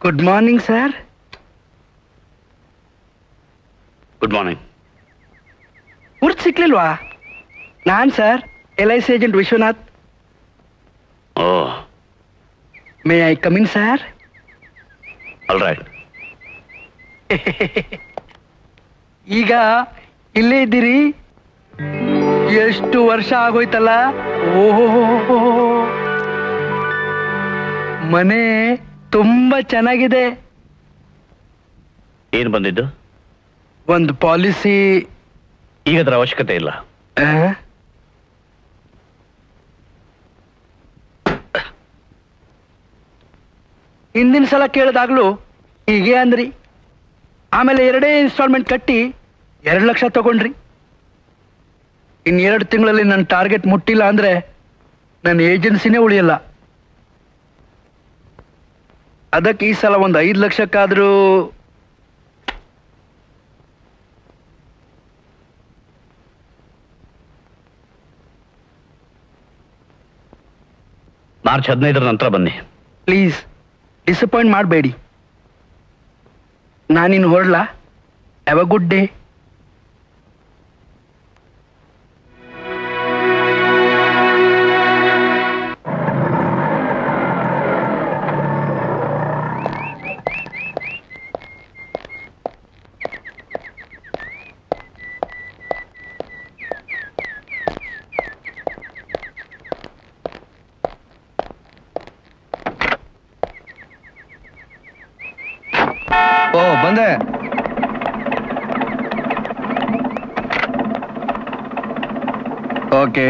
Good morning sir good morning ಗುರ್ತು ಸಿಕ್ಲಿಲ್ವಾ ನಾನ್ sir L I C agent Vishwanath oh may I come in sir all right ಈಗ ಇಲ್ಲೇ ಇದ್ದೀರಿ ಎಷ್ಟು ವರ್ಷ ಆಗೋಯ್ತಲ್ಲ ಓಹೋ ಮನೆ ತುಂಬಾ ಚೆನ್ನಾಗಿದೆ ಏನು ಬಂದಿದ್ದು ಒಂದು ಪಾಲಿಸಿ ಈಗ ಅದರ ಅವಶ್ಯಕತೆ ಇಲ್ಲ ಹಿಂದಿನ ಸಲ ಕೇಳಿದಾಗ್ಲೂ ಹೀಗೆ ಅಂದ್ರಿ ಆಮೇಲೆ ಎರಡೇ ಇನ್ಸ್ಟಾಲ್ಮೆಂಟ್ ಕಟ್ಟಿ ಎರಡು ಲಕ್ಷ ತಗೊಂಡ್ರಿ ಇನ್ ಎರಡು ತಿಂಗಳಲ್ಲಿ ನನ್ನ ಟಾರ್ಗೆಟ್ ಮುಟ್ಟಿಲ್ಲ ಅಂದ್ರೆ ನನ್ನ ಏಜೆನ್ಸಿನೇ ಉಳಿಯಲ್ಲ ಅದಕ್ಕೆ ಈ ಸಲ ಒಂದು ಐದು ಲಕ್ಷಕ್ಕಾದ್ರೂ ಮಾರ್ಚ್ ಹದಿನೈದರ ನಂತರ ಬನ್ನಿ ಪ್ಲೀಸ್ ಡಿಸಪಾಯಿಂಟ್ ಮಾಡಬೇಡಿ ನಾನಿನ್ನು ಹೊರಡ್ಲಾ have a good day oh ಬಂದೆ ಓಕೆ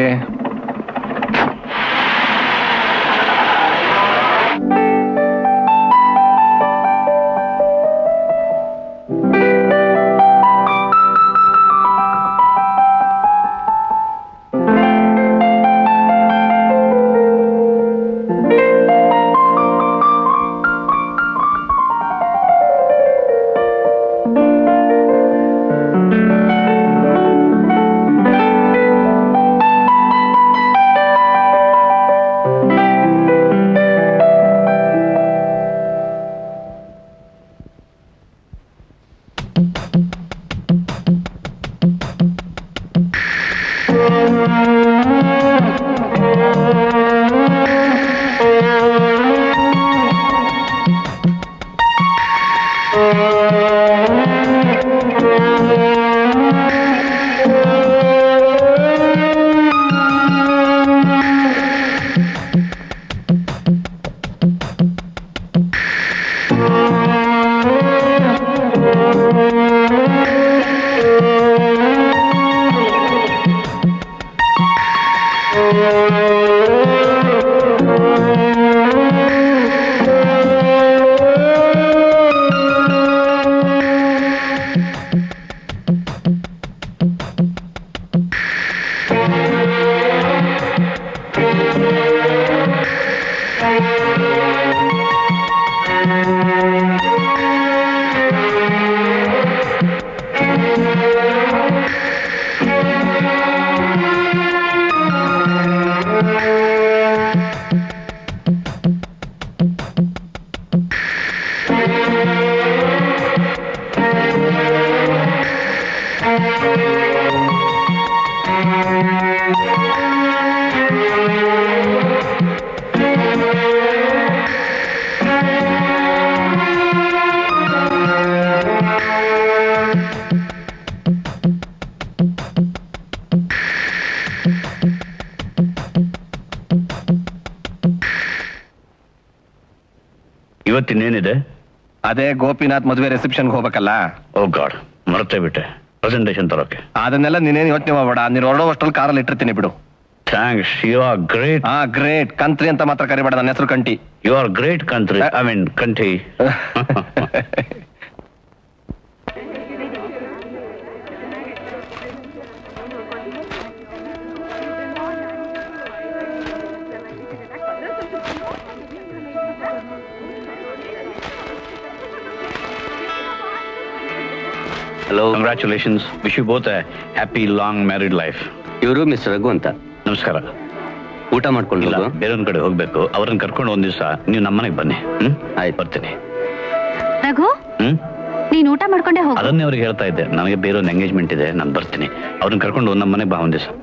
ಇವತ್ತಿನೇನಿದೆ ಅದೇ ಗೋಪಿನಾಥ್ ಮದುವೆ ರಿಸೆಪ್ಷನ್ಗೆ ಹೋಗ್ಬೇಕಲ್ಲ ಓ ಗಾಡ್ ಮರ್ತೇ ಬಿಟ್ಟೆ ಪ್ರೆಸೆಂಟೇಷನ್ ತರೋಕೆ ಅದನ್ನೆಲ್ಲ ನೀನೇನು ಯೋಚನೆ ಮಾಡಬೇಡ ನೀನು ಹೊರಡೋ ಅಷ್ಟ್ರಲ್ಲಿ ಕಾರಲ್ಲಿ ಇಟ್ಟಿರ್ತೀನಿ ಬಿಡು ಥ್ಯಾಂಕ್ಸ್ ಯು ಆರ್ ಗ್ರೇಟ್ ಹಾ ಗ್ರೇಟ್ ಕಂತ್ರಿ ಅಂತ ಮಾತ್ರ ಕರಿಬೇಡ ನನ್ನ ಹೆಸರು Kanti you are great country I mean Kanthi hello congratulations wish you both happy long married life ಇವರು ಮಿಸ್ಟರ್ ರಘು ಅಂತ ನಮಸ್ಕಾರ ಊಟ ಮಾಡ್ಕೊಂಡು ಇಲ್ಲ ಹೋಗು. ಬೇರೊಂದ್ ಕಡೆ ಹೋಗ್ಬೇಕು ಅವ್ರನ್ನ ಕರ್ಕೊಂಡು ಒಂದ್ ದಿವಸ ನೀವು ನಮ್ಮನೆಗೆ ಬನ್ನಿ ಹ್ಮ್ ಆಯ್ತು. ಬರ್ತೀನಿ ರಘು ಹ್ಮ್ ನೀನ್ ಊಟ ಮಾಡ್ಕೊಂಡೆ ಹೋಗು ಅದನ್ನೇ ಅವ್ರಿಗೆ ಹೇಳ್ತಾ ಇದ್ದೆ ನನಗೆ ಬೇರೆ ಒಂದು ಎಂಗೇಜ್ಮೆಂಟ್ ಇದೆ ನಾನು ಬರ್ತೀನಿ ಅವ್ರನ್ನ ಕರ್ಕೊಂಡು ನಮ್ಮ ಮನೆಗೆ ಬಾ ಒಂದ್ ದಿವಸ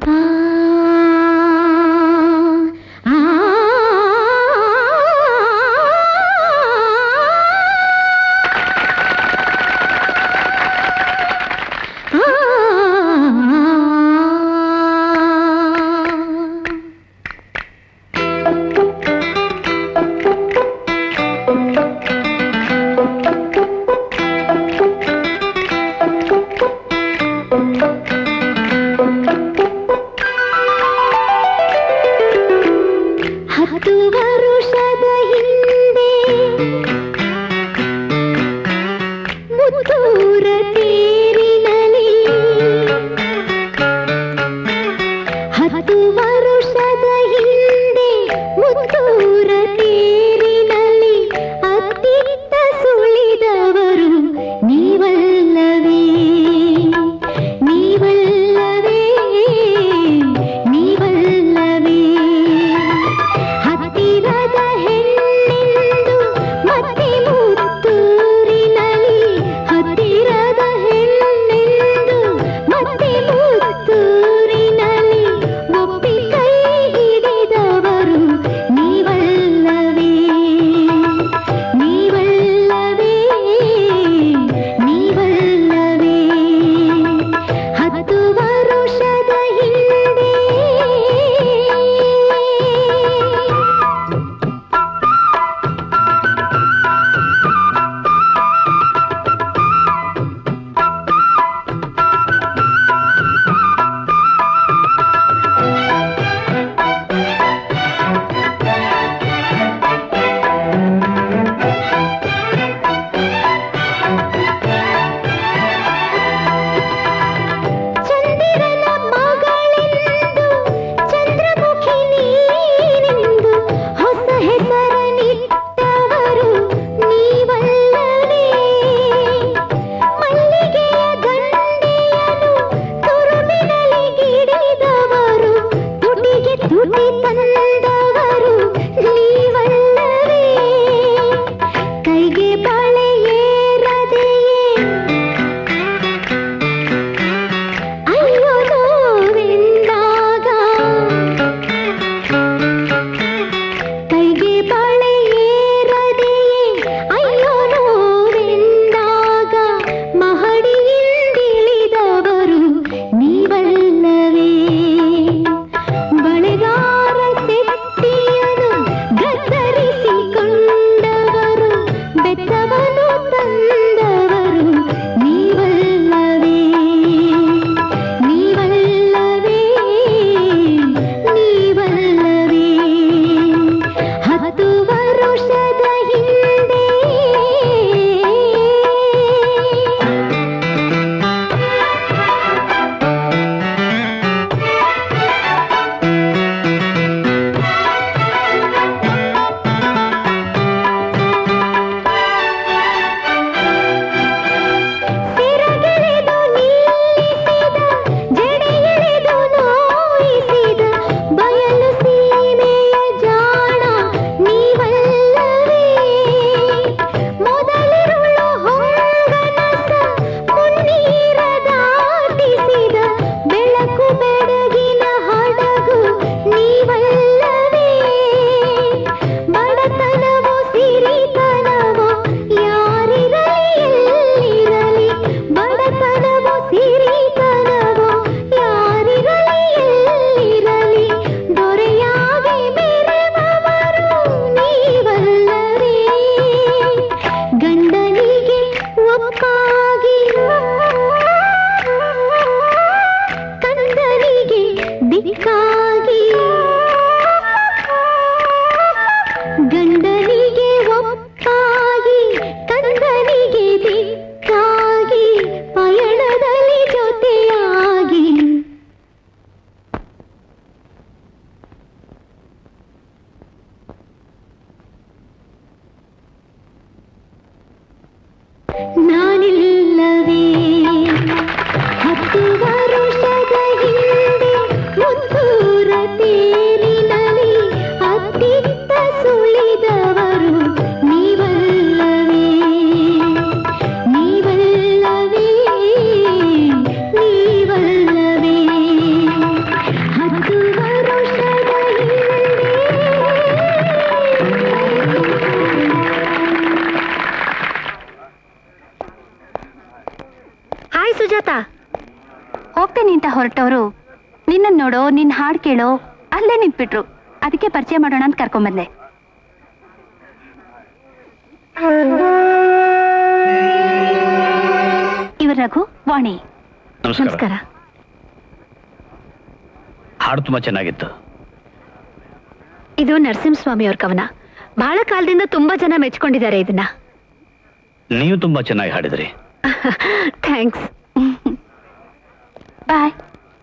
ಹತ್ತು ವರುಷದ ಹಿಂದೆ ಮುತ್ತೂರ ತೇರಿನಲಿ ಹತ್ತು ವರುಷದ ಹಿಂದೆ ಮುತ್ತೂರ ತೇರಿನಲಿ ಅತ್ತಿತ್ತ ಸುಳಿದವರು ನೀವಲ್ಲವೇ ನೀವಲ್ಲವೇ ನೀವಲ್ಲವೇ ಹತ್ತಿರದ ಹೆಣ್ಣೆಂದು ಮತ್ತೆ ಮುತ್ತೂರಿನಲ್ಲಿ ಹತ್ತಿರದ ಹೆಣ್ಣೆಂದು ಮತ್ತೆ ಮುತ್ತೂರಿನಲ್ಲಿ ಒಪ್ಪಿ ಕೈ ಹಿಡಿದವರು ನೀವಲ್ಲವೇ ನೀವಲ್ಲವೇ ನೀವಲ್ಲವೇ ಹತ್ತು ವರುಷದ ಹಿಂದೆ ಚಂದಿರನ ಮಗಳೆಂದು ಚಂದ್ರಮುಖಿ ನೀನೆಂದು ಹೊಸ ಹೆಸರನಿಟ್ಟವರು ನೀವಲ್ಲವೇ ಮಲ್ಲಿಗೆಯ ದಂಡೆಯನು ತುರುಮಿನಲ್ಲಿ ಗಿಡಿದವರು ತುಟಿಗೆ ತುಟಿ ತಂದವರು ನೀವಲ್ಲವೇ ಕೈಗೆ ಬಳೆ ಏರದೆಯೇ ಅಯ್ಯೋ ನೋವೆಂದಾಗ ಕೈಗೆ ಬಳೆ ಏರದೆಯೇ ಅಯ್ಯೋ ನೋವೆಂದಾಗ ಮಹಡಿಯಿಂದಿಳಿದವರು ನೀವಲ್ಲವೇ ಬಳೆಗಾರ ಸೆಟ್ಟಿಯನು ಗದ್ದರಿಸಿಕೊಂಡವರು ಬೆತ್ತವನು ತಂದವರು ನೀವಲ್ಲವೇ ನೀವಲ್ಲವೇ ನೀವಲ್ಲವೇ ಹತ್ತು ವರುಷದ ಹಿಂದೆ ಸಿರಗೆಳೆದು ನಿಲ್ಲಿಸಿದ ಜಡೆಯೆಳೆದು ನೋಯಿಸಿದ ಬಯಲು ಸೀಮೆಯ ಜಾಣ ನೀವಲ್ಲವೇ ಮೊದಲಿರುಳು ಹೊಂಗನಸ ಮುನ್ನೀರ ದಾಟಿಸಿದ ಬೆಳಕು ಬೆಳಗಿನ ಹಡಗು ನೀವಲ್ಲವೇ ಬಡತನವೋ ಸಿರಿತನವೋ ಯಾರಿರಲಿ ಎಲ್ಲಿರಲಿ ಬಡತನವೋ ಸಿರಿತನವೋ ಯಾರಿರಲಿ ಎಲ್ಲಿರಲಿ ದೊರೆಯಾಗಿ ಮೆರೆವವರು ನೀವಲ್ಲವೇ ಗಂಡನಿಗೆ ಒಪ್ಪಾಗಿ ಕಂದನಿಗೆ ದಿಕ್ಕಾಗಿ ಗಂಡನಿಗೆ ಒಪ್ಪಾಗಿ ಕಂದನಿಗೆ ದಿಕ್ಕಾಗಿ ಪಯಣದಲ್ಲಿ ಜೊತೆಯಾಗಿ ನಾನಿಲ್ಲವೇ ಹತ್ತು ವರುಷದ ಹಿಂದೆ ಮುತ್ತೂರ ತೇರಿನಲ್ಲಿ ಅತ್ತಿತ್ತ ಸುಳಿದವರು ನೀವಲ್ಲವೇ ಬರ್ತೀನಿ ಅಂತ ಹೊರಟವರು ನಿನ್ನ ನೋಡೋ ನಿನ್ ಹಾಡ್ ಕೇಳೋ ಅಲ್ಲೇ ನಿಂತ್ಬಿಟ್ರು ಅದಕ್ಕೆ ಪರಿಚಯ ಮಾಡೋಣ ಅಂತ ಕರ್ಕೊಂಬಂದೆ ಇವ್ರ ರಘು ವಾಣಿ ನಮಸ್ಕಾರ ನಮಸ್ಕಾರ ಹಾಡು ತುಂಬಾ ಚೆನ್ನಾಗಿತ್ತು ಇದು ನರಸಿಂಹಸ್ವಾಮಿ ಅವ್ರ ಕವನ ಬಹಳ ಕಾಲದಿಂದ ತುಂಬಾ ಜನ ಮೆಚ್ಕೊಂಡಿದ್ದಾರೆ ಇದನ್ನ ನೀವು ತುಂಬಾ ಚೆನ್ನಾಗಿ ಹಾಡಿದ್ರಿ ಥ್ಯಾಂಕ್ಸ್ ಬಾಯ್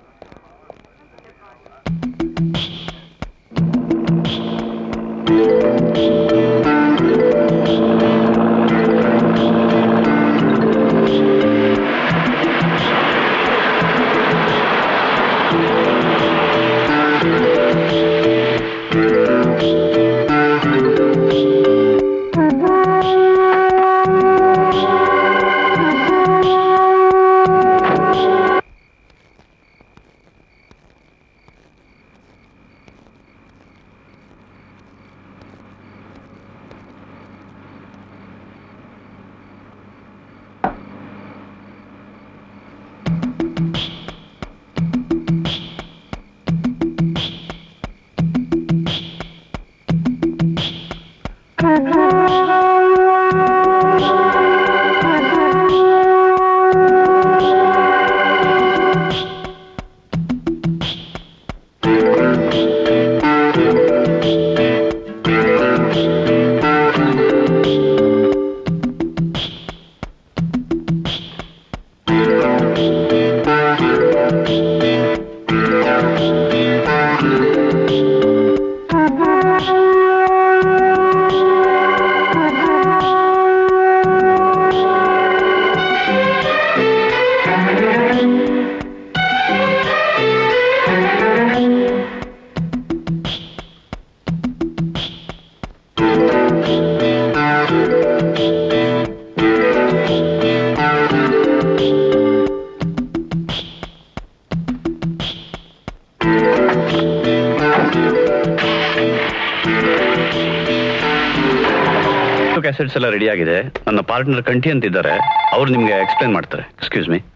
ಕ್ಯಾಸೆಟ್ಸ್ ಎಲ್ಲ ರೆಡಿ ಆಗಿದೆ ನನ್ನ ಪಾರ್ಟ್ನರ್ ಕಂಠಿ ಅಂತಿದ್ದಾರೆ ಅವ್ರು ನಿಮ್ಗೆ ಎಕ್ಸ್ಪ್ಲೈನ್ ಮಾಡ್ತಾರೆ ಎಕ್ಸ್ಕ್ಯೂಸ್ ಮೀ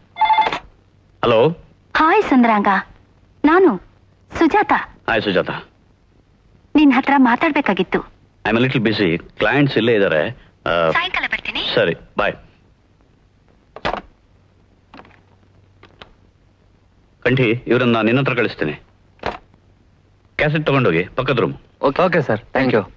ಹಲೋ ಹಾಯ್ ಸುಂದರಾಂಗ ನಾನು ಸುಜಾತ ಹಾಯ್ ಸುಜಾತ ನಿನ್ ಹತ್ರ ಮಾತಾಡ್ಬೇಕಾಗಿತ್ತು I am little busy clients ಇಲ್ಲೇ ಇದ್ದಾರೆ ಸಾಯಂಕಾಲ ಬರ್ತೀನಿ ಸರಿ ಬಾಯ್ ಕಂಠಿ ಇವರನ್ನ ನಿನ್ನ ಹತ್ರ ಕಳಿಸ್ತೀನಿ ಕ್ಯಾಸೆಟ್ ತಗೊಂಡೋಗಿ ಪಕ್ಕದ room okay sir thank you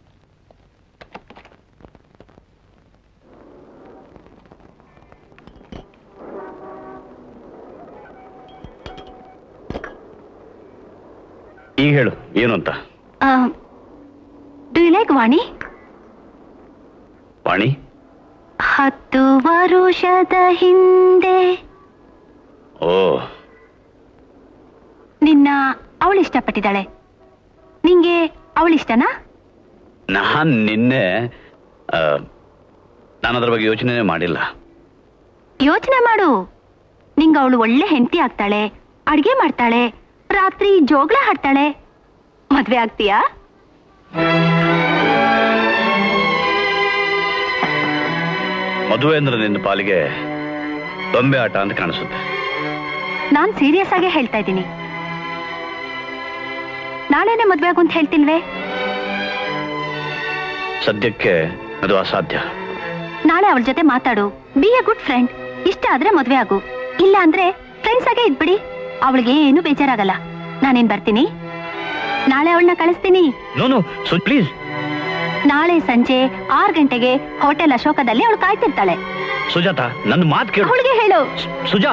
ಈಗ ಹೇಳು ಏನು ಅಂತ do you like Vani Vani ಹತ್ತು ವರುಷದ ಹಿಂದೆ ಓ ನಿನ್ನ ಅವಳು ಇಷ್ಟಪಟ್ಟಿದ್ದಾಳೆ ನಿಂಗೆ ಅವಳಿಷ್ಟನಾ ನಾನ್ ನಿನ್ನೆ ನಾನು ಅದ್ರ ಬಗ್ಗೆ ಯೋಚನೆ ಮಾಡಿಲ್ಲ ಯೋಚನೆ ಮಾಡು ನಿಂಗ ಅವಳು ಒಳ್ಳೆ ಹೆಂಡತಿ ಆಗ್ತಾಳೆ ಅಡ್ಗೆ ಮಾಡ್ತಾಳೆ ರಾತ್ರಿ ಜೋಗ್ಳ ಹಾಡ್ತಾಳೆ ಮದ್ವೆ ಆಗ್ತೀಯಾ ಮದುವೆ ಅಂದ್ರೆ ನಿನ್ನ ಪಾಲಿಗೆ ಬೊಂಬೆ ಆಟ ಅಂತ ಕಾಣಿಸುತ್ತೆ ನಾನ್ ಸೀರಿಯಸ್ ಆಗೇ ಹೇಳ್ತಾ ಇದ್ದೀನಿ ನಾಳೆನೆ ಮದ್ವೆ ಆಗು ಅಂತ ಹೇಳ್ತಿಲ್ವೇ ಸದ್ಯಕ್ಕೆ ಅದು ಅಸಾಧ್ಯ ನಾಳೆ ಅವಳ ಜೊತೆ ಮಾತಾಡು ಬಿ ಎ ಗುಡ್ ಫ್ರೆಂಡ್ ಇಷ್ಟ ಆದ್ರೆ ಮದ್ವೆ ಆಗು ಇಲ್ಲ ಅಂದ್ರೆ ಫ್ರೆಂಡ್ಸ್ ಆಗೇ ಇದ್ಬಿಡಿ ಅವಳಿಗೆ ಏನು ಬೇಜಾರಾಗಲ್ಲ ನಾನೇನ್ ಬರ್ತೀನಿ ನಾಳೆ ಅವಳನ್ನ ಕಳಿಸ್ತೀನಿ ನೋನು ಸೊ ಪ್ಲೀಸ್ ನಾಳೆ ಸಂಜೆ ಆರ್ ಗಂಟೆಗೆ ಹೋಟೆಲ್ ಅಶೋಕದಲ್ಲಿ ಅವಳು ಕಾಯ್ತಿರ್ತಾಳೆ ಸುಜಾತ ನನ್ನ ಮಾತು ಕೇಳು ಅವಳಿಗೆ ಹೇಳು ಸು- ಸುಜಾ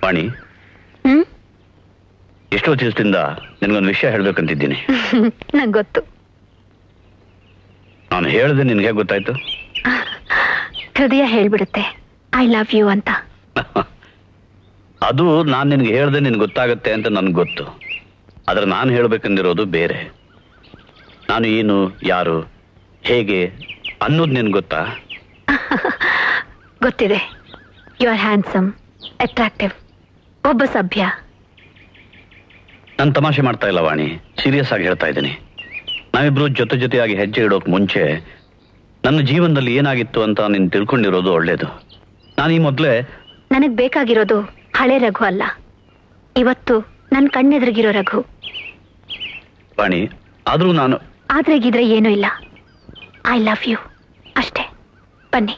ವಾಣಿ ಹ್ಮ್ ಎಷ್ಟೋ ದಿವಸದಿಂದ ನಿನಗೊಂದು ವಿಷಯ ಹೇಳ್ಬೇಕಂತಿದ್ದೀನಿ ನಂಗೆ ಗೊತ್ತು ನಾನು ಹೇಳಿದೆ ನಿನ್ಗೆ ಹೇಗೆ ಗೊತ್ತಾಯ್ತು ಹೃದಯ ಹೇಳ್ಬಿಡುತ್ತೆ ಐ ಲವ್ ಯು ಅಂತ ಅದು ನಾನು ನಿನ್ಗೆ ಹೇಳ್ದೆ ನಿನ್ಗೆ ಗೊತ್ತಾಗತ್ತೆ ಅಂತ ನನ್ಗೆ ಗೊತ್ತು ಆದ್ರೆ ನಾನು ಹೇಳ್ಬೇಕಂದಿರೋದು ಬೇರೆ ನಾನು ಏನು ಯಾರು ಹೇಗೆ ಅನ್ನೋದು ನಿನ್ಗೆ ಗೊತ್ತಾ ಗೊತ್ತಿದೆ ಯು ಆರ್ ಹ್ಯಾಂಡ್ಸಮ್ ಅಟ್ರಾಕ್ಟಿವ್ ಒಬ್ಬ ಸಭ್ಯ ನಾನು ತಮಾಷೆ ಮಾಡ್ತಾ ಇಲ್ಲ ವಾಣಿ ಸೀರಿಯಸ್ ಆಗಿ ಹೇಳ್ತಾ ಇದ್ದೀನಿ ನಾವಿಬ್ರು ಜೊತೆ ಜೊತೆಯಾಗಿ ಹೆಜ್ಜೆ ಇಡೋಕ್ ಮುಂಚೆ ನನ್ನ ಜೀವನದಲ್ಲಿ ಏನಾಗಿತ್ತು ಅಂತ ನೀನು ತಿಳ್ಕೊಂಡಿರೋದು ಒಳ್ಳೇದು ನಾನು ಈ ಮೊದಲೇ ನನಗ್ ಬೇಕಾಗಿರೋದು ಹಳೆ ರಘು ಅಲ್ಲ ಇವತ್ತು ನನ್ ಕಣ್ಣೆದುರಿಗಿರೋ ರಘು ವಾಣಿ ಆದ್ರೂ ನಾನು ಆದ್ರೆ ಗೀದ್ರೆ ಏನೂ ಇಲ್ಲ ಐ ಲವ್ ಯು ಅಷ್ಟೇ ಬನ್ನಿ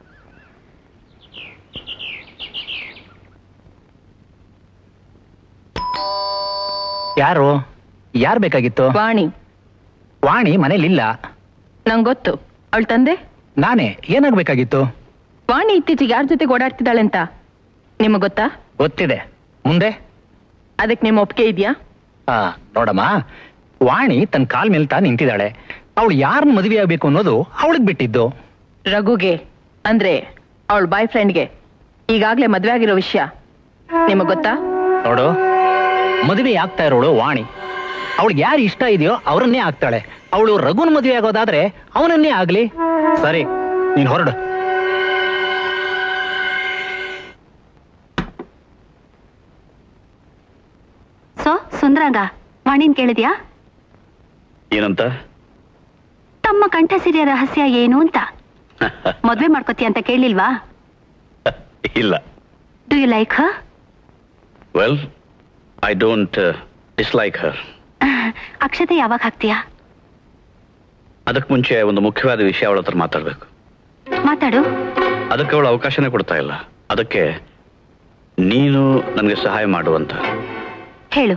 ಯಾರು ಯಾರು ಬೇಕಾಗಿತ್ತು ವಾಣಿ ವಾಣಿ ಮನೇಲಿಲ್ಲ ನಂಗೆ ಗೊತ್ತು ಅವಳ ತಂದೆ ನಾನೇ ಏನಾಗ್ಬೇಕಾಗಿತ್ತು ವಾಣಿ ಇತ್ತೀಚೆಗೆ ಯಾರ ಜೊತೆಗೆ ಓಡಾಡ್ತಿದ್ದಾಳೆ ಅಂತ ನಿಮಗೆ ಗೊತ್ತಾ ಗೊತ್ತಿದೆ ಮುಂದೆ ಅದಕ್ಕೆ ನಿಮ್ಮ ಒಪ್ಪಿಗೆ ಇದೆಯಾ ಆ ನೋಡಮ್ಮ ವಾಣಿ ತನ್ನ ಕಾಲ್ ಮೇಲೆ ತಾನು ನಿಂತಿದ್ದಾಳೆ ಅವಳು ಯಾರನ್ನ ಮದುವೆ ಆಗ್ಬೇಕು ಅನ್ನೋದು ಅವಳಿಗೆ ಬಿಟ್ಟಿದ್ದು ರಘುಗೆ ಅಂದ್ರೆ ಅವಳ ಬಾಯ್ ಫ್ರೆಂಡ್ಗೆ ಈಗಾಗ್ಲೇ ಮದ್ವೆ ಆಗಿರೋ ವಿಷಯ ನಿಮಗೆ ಗೊತ್ತಾ ನೋಡು ಮದುವೆ ಆಗ್ತಾ ಇರೋಳು ವಾಣಿ ಅವಳಿಗೆ ಯಾರು ಇಷ್ಟ ಇದೆಯೋ ಅವರನ್ನೇ ಆಗ್ತಾಳೆ ಅವಳು ರಘುನ್ ಮದುವೆ ಆಗೋದಾದ್ರೆ ಅವನನ್ನೇ ಆಗ್ಲಿ ಸರಿ ನೀನ್ ಹೊರಡು ಸೊ ಸುಂದ್ರಾಂಗ ವಾಣಿನ್ ಕೇಳಿದ್ಯಾ ಏನಂತ ತಮ್ಮ ಕಂಠಸಿರಿಯ ರಹಸ್ಯ ಏನು ಅಂತ ಮದ್ವೆ ಮಾಡ್ಕೋತಿ ಅಂತ ಕೇಳಿಲ್ವಾ ಇಲ್ಲ ಡು ಯು ಲೈಕ್ ಹ well I don't dislike her ಅಕ್ಷತೆ ಯಾವಾಗ ಹಾಕ್ತೀಯಾ ಅದಕ್ಕೆ ಮುಂಚೆ ಒಂದು ಮುಖ್ಯವಾದ ವಿಷಯ ಅವಳ ಹತ್ರ ಮಾತಾಡ್ಬೇಕು ಮಾತಾಡು ಅದಕ್ಕೆ ಅವಳು ಅವಕಾಶನೇ ಕೊಡ್ತಾ ಇಲ್ಲ ಅದಕ್ಕೆ ನೀನು ನನಗೆ ಸಹಾಯ ಮಾಡುವಂತ ಹೇಳು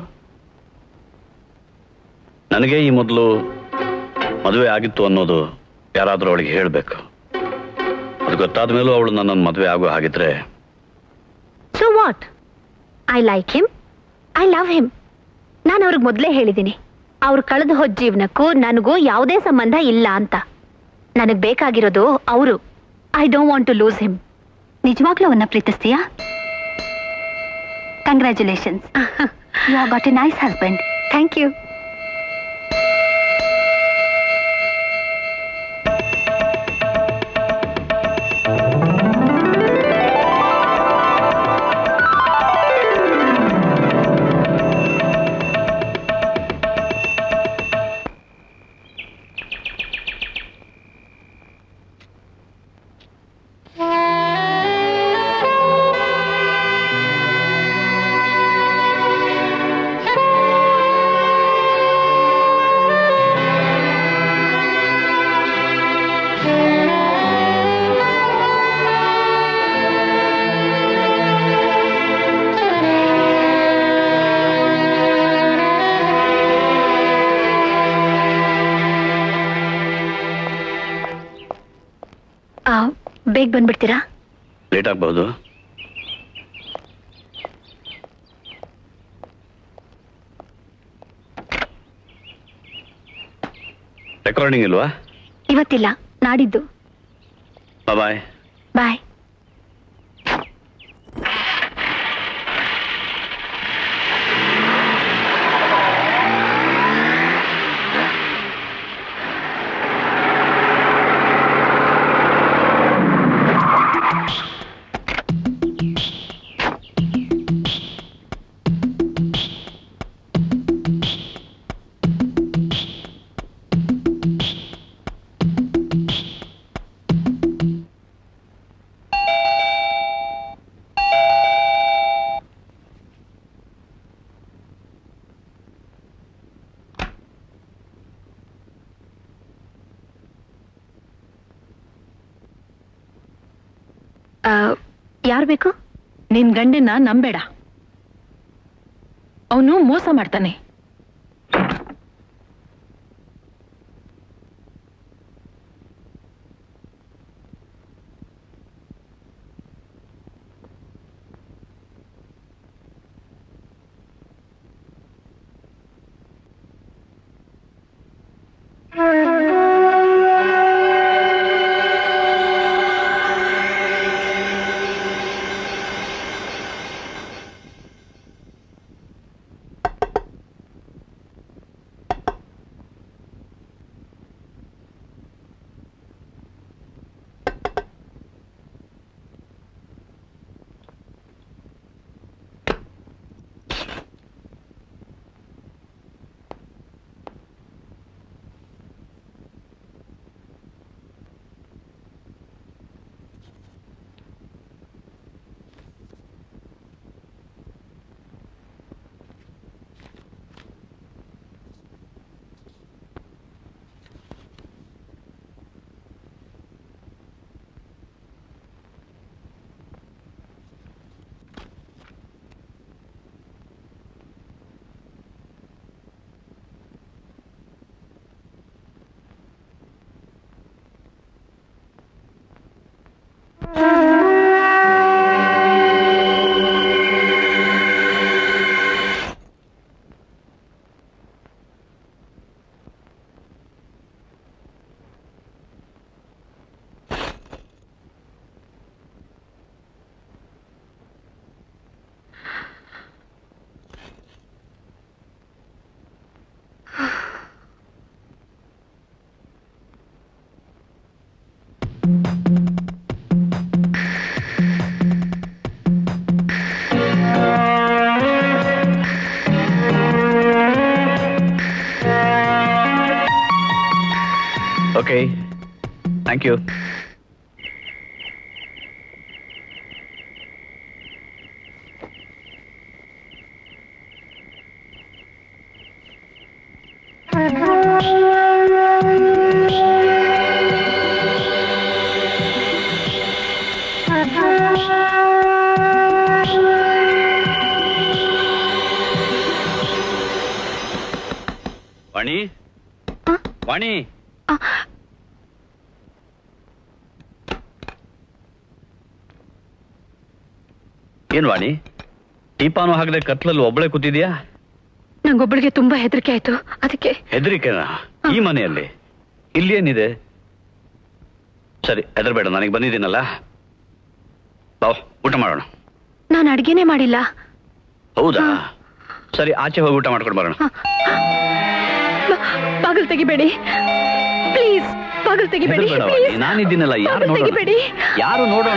ನನಗೆ ಈ ಮೊದಲು ಮದುವೆ ಆಗಿತ್ತು ಅನ್ನೋದು ಯಾರಾದರೂ ಅವಳಿಗೆ ಹೇಳಬೇಕು ಅದು ಗೊತ್ತಾದ ಮೇಲೂ ಅವಳು ನನ್ನನ್ನು ಮದುವೆ ಆಗೋ ಹಾಗಿದ್ರೆ so what I like him I love him ನಾನು ಅವ್ರಿಗೆ ಮೊದಲೇ ಹೇಳಿದ್ದೀನಿ ಅವ್ರು ಕಳೆದು ಹೋದ ಜೀವನಕ್ಕೂ ನನಗೂ ಯಾವುದೇ ಸಂಬಂಧ ಇಲ್ಲ ಅಂತ ನನಗ್ ಬೇಕಾಗಿರೋದು ಅವರು I don't want to lose him ನಿಜವಾಗ್ಲೂ ಅವನ್ನ ಪ್ರೀತಿಸ್ತೀಯಾ congratulations you are got a nice husband thank you ಬೇಗ ಬಂದ್ಬಿಡ್ತೀರಾ ಲೇಟ್ ಆಗಬಹುದು ರೆಕಾರ್ಡಿಂಗ್ ಇಲ್ವಾ ಇವತ್ತಿಲ್ಲ ನಾಡಿದ್ದು ಬಾಯ್ ಬಾಯ್ ಯಾರು ಬೇಕು ನಿನ್ ಗಂಡನ್ನ ನಂಬೇಡ ಅವನು ಮೋಸ ಮಾಡ್ತಾನೆ okay thank you Vani Vani ಏನ್ ವಾಣಿ ಟೀಪಾನು ಹಾಕದೆ ಕತ್ಲಲ್ಲಿ ಒಬ್ಳೆ ಕೂತಿದ್ಯಾ ನಂಗೊಬ್ಬಳಿಗೆ ತುಂಬಾ ಹೆದರಿಕೆ ಆಯ್ತು ಅದಕ್ಕೆ ಹೆದರಿಕೆನಾ ಈ ಮನೆಯಲ್ಲಿ ಇಲ್ಲಿ ಏನಿದೆ ಸರಿ ಹೆದರ್ಬೇಡ ನನಗೆ ಬಂದಿದ್ದೀನಲ್ಲ ಬಾವ್ ಊಟ ಮಾಡೋಣ ನಾನು ಅಡ್ಗೆನೇ ಮಾಡಿಲ್ಲ ಹೌದಾ ಸರಿ ಆಚೆ ಹೋಗಿ ಊಟ ಮಾಡ್ಕೊಂಡು ಬರೋಣ ಬಾಗಿಲು ತೆಗಿಬೇಡಿ ಪ್ಲೀಸ್ ಬಾಗಿಲು ತೆಗಿಬೇಡಿ ಹೆದರ್ಬೇಡ please. ವಾಣಿ, ನಾನಿದ್ದೀನಲ್ಲ ಯಾರು ಬಾಗಿಲು ನೋಡೋಣ ತೆಗಿಬೇಡಿ ಯಾರು ನೋಡೋಣ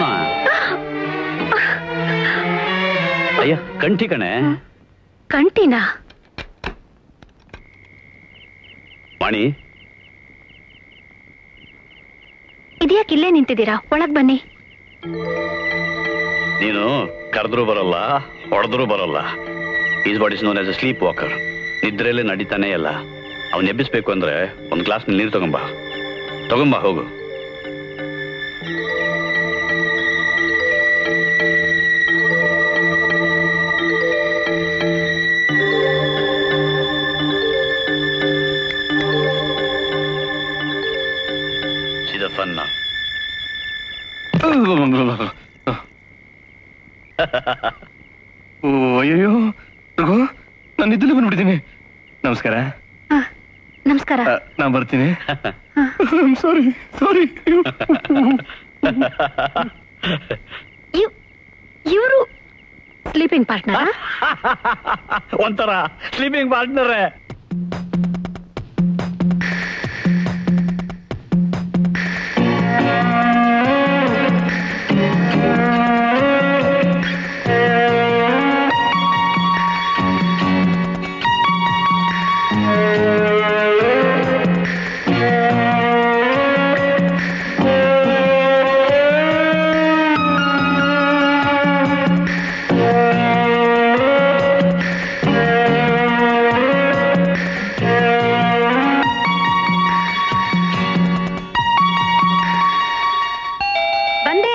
ಅಯ್ಯ ಕಂಠಿ ಕಣೆ ಕಂಟಿನಾ ವಾಣಿ ಇದ್ಯಾಕೆ ಇಲ್ಲೇ ನಿಂತಿದ್ದೀರಾ ಒಳಗ್ ಬನ್ನಿ ನೀನು ಕರೆದ್ರೂ ಬರಲ್ಲ ಹೊಡೆದ್ರೂ ಬರಲ್ಲ is what is known as a sleepwalker ನಿದ್ರೆಯಲ್ಲೇ ನಡೀತಾನೆ ಇಲ್ಲ ಅವ್ನು ಎಬ್ಬಿಸ್ಬೇಕು ಅಂದ್ರೆ ಒಂದು ಗ್ಲಾಸ್ ನೀರು ತಗೊಂಬ ತಗೊಂಬ ಹೋಗು See the fun now. ಓ ಅಯ್ಯೋ ರಘು ನಾನು ನಿದ್ದಲ್ಲಿ ಬಂದ್ಬಿಟ್ಟಿದ್ದೀನಿ ನಮಸ್ಕಾರ ಆ, ನಮಸ್ಕಾರ ಆ, ನಾನ್ ಬರ್ತೀನಿ ಸಾರಿ ಸಾರಿ ಇವರು ಸ್ಲೀಪಿಂಗ್ ಪಾರ್ಟ್ನರ್ ಒಂಥರ ಸ್ಲೀಪಿಂಗ್ ಪಾರ್ಟ್ನರೇ ಬಂದೆ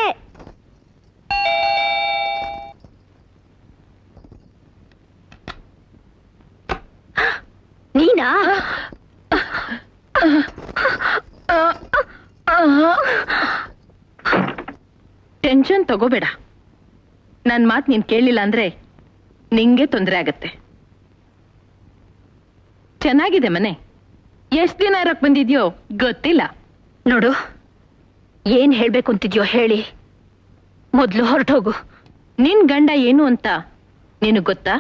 ನೀನಾ ಟೆನ್ಷನ್ ತಗೋಬೇಡ ನನ್ ಮಾತ್ ನೀನ್ ಕೇಳಿಲ್ಲ ಅಂದ್ರೆ ನಿಂಗೆ ತೊಂದರೆ ಆಗತ್ತೆ ಚೆನ್ನಾಗಿದೆ ಮನೆ ಎಷ್ಟ್ ದಿನ ಇರಕ್ ಬಂದಿದ್ಯೋ ಗೊತ್ತಿಲ್ಲ ನೋಡು ಏನ್ ಹೇಳ್ಬೇಕು ಅಂತಿದ್ಯೋ ಹೇಳಿ ಮೊದ್ಲು ಹೊರಟೋಗು ನಿನ್ ಗಂಡ ಏನು ಅಂತ ನಿನಗ್ ಗೊತ್ತಾ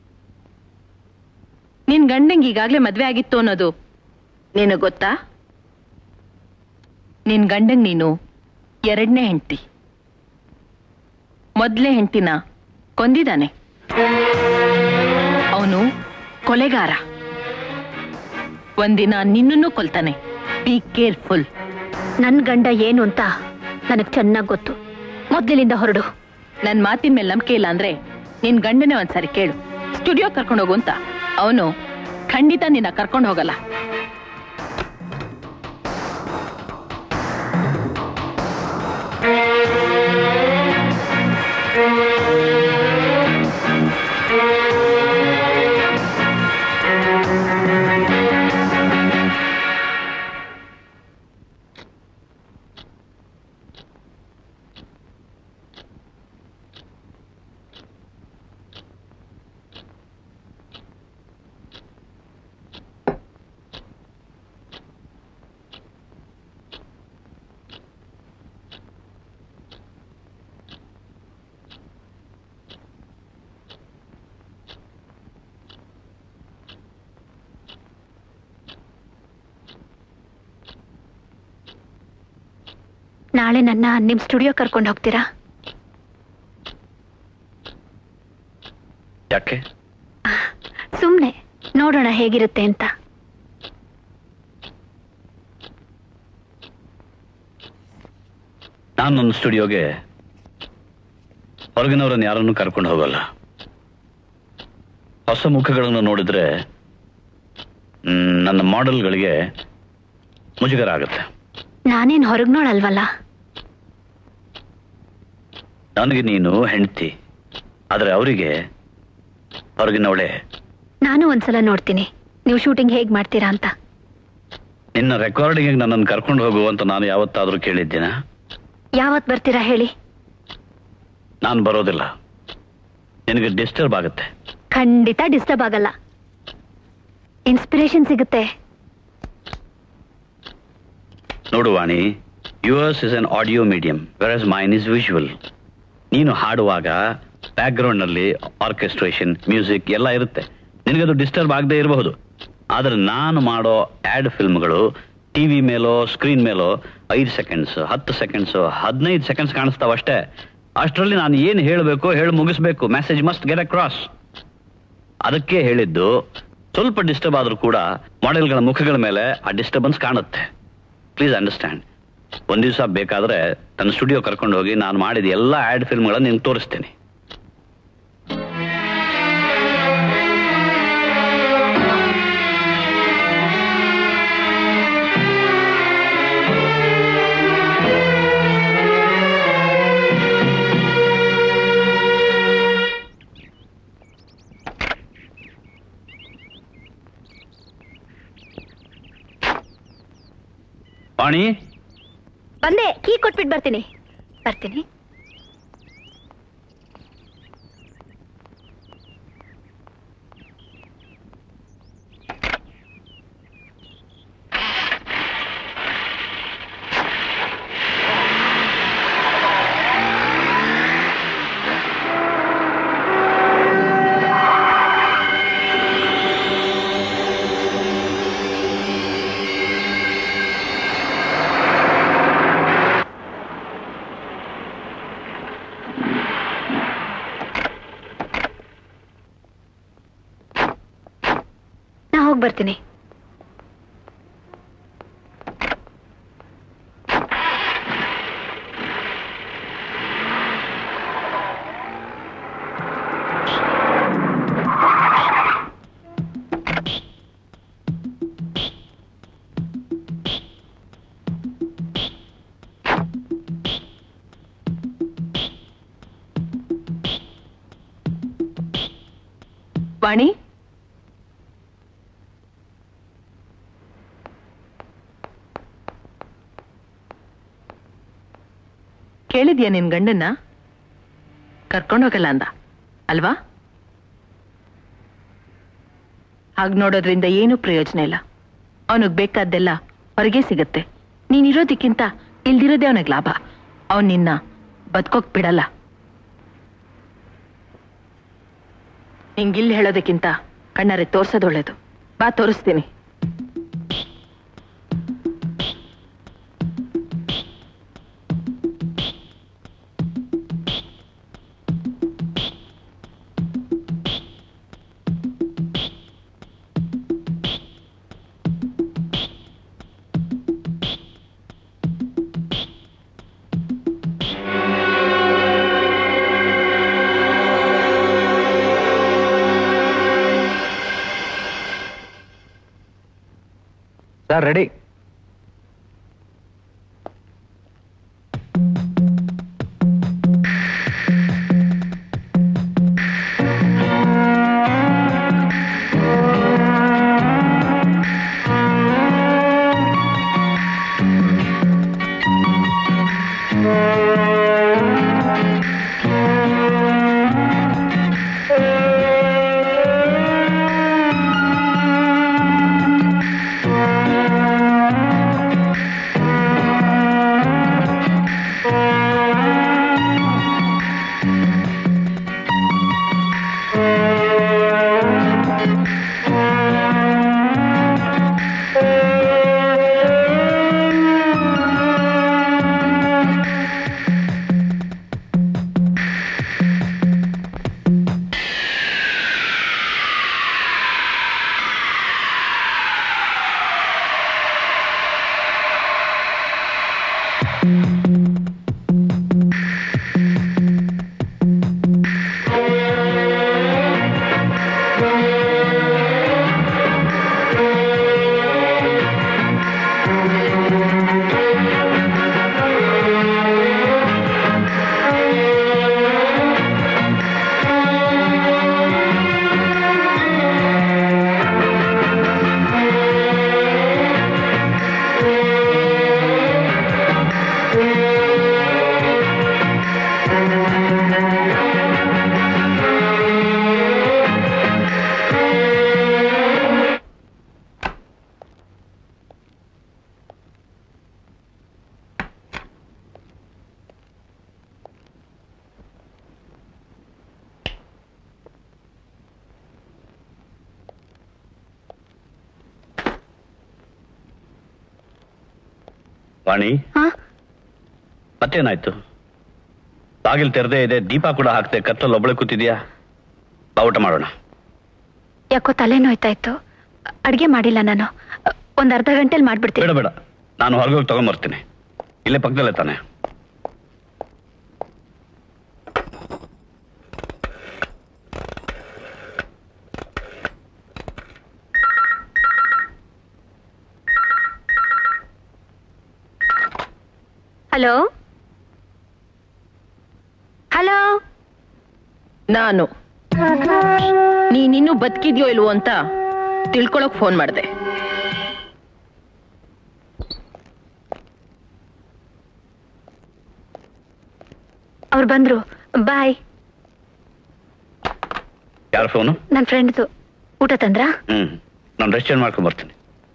ನಿನ್ ಗಂಡಂಗ್ ಈಗಾಗ್ಲೇ ಮದ್ವೆ ಆಗಿತ್ತು ಅನ್ನೋದು ನಿನಗ್ ಗೊತ್ತಾ ನಿನ್ ಗಂಡಂಗ್ ನೀನು ಎರಡನೇ ಹೆಂಡತಿ ಮೊದ್ಲೇ ಹೆಂಡತಿನ ಕೊಂದಿದ್ದಾನೆ ಅವನು ಕೊಲೆಗಾರ ಒಂದಿನ ನಿನ್ನನ್ನು ಕೊಲ್ತಾನೆ ಬಿ ಕೇರ್ಫುಲ್ ನನ್ ಗಂಡ ಏನು ಅಂತ ನನಗ್ ಚೆನ್ನಾಗ್ ಗೊತ್ತು ಮೊದ್ಲಿನಿಂದ ಹೊರಡು ನನ್ ಮಾತಿನ ಮೇಲೆ ನಂಬಿಕೆ ಇಲ್ಲ ಅಂದ್ರೆ ನಿನ್ ಗಂಡನೇ ಒಂದ್ಸರಿ ಕೇಳು ಸ್ಟುಡಿಯೋ ಕರ್ಕೊಂಡು ಹೋಗು ಅಂತ ಅವನು ಖಂಡಿತ ನಿನ್ನ ಕರ್ಕೊಂಡು ಹೋಗಲ್ಲ ನಾಳೆ ನನ್ನ ನಿಮ್ ಸ್ಟುಡಿಯೋ ಕರ್ಕೊಂಡು ಹೋಗ್ತೀರಾ ಯಾಕೆ ಸುಮ್ನೆ ನೋಡೋಣ ಹೇಗಿರುತ್ತೆ ಅಂತ ನಾನು ನನ್ನ ಸ್ಟುಡಿಯೋಗೆ ಹೊರಗಿನವರನ್ನು ಯಾರನ್ನು ಕರ್ಕೊಂಡು ಹೋಗಲ್ಲ ಹೊಸ ಮುಖಗಳನ್ನು ನೋಡಿದ್ರೆ ಮ್, ನನ್ನ ಮಾಡೆಲ್ಗಳಿಗೆ ಮುಜುಗರ ಆಗುತ್ತೆ ನಾನೇನ್ ಹೊರಗ್ ನೋಡಲ್ವಲ್ಲ ನನಗೆ ನೀನು ಹೆಂಡತಿ ಆದರೆ ಅವರಿಗೆ ಹೊರಗಿನವಳೆ ನಾನು ಒಂದ್ಸಲ ನೋಡ್ತೀನಿ ನೀವು ಶೂಟಿಂಗ್ ಹೇಗ್ ಮಾಡ್ತೀರಾ ಅಂತ ನಿನ್ನ ರೆಕಾರ್ಡಿಂಗ್ ನನ್ನನ್ನು ಕರ್ಕೊಂಡು ಹೋಗು ಅಂತ ನಾನು ಯಾವತ್ತಾದರೂ ಕೇಳಿದ್ದೀನ ಯಾವತ್ ಬರ್ತೀರಾ ಹೇಳಿ ನಾನು ಬರೋದಿಲ್ಲ ನಿನಗೆ ಡಿಸ್ಟರ್ಬ್ ಆಗುತ್ತೆ ಖಂಡಿತ ಡಿಸ್ಟರ್ಬ್ ಆಗಲ್ಲ ಇನ್ಸ್ಪಿರೇಷನ್ ಸಿಗುತ್ತೆ ನೋಡು Vani yours is an audio medium versus mine is visual ನೀನು ಹಾಡುವಾಗ ಬ್ಯಾಕ್ಗ್ರೌಂಡ್ ನಲ್ಲಿ ಆರ್ಕೆಸ್ಟ್ರೇಷನ್ ಮ್ಯೂಸಿಕ್ ಎಲ್ಲ ಇರುತ್ತೆ ನಿನಗದು ಡಿಸ್ಟರ್ಬ್ ಆಗದೆ ಇರಬಹುದು ಆದರೆ ನಾನು ಮಾಡೋ ಆಡ್ ಫಿಲ್ಮ್ಗಳು ಟಿವಿ ಮೇಲೋ ಸ್ಕ್ರೀನ್ ಮೇಲೋ ಐದು ಸೆಕೆಂಡ್ಸ್ ಹತ್ತು ಸೆಕೆಂಡ್ಸ್ ಹದಿನೈದು ಸೆಕೆಂಡ್ಸ್ ಕಾಣಿಸ್ತಾವಷ್ಟೇ ಅಷ್ಟರಲ್ಲಿ ನಾನು ಏನು ಹೇಳಬೇಕು ಹೇಳಿ ಮುಗಿಸ್ಬೇಕು ಮೆಸೇಜ್ ಮಸ್ಟ್ ಗೆಟ್ ಅಕ್ರಾಸ್ ಅದಕ್ಕೆ ಹೇಳಿದ್ದು ಸ್ವಲ್ಪ ಡಿಸ್ಟರ್ಬ್ ಆದ್ರೂ ಕೂಡ ಮಾಡೆಲ್ಗಳ ಮುಖಗಳ ಮೇಲೆ ಆ ಡಿಸ್ಟರ್ಬೆನ್ಸ್ ಕಾಣುತ್ತೆ ಪ್ಲೀಸ್ ಅಂಡರ್ಸ್ಟ್ಯಾಂಡ್ ಒಂದ್ ದಿವಸ ಬೇಕಾದ್ರೆ ತನ್ನ ಸ್ಟುಡಿಯೋ ಕರ್ಕೊಂಡು ಹೋಗಿ ನಾನು ಮಾಡಿದ ಎಲ್ಲ ಆಡ್ ಫಿಲ್ಮ್ಗಳನ್ನ ನಿನ್ಗೆ ತೋರಿಸ್ತೇನೆ ವಾಣಿ ಬಂದೆ ಕೀ ಕೊಟ್ಬಿಟ್ಟು ಬರ್ತೀನಿ ಬರ್ತೀನಿ ನಾ ಹೋಗಿ ಬರ್ತೀನಿ ವಾಣಿ ಕೇಳಿದ್ಯಾ ನಿನ್ ಗಂಡನ್ನ ಕರ್ಕೊಂಡೋಗಲ್ಲ ಅಂದ ಅಲ್ವಾ ಹಾಗ್ ನೋಡೋದ್ರಿಂದ ಏನೂ ಪ್ರಯೋಜನ ಇಲ್ಲ ಅವನಿಗೆ ಬೇಕಾದ್ದೆಲ್ಲ ಹೊರಗೆ ಸಿಗತ್ತೆ ನೀನಿರೋದಕ್ಕಿಂತ ಇಲ್ದಿರೋದೇ ಅವನಿಗೆ ಲಾಭ ಅವನ್ ನಿನ್ನ ಬದುಕೋಕ್ ಬಿಡಲ್ಲ ನಿಂಗಿಲ್ಲಿ ಹೇಳೋದಕ್ಕಿಂತ ಕಣ್ಣಾರೆ ತೋರ್ಸೋದು ಒಳ್ಳೇದು ಬಾ ತೋರಿಸ್ತೀನಿ ಸರ್ ರೆಡಿ ಆ ವಾಣಿ ಹಾ ಮತ್ತೇನಾಯ್ತು ಬಾಗಿಲು ತೆರೆದೇ ಇದೆ ದೀಪ ಕೂಡ ಹಾಕ್ತೆ ಕತ್ತಲ್ಲಿ ಒಬ್ಬಳೆ ಕೂತಿದ್ಯಾ ಬಾ ಊಟ ಮಾಡೋಣ ಯಾಕೋ ತಲೆ ನೋಯ್ತಾ ಇತ್ತು ಅಡ್ಗೆ ಮಾಡಿಲ್ಲ ನಾನು ಒಂದ್ ಅರ್ಧ ಗಂಟೆಲಿ ಮಾಡ್ಬಿಡ್ತೀನಿ ಬೇಡ ಬೇಡ ನಾನು ಹೊರಗೋಗಿ ತಗೊಂಬರ್ತೀನಿ ಇಲ್ಲೇ ಪಕ್ಕದಲ್ಲೇ ತಾನೆ ಹಲೋ ಹಲೋ ನಾನು ನೀನಿನ್ನೂ ಬದುಕಿದ್ಯೋ ಇಲ್ವೋ ಅಂತ ತಿಳ್ಕೊಳಕ್ ಫೋನ್ ಮಾಡಿದೆ ಅವ್ರು ಬಂದ್ರು ಬಾಯ್ ಯಾರ ಫೋನು ನನ್ನ ಫ್ರೆಂಡ್ದು ಊಟ ತಂದ್ರಾ ಹ್ಮ್ ನಾನು ರೆಸ್ಟ್ ಚೇಂಜ್ ಮಾಡ್ಕೊಂಡ್ ಬರ್ತೀನಿ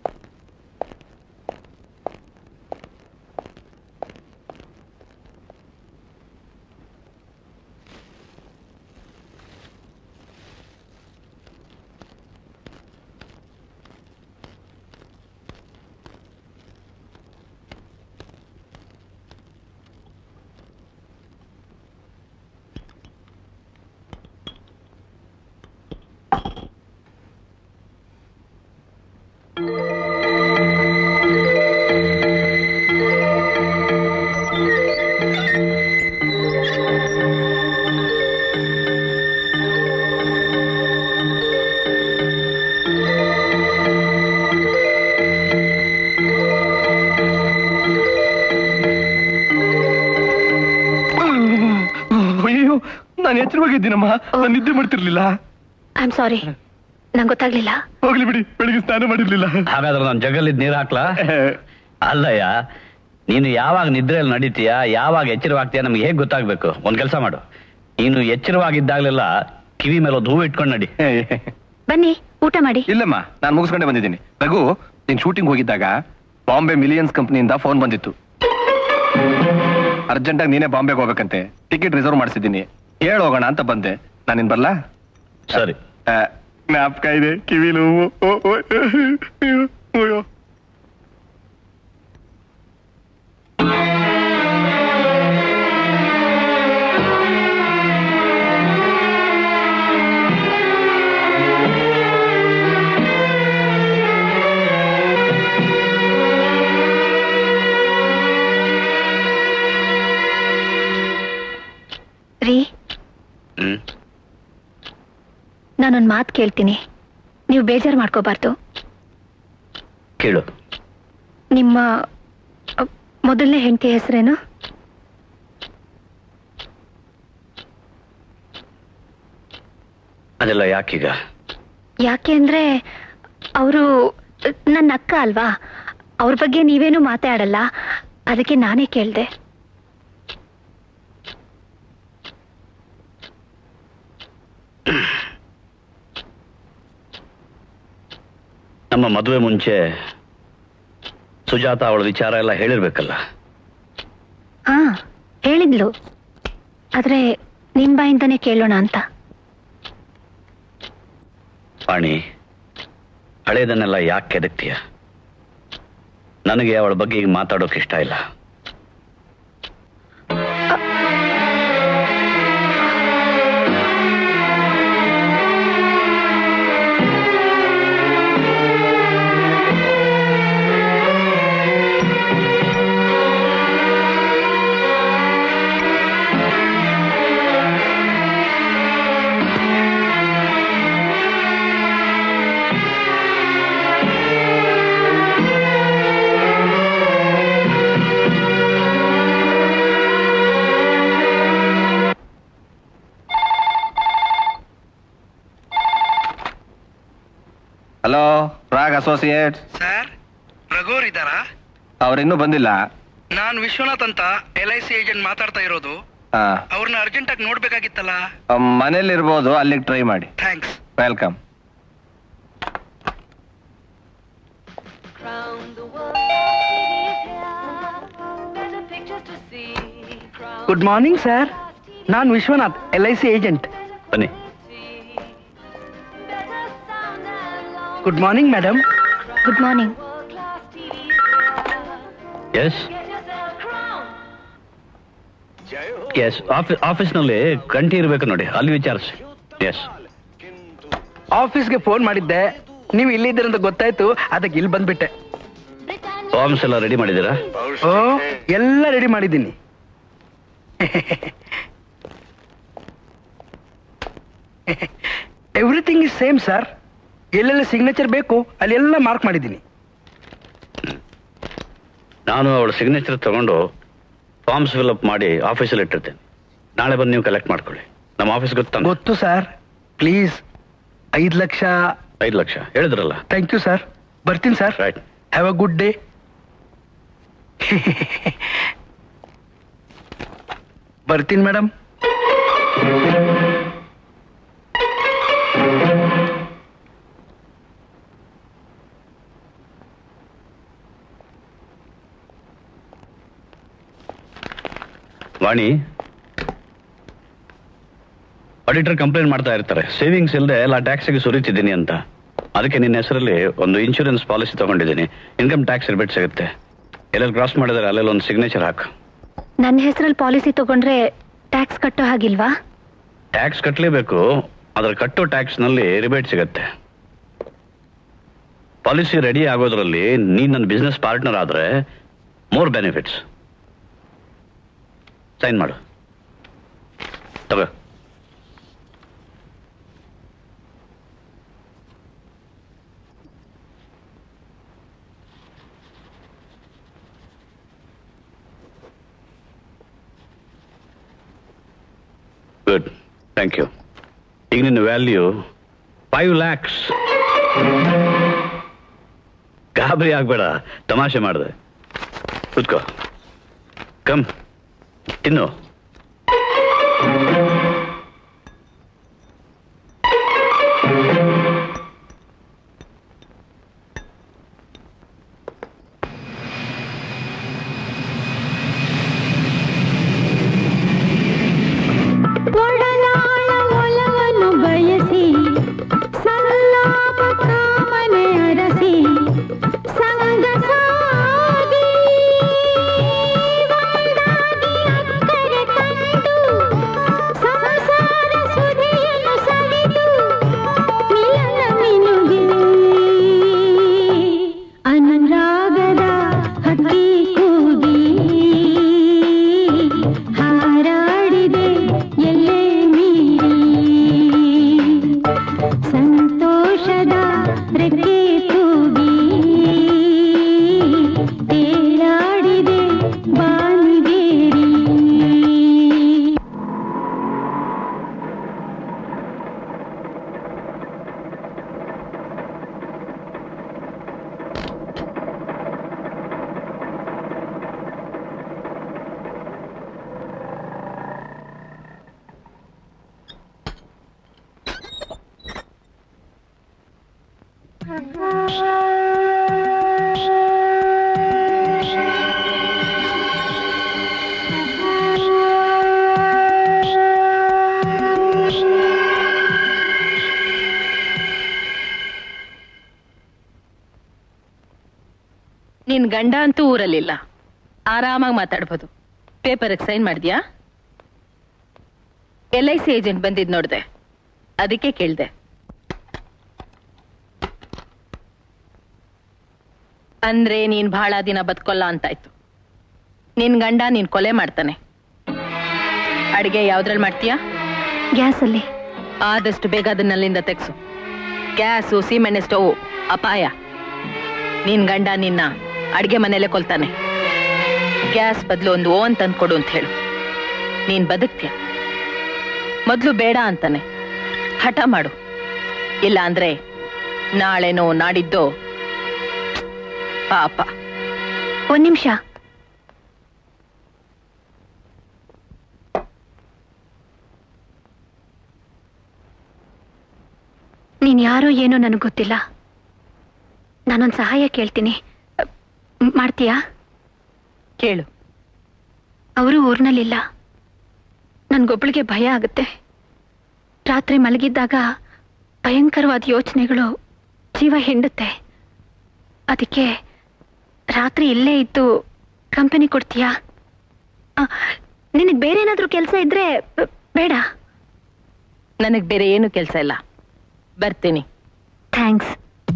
ಅಯ್ಯೋ ನಾನು ಎಚ್ಚರವಾಗಿದ್ದೀನಮ್ಮ ನಾನು ನಿದ್ದೆ ಮಾಡ್ತಿರ್ಲಿಲ್ಲ ಐ ಆಮ್ ಸಾರಿ ನಂಗೆ ಗೊತ್ತಾಗ್ಲಿಲ್ಲ ಹೋಗ್ಲಿ ಬಿಡಿ ಬೆಳಿಗ್ಗೆ ಸ್ನಾನ ಮಾಡಿರ್ಲಿಲ್ಲ ಹಾಗಾದ್ರೆ ನಾನು ಜಗ್ಗಲ್ಲಿದ್ ನೀರು ಹಾಕ್ಲಾ ಅಲ್ಲಯ್ಯ ನೀನು ಯಾವಾಗ ನಿದ್ರೆಯಲ್ಲಿ ನಡೀತೀಯ ಯಾವಾಗ ಎಚ್ಚರವಾಗ್ತೀಯ ನಮ್ಗೆ ಹೇಗೆ ಗೊತ್ತಾಗ್ಬೇಕು ಒಂದ್ ಕೆಲಸ ಮಾಡು ನೀನು ಎಚ್ಚರವಾಗಿದ್ದಾಗಲೆಲ್ಲ ಕಿವಿ ಮೇಲೆ ಒಂದು ಹೂ ಇಟ್ಕೊಂಡು ನಡಿ ಬನ್ನಿ ಊಟ ಮಾಡಿ ಇಲ್ಲಮ್ಮ ನಾನು ಮುಗಿಸ್ಕೊಂಡೆ ಬಂದಿದ್ದೀನಿ ರಘು ನೀನ್ ಶೂಟಿಂಗ್ ಹೋಗಿದ್ದಾಗ ಬಾಂಬೆ ಮಿಲಿಯನ್ಸ್ ಕಂಪ್ನಿಯಿಂದ ಫೋನ್ ಬಂದಿತ್ತು ಅರ್ಜೆಂಟಾಗಿ ನೀನೇ ಬಾಂಬೆಗೆ ಹೋಗ್ಬೇಕಂತೆ ಟಿಕೆಟ್ ರಿಸರ್ವ್ ಮಾಡಿಸಿದ್ದೀನಿ ಹೇಳಿ ಹೋಗೋಣ ಅಂತ ಬಂದೆ ನಾನಿನ್ ಬರ್ಲಾ ಸರಿ ಆ, ಜ್ಞಾಪಕ ಇದೆ ಕಿವಿ ನೋವು ಓ, ಓ, ಅಯ್ಯೋ, ಅಯ್ಯೋ. ರೀ ಹ್ಮ್ ನಾನೊಂದ್ ಮಾತು ಕೇಳ್ತೀನಿ ನೀವು ಬೇಜಾರು ಮಾಡ್ಕೋಬಾರ್ದು ಕೇಳು ನಿಮ್ಮ ಅ, ಮೊದಲನೇ ಹೆಂಡತಿ ಹೆಸರೇನು ಅದೆಲ್ಲ ಯಾಕೀಗ ಯಾಕೆ ಅಂದ್ರೆ ಅವರು ನನ್ನ ಅಕ್ಕ ಅಲ್ವಾ ಅವ್ರ ಬಗ್ಗೆ ನೀವೇನು ಮಾತಾಡಲ್ಲ ಅದಕ್ಕೆ ನಾನೇ ಕೇಳ್ದೆ ನಮ್ಮ ಮದುವೆ ಮುಂಚೆ ಸುಜಾತ ಅವಳ ವಿಚಾರ ಎಲ್ಲ ಹೇಳಿರ್ಬೇಕಲ್ಲ ಹಾ ಹೇಳಿದ್ಲು ಆದ್ರೆ ನಿಮ್ ಬಾಯಿಂದಾನೇ ಕೇಳೋಣ ಅಂತ ವಾಣಿ ಹಳೇದನ್ನೆಲ್ಲ ಯಾಕೆ ಕೆದಕ್ತೀಯ ನನಗೆ ಅವಳ ಬಗ್ಗೆ ಈಗ ಮಾತಾಡೋಕೆ ಇಷ್ಟ ಇಲ್ಲ ಹಲೋ ರಾಗ್ ಅಸೋಸಿಯೇಟ್ ಸರ್ ರಘುವರ್ ಇದ್ದಾರಾ ಅವ್ರಿನ್ನೂ ಬಂದಿಲ್ಲ ನಾನು ವಿಶ್ವನಾಥ್ ಅಂತ ಎಲ್ ಐ ಸಿ ಏಜೆಂಟ್ ಮಾತಾಡ್ತಾ ಇರೋದು ಹಾ ಅವ್ರನ್ನ ಅರ್ಜೆಂಟ್ ಆಗಿ ನೋಡ್ಬೇಕಾಗಿತ್ತಲ್ಲ ಮನೇಲಿರ್ಬೋದು ಅಲ್ಲಿಗೆ ಟ್ರೈ ಮಾಡಿ thanks welcome good morning sir ನಾನು Vishwanath L I C agent ಬನ್ನಿ good morning madam good morning yes yes ಆಫೀಸ್ನಲ್ಲಿ ಗಂಟೆ ಇರಬೇಕು ನೋಡಿ ಅಲ್ಲಿ ವಿಚಾರಿಸಿ ಎಸ್ ಆಫೀಸ್ಗೆ ಫೋನ್ ಮಾಡಿದ್ದೆ ನೀವು ಇಲ್ಲಿದ್ದೀರಂತ ಗೊತ್ತಾಯ್ತು ಅದಕ್ಕೆ ಇಲ್ಲಿ ಬಂದ್ಬಿಟ್ಟೆ ಫಾರ್ಮ್ಸ್ ಎಲ್ಲ ರೆಡಿ ಮಾಡಿದ್ದೀರಾ ಓ ಎಲ್ಲ ರೆಡಿ ಮಾಡಿದ್ದೀನಿ ಎವ್ರಿಥಿಂಗ್ ಇಸ್ ಸೇಮ್ ಸರ್ ಎಲ್ಲೆಲ್ಲ ಸಿಗ್ನೇಚರ್ ಬೇಕು ಅಲ್ಲೆಲ್ಲ ಮಾರ್ಕ್ ಮಾಡಿದ್ದೀನಿ ನಾನು ಅವಳ ಸಿಗ್ನೇಚರ್ ತಗೊಂಡು ಫಾರ್ಮ್ಸ್ ಫಿಲ್ಅಪ್ ಮಾಡಿ ಆಫೀಸಲ್ಲಿ ಇಟ್ಟಿರ್ತೇನೆ ನಾಳೆ ಬಂದು ನೀವು ಕಲೆಕ್ಟ್ ಮಾಡ್ಕೊಳ್ಳಿ ನಮ್ಮ ಆಫೀಸ್ ಗೊತ್ತಾನೆ ಗೊತ್ತು ಸರ್ ಪ್ಲೀಸ್ ಐದು ಲಕ್ಷ ಐದು ಲಕ್ಷ ಹೇಳಿದ್ರಲ್ಲ ಥ್ಯಾಂಕ್ ಯು ಸರ್ ಬರ್ತೀನಿ sir right have a good day ಬರ್ತೀನಿ ಮೇಡಮ್ ವಾಣಿ ಆಡಿಟರ್ ಕಂಪ್ಲೇಂಟ್ ಮಾಡ್ತಾ ಇರ್ತಾರೆ ಸೇವಿಂಗ್ಸ್ ಇಲ್ಲದೆ ಎಲ್ಲ ಟ್ಯಾಕ್ಸ್ಗೆ ಸುರಿತಿದ್ದೀನಿ ಅಂತ ಅದಕ್ಕೆ ನಿನ್ನ ಹೆಸರಲ್ಲಿ ಒಂದು ಇನ್ಶೂರೆನ್ಸ್ ಪಾಲಿಸಿ ತಗೊಂಡಿದ್ದೀನಿ ಇನ್ಕಮ್ ಟ್ಯಾಕ್ಸ್ ರಿಬೇಟ್ ಸಿಗುತ್ತೆ ಎಲ್ಲೆಲ್ಲಿ ಕ್ರಾಸ್ ಮಾಡಿದರೆ ಅಲ್ಲೆಲ್ಲ ಒಂದು ಸಿಗ್ನೇಚರ್ ಹಾಕು ನನ್ನ ಹೆಸರಲ್ಲಿ ಪಾಲಿಸಿ ತಗೊಂಡ್ರೆ ಟ್ಯಾಕ್ಸ್ ಕಟ್ಟೋ ಹಾಗಿಲ್ವಾ ಟ್ಯಾಕ್ಸ್ ಕಟ್ಟಲೇಬೇಕು ಅದರ ಕಟ್ಟೋ ಟ್ಯಾಕ್ಸ್ನಲ್ಲಿ ರಿಬೇಟ್ ಸಿಗುತ್ತೆ ಪಾಲಿಸಿ ರೆಡಿ ಆಗೋದ್ರಲ್ಲಿ ನೀನು ನನ್ನ ಬಿಸ್ನೆಸ್ ಪಾರ್ಟ್ನರ್ ಆದರೆ ಮೋರ್ ಬೆನಿಫಿಟ್ಸ್ ಸೈನ್ ಮಾಡು ತಗೋ ಗುಡ್ ಥ್ಯಾಂಕ್ ಯು ಈಗ ನಿನ್ನ ವ್ಯಾಲ್ಯೂ ಫೈವ್ ಲ್ಯಾಕ್ಸ್ ಗಾಬರಿ ಆಗ್ಬೇಡ ತಮಾಷೆ ಮಾಡಿದೆ ಕೂತ್ಕೋ ಕಮ್ ತಿನ್ನು ಒಡನಾಳ ಒಲವನ್ನು ಬಯಸಿ ಸಲ್ಲಾಪ ಕಾಮನೆ ಅರಸಿ ಸಂಗ ಸಾಗಿ ಒಂದಾಗಿ ಅಕ್ಕರೆ ತಂದು ಸಂಸಾರ ಸುಧೆಯನ್ನು ಸವಿದು ಮಿಲನ ಮಿನುಗೆ ಅನುರಾಗದ ಹಕ್ಕಿ ಕೂಗಿ ಹಾರಾಡಿದೆ ಎಲ್ಲೇ ಮೀರಿ ಸಂತೋಷದ ರೆಕ್ಕೆ ತೂಗಿ ತೇಲಾಡಿದೆ ಬಾನಿಗೇರಿ ನಿನ್ ಗಂಡ ಅಂತೂ ಊರಲ್ಲಿಲ್ಲ ಆರಾಮಾಗಿ ಮಾತಾಡ್ಬೋದು ಪೇಪರ್ಗೆ ಸೈನ್ ಮಾಡಿದ್ಯಾ ಎಲ್ ಐ ಸಿ ಏಜೆಂಟ್ ಬಂದಿದ್ ನೋಡ್ದೆ ಅದಕ್ಕೆ ಕೇಳ್ದೆ ಅಂದ್ರೆ ನೀನ್ ಬಹಳ ದಿನ ಬದುಕೊಲ್ಲ ಅಂತಾಯ್ತು ನಿನ್ ಗಂಡ ನೀನ್ ಕೊಲೆ ಮಾಡ್ತಾನೆ ಅಡಿಗೆ ಯಾವ್ದ್ರಲ್ಲಿ ಮಾಡ್ತೀಯಾ ಗ್ಯಾಸಲ್ಲಿ ಆದಷ್ಟು ಬೇಗ ಅದನ್ನಲ್ಲಿಂದ ತೆಗ್ಸು ಗ್ಯಾಸು ಸೀಮೆಣ್ಣೆ ಸ್ಟವ್ ಅಪಾಯ ನಿನ್ ಗಂಡ ನಿನ್ನ ಅಡ್ಗೆ ಮನೇಲೆ ಕೊಲ್ತಾನೆ ಗ್ಯಾಸ್ ಬದಲು ಒಂದು ಓವನ್ ತಂದು ಕೊಡು ಅಂತ ಹೇಳು ನೀನ್ ಬದುಕ್ತೀಯ ಮೊದ್ಲು ಬೇಡ ಅಂತಾನೆ ಹಠ ಮಾಡು ಇಲ್ಲ ಅಂದ್ರೆ ನಾಳೆನೋ ನಾಡಿದ್ದೋ ಪಾಪ ಒಂದ್ ನಿಮಿಷ ನೀನ್ ಯಾರೋ ಏನೋ ನನಗೆ ಗೊತ್ತಿಲ್ಲ ನಾನೊಂದು ಸಹಾಯ ಕೇಳ್ತೀನಿ ಅ, ಮ್- ಮಾಡ್ತೀಯಾ ಕೇಳು ಅವರು ಊರ್ನಲ್ಲಿಲ್ಲ ನನ್ಗೊಬ್ಳಿಗೆ ಭಯ ಆಗುತ್ತೆ ರಾತ್ರಿ ಮಲಗಿದ್ದಾಗ ಭಯಂಕರವಾದ ಯೋಚನೆಗಳು ಜೀವ ಹಿಂಡುತ್ತೆ ಅದಕ್ಕೆ ರಾತ್ರಿ ಇಲ್ಲೇ ಇದ್ದು ಕಂಪನಿ ಕೊಡ್ತೀಯಾ ನಿನಗೆ ಬೇರೆ ಏನಾದ್ರೂ ಕೆಲಸ ಇದ್ರೆ ಬ- ಬೇಡ ನನಗ್ ಬೇರೆ ಏನು ಕೆಲಸ ಇಲ್ಲ ಬರ್ತೀನಿ ಥ್ಯಾಂಕ್ಸ್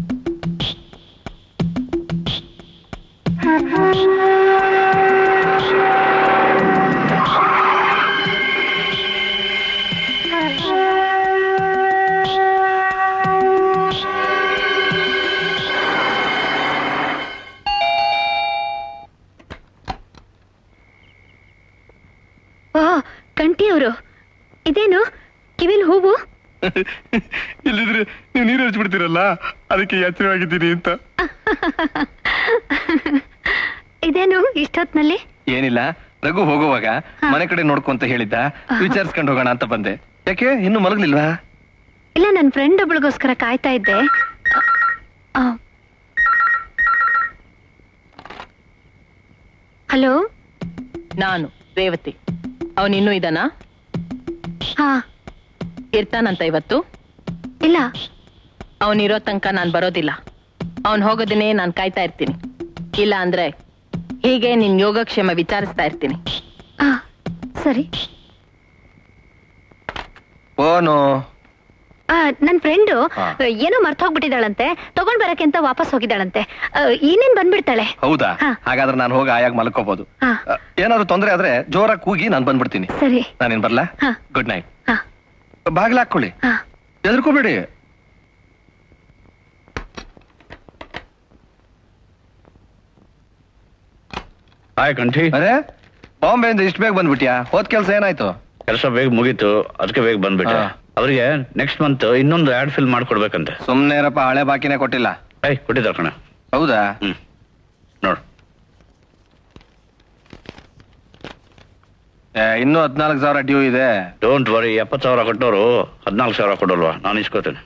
ಓ ಕಂಠಿಯವರು ಇದೇನು ಕಿವಿಲ್ ಹೂವು ಇಲ್ಲಿದ್ರೆ ನೀವು ನೀರು ಹಚ್ಬಿಡ್ತೀರಲ್ಲ ಅದಕ್ಕೆ ಎಚ್ಚರವಾಗಿದ್ದೀನಿ ಅಂತ ಇದೇನು ಇಷ್ಟೊತ್ನಲ್ಲಿ ಏನಿಲ್ಲ ರಘು ಹೋಗುವಾಗ ಮನೆ ಕಡೆ ನೋಡ್ಕೊಂತ ಹೇಳಿದ್ದ ವಿಚಾರಿಸ್ಕೊಂಡು ಹೋಗೋಣ ಅಂತ ಬಂದೆ ಯಾಕೆ ಇನ್ನು ಮಲಗ್ಲಿಲ್ವಾ ಇಲ್ಲ ನನ್ನ ಫ್ರೆಂಡ್ ಒಬ್ಳಿಗೋಸ್ಕರ ಕಾಯ್ತಾ ಇದ್ದೆ ಹಲೋ ನಾನು ರೇವತಿ ಅವನಿನ್ನೂ ಇದಾನ ಹಾ ಇರ್ತಾನಂತ ಇವತ್ತು ಇಲ್ಲ ಅವನಿರೋ ತನಕ ನಾನು ಬರೋದಿಲ್ಲ ಅವನ್ ಹೋಗೋದನ್ನೇ ನಾನು ಕಾಯ್ತಾ ಇರ್ತೀನಿ ಇಲ್ಲ ಅಂದ್ರೆ ಹೀಗೆ ನಿನ್ ಯೋಗಕ್ಷೇಮ ವಿಚಾರಿಸ್ತಾ ಇರ್ತೀನಿ ಹಾ ಸರಿ ಓನು ಆ, ನನ್ ಫ್ರೆಂಡು ಹಾ. ಏನೋ ಮರ್ತೋಗ್ಬಿಟ್ಟಿದ್ದಾಳಂತೆ ತಗೊಂಡ್ ಬರಕ್ಕೆ ಅಂತ ವಾಪಸ್ ಹೋಗಿದ್ದಾಳಂತೆ ಆ, ಇನ್ನೇನ್ ಬಂದ್ಬಿಡ್ತಾಳೆ ಹೌದಾ ಹಾ. ಹಾಗಾದ್ರೆ ನಾನು ಹೋಗಿ ಆಯಾಗ ಮಲ್ಕೋಬಹುದು ಹಾ. ಏನಾದ್ರು ತೊಂದ್ರೆ ಆದ್ರೆ ಜೋರಾಗಿ ಕೂಗಿ ನಾನು ಬಂದ್ಬಿಡ್ತೀನಿ ಸರಿ ನಾನೇನ್ ಬರ್ಲಾ ಹಾ. ಗುಡ್ ನೈಟ್ ಹಾ ಬಾಗಿಲು ಹಾಕೊಳ್ಳಿ ಹಾ ಎದ್ರಕೋಬೇಡಿ ಹಾಯ್ ಕಂಠಿ ಅರೆ ಬಾಂಬೆಯಿಂದ ಇಷ್ಟು ಬೇಗ ಬಂದ್ಬಿಟ್ಯಾ ಹೋದ್ ಕೆಲ್ಸ ಏನಾಯ್ತು ಕೆಲಸ ಬೇಗ ಮುಗೀತು ಅದಕ್ಕೆ ಬೇಗ ಬಂದ್ಬಿಟ್ಟೆ ಹಾ. ಅವರಿಗೆ ನೆಕ್ಸ್ಟ್ ಮಂತ್ ಇನ್ನೊಂದು ಆಡ್ ಫಿಲ್ ಮಾಡ್ಕೊಡ್ಬೇಕಂತೆ ಸುಮ್ನೆ ಇರಪ್ಪ ಹಳೆ ಬಾಕಿನೇ ಕೊಟ್ಟಿಲ್ಲ ಏಯ್ ಕೊಟ್ಟಿದ್ದಾರೆ ಕಣ ಹೌದಾ ಹ್ಮ್ ನೋಡು ಏ, ಇನ್ನೂ ಹದ್ನಾಲ್ಕು ಸಾವಿರ ಡ್ಯೂ ಇದೆ ಡೋಂಟ್ ವರಿ ಎಪ್ಪತ್ತು ಸಾವಿರ ಕೊಟ್ಟವರು ಹದಿನಾಲ್ಕು ಸಾವಿರ ಕೊಡಲ್ವಾ ನಾನು ಇಸ್ಕೋತೇನೆ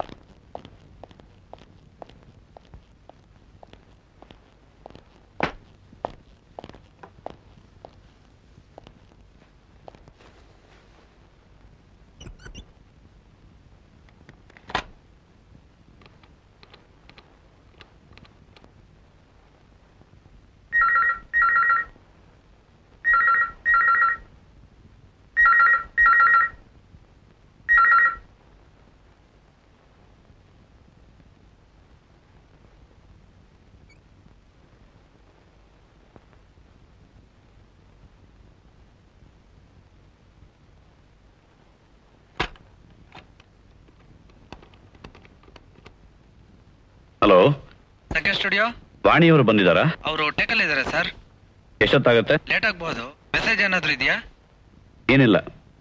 ಹಲೋ ಸೆಕೆಂಡ್ ಸ್ಟುಡಿಯೋ ವಾಣಿಯವರು ಬಂದಿದ್ದಾರಾ ಅವರು ಟೇಕಲ್ ಇದ್ದಾರೆ ಸರ್ ಎಷ್ಟೊತ್ತಾಗತ್ತೆ ಲೇಟ್ ಆಗ್ಬಹುದು ಮೆಸೇಜ್ ಏನಾದ್ರು ಇದೆಯಾ ಏನಿಲ್ಲ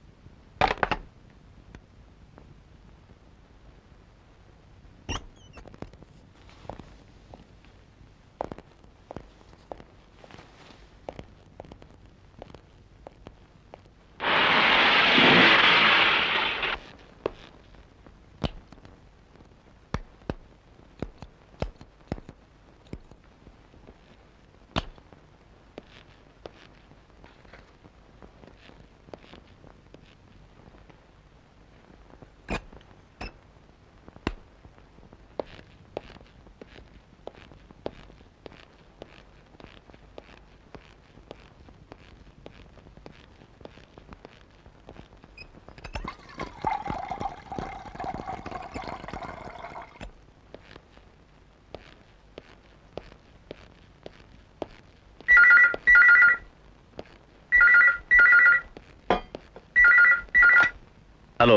hello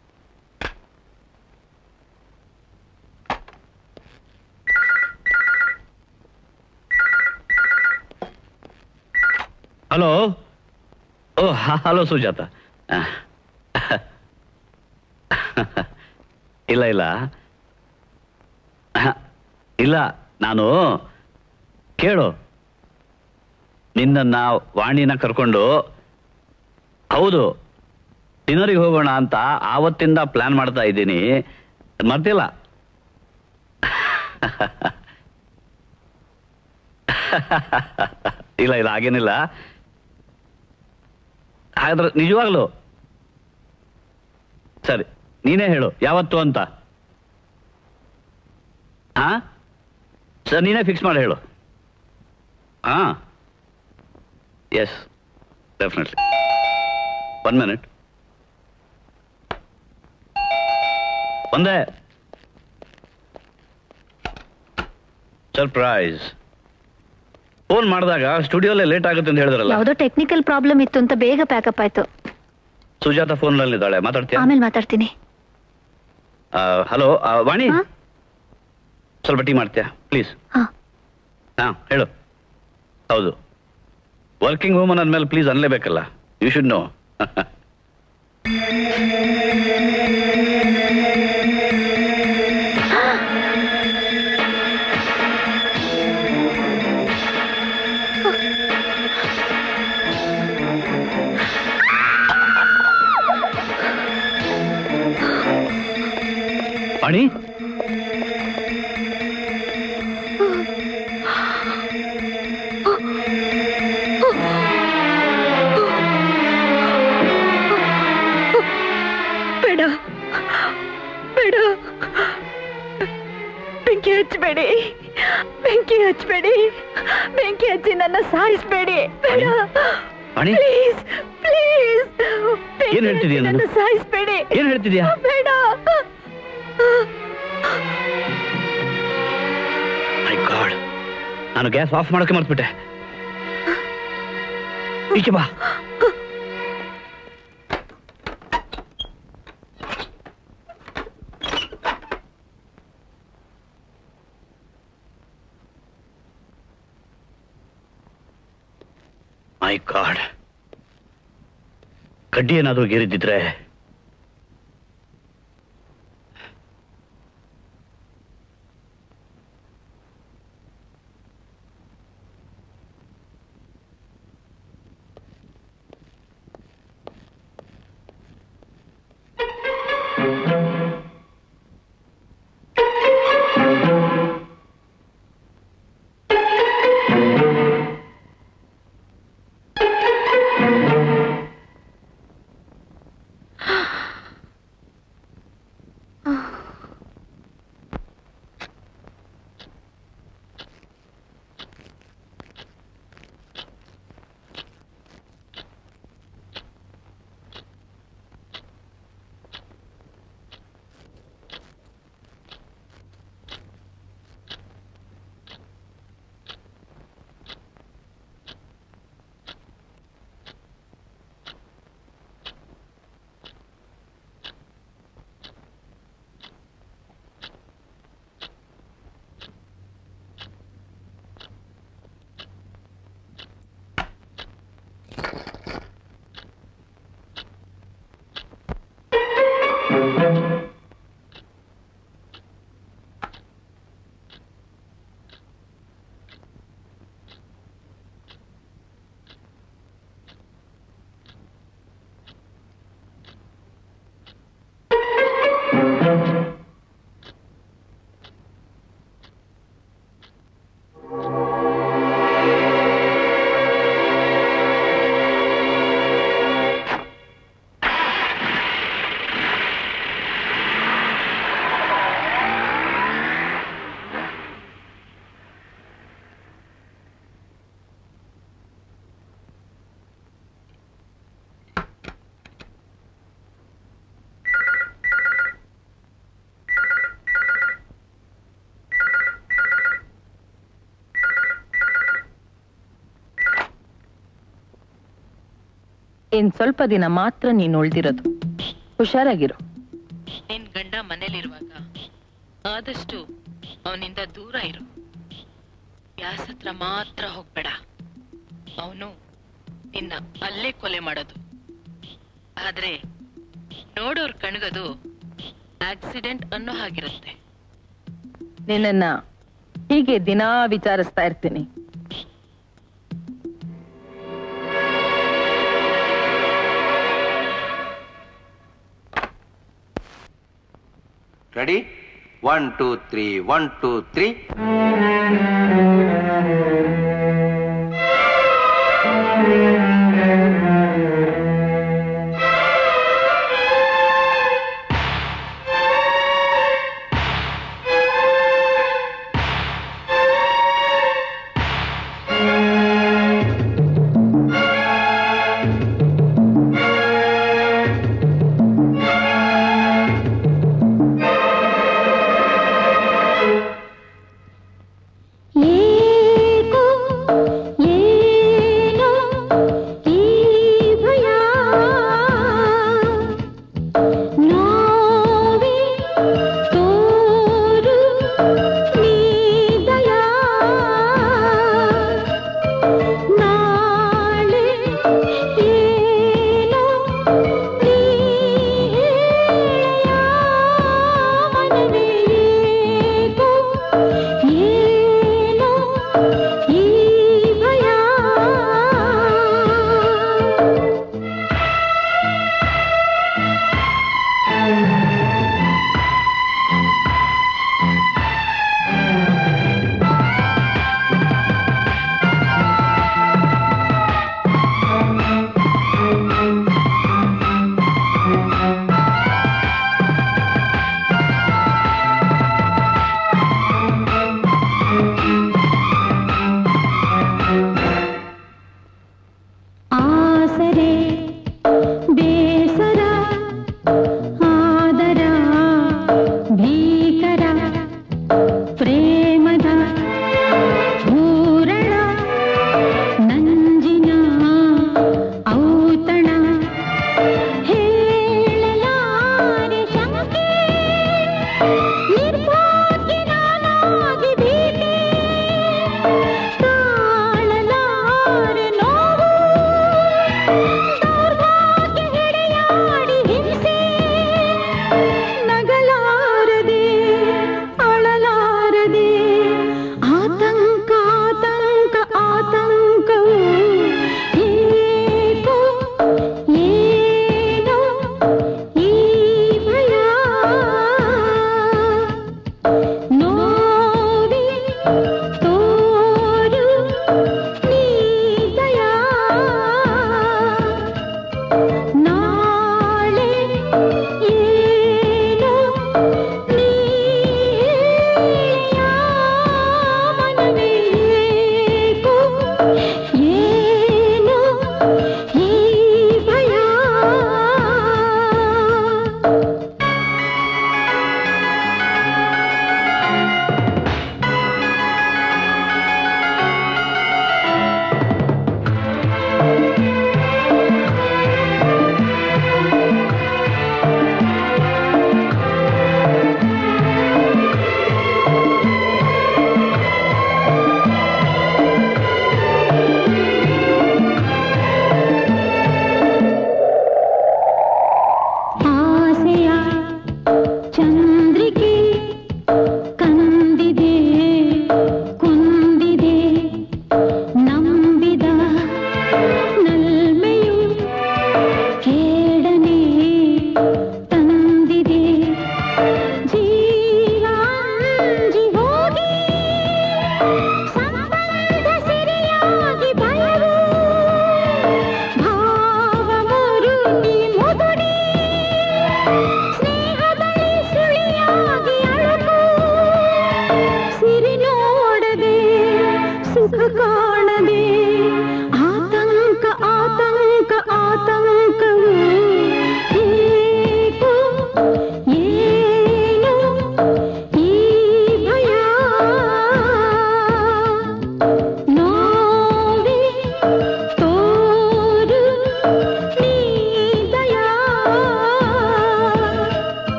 hello oh hello Sujatha ಆ. ಇಲ್ಲ ಇಲ್ಲ ಹ, ಇಲ್ಲ ನಾನು ಕೇಳು ನಿನ್ನನ್ನ ವಾಣಿನ ಕರ್ಕೊಂಡು ಹೌದು ಡಿನ್ನರಿಗೆ ಹೋಗೋಣ ಅಂತ ಆವತ್ತಿಂದ ಪ್ಲಾನ್ ಮಾಡ್ತಾ ಇದ್ದೀನಿ ಮರ್ತಿಲ್ಲ ಇಲ್ಲ ಇಲ್ಲ ಹಾಗೇನಿಲ್ಲ ಹಾಗಾದ್ರೆ ನಿಜವಾಗ್ಲು ಸರಿ ನೀನೇ ಹೇಳು ಯಾವತ್ತು ಅಂತ ಹಾ ಸರ್ ನೀನೇ ಫಿಕ್ಸ್ ಮಾಡಿ ಹೇಳು ಹಾ ಎಸ್ ಡೆಫಿನೆಟ್ಲಿ ಒನ್ ಮಿನಿಟ್ ಒಂದೇ ಸರ್ಪ್ರೈಸ್ ಫೋನ್ ಮಾಡಿದಾಗ ಸ್ಟುಡಿಯೋಲ್ಲೇ ಲೇಟ್ ಆಗುತ್ತೆ ಅಂತ ಹೇಳಿದ್ರಲ್ಲ ಯಾವುದೋ ಟೆಕ್ನಿಕಲ್ ಪ್ರಾಬ್ಲಮ್ ಇತ್ತು ಅಂತ ಬೇಗ ಪ್ಯಾಕಪ್ ಆಯ್ತು ಸುಜಾತ ಫೋನ್ ಇದ್ದಾಳೆ ಮಾತಾಡ್ತೀಯಾ ಆಮೇಲೆ ಮಾತಾಡ್ತೀನಿ ಹಲೋ ವಾಣಿ ಹಾ? ಸ್ವಲ್ಪ ಟೀ ಮಾಡ್ತೀಯಾ ಪ್ಲೀಸ್ ಹಾ ಹಾ ಹೇಳು ಹೌದು ವರ್ಕಿಂಗ್ ವುಮನ್ ಅಂದ್ಮೇಲೆ ಪ್ಲೀಸ್ ಅನ್ಲೇಬೇಕಲ್ಲ ಯು ಶುಡ್ ನೋ ವಾಣಿ ಬೇಡ ಬೇಡ ಬೆಂಕಿ ಹಚ್ಚಬೇಡಿ ಬೆಂಕಿ ಹಚ್ಚಬೇಡಿ ಬೆಂಕಿ ಹಚ್ಚಿ ನನ್ನ ಸಾಯಿಸ್ಬೇಡಿ ಬೇಡ ವಾಣಿ ಪ್ಲೀಸ್ ಪ್ಲೀಸ್ ಏನ್ ಹೇಳ್ತಿದೀಯ ನೀನು? ನನ್ನ ಸಾಯಿಸ್ಬೇಡಿ ಏನ್ ಹೇಳ್ತಿದ್ಯಾ ಬೇಡ ಮೈ ಗಾಡ್ ನಾನು ಗ್ಯಾಸ್ ಆಫ್ ಮಾಡೋಕೆ ಮರ್ತ್ಬಿಟ್ಟೆ ಈಚೆ ಬಾ ಮೈ ಗಾಡ್ ಕಡ್ಡಿ ಏನಾದ್ರೂ ಗೇರಿದ್ದಿದ್ರೆ ಇನ್ ಸ್ವಲ್ಪ ದಿನ ಮಾತ್ರ ನೀನ್ ಉಳ್ದಿರೋದು ಹುಷಾರಾಗಿರು ನಿನ್ ಗಂಡ ಮನೇಲಿರುವಾಗ ಆದಷ್ಟು ಅವನಿಂದ ದೂರ ಇರು ವ್ಯಾಸ ಹತ್ರ ಮಾತ್ರ ಹೋಗ್ಬೇಡ ಅವನು ನಿನ್ನ ಅಲ್ಲೇ ಕೊಲೆ ಮಾಡೋದು ಆದ್ರೆ ನೋಡೋರ್ ಕಣ್ಗದು ಆಕ್ಸಿಡೆಂಟ್ ಅನ್ನೋ ಹಾಗಿರುತ್ತೆ ನಿನ್ನನ್ನ ಹೀಗೆ ದಿನಾ ವಿಚಾರಿಸ್ತಾ ಇರ್ತೀನಿ ready one two three one two three ಏಕೋ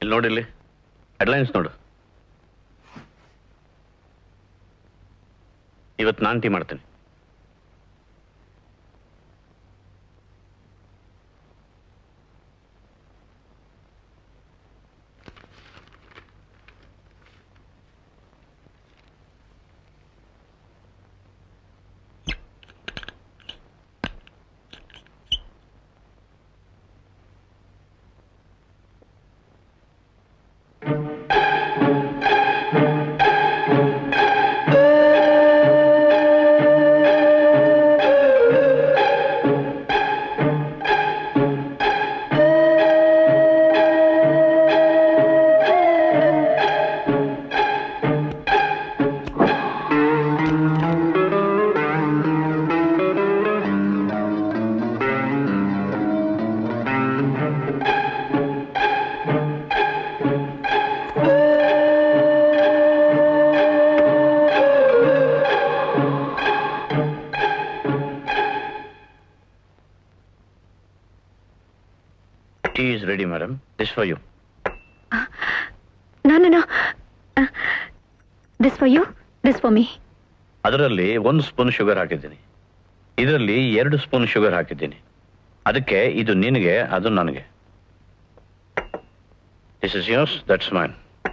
ಇಲ್ಲಿ ನೋಡಿಲ್ಲಿ ಹೆಡ್ಲೈನ್ಸ್ ನೋಡು ಇವತ್ತು ನಾನು ಟೀ ಮಾಡ್ತೀನಿ tea is ready madam this for you no no no this for you this for me ಅದರಲ್ಲಿ ಒಂದು ಸ್ಪೂನ್ ಶುಗರ್ ಹಾಕಿದ್ದೀನಿ ಇದರಲ್ಲಿ ಎರಡು ಸ್ಪೂನ್ ಶುಗರ್ ಹಾಕಿದ್ದೀನಿ ಅದಕ್ಕೆ ಇದು ನಿನಗೆ ಅದು ನನಗೆ this is yours that's mine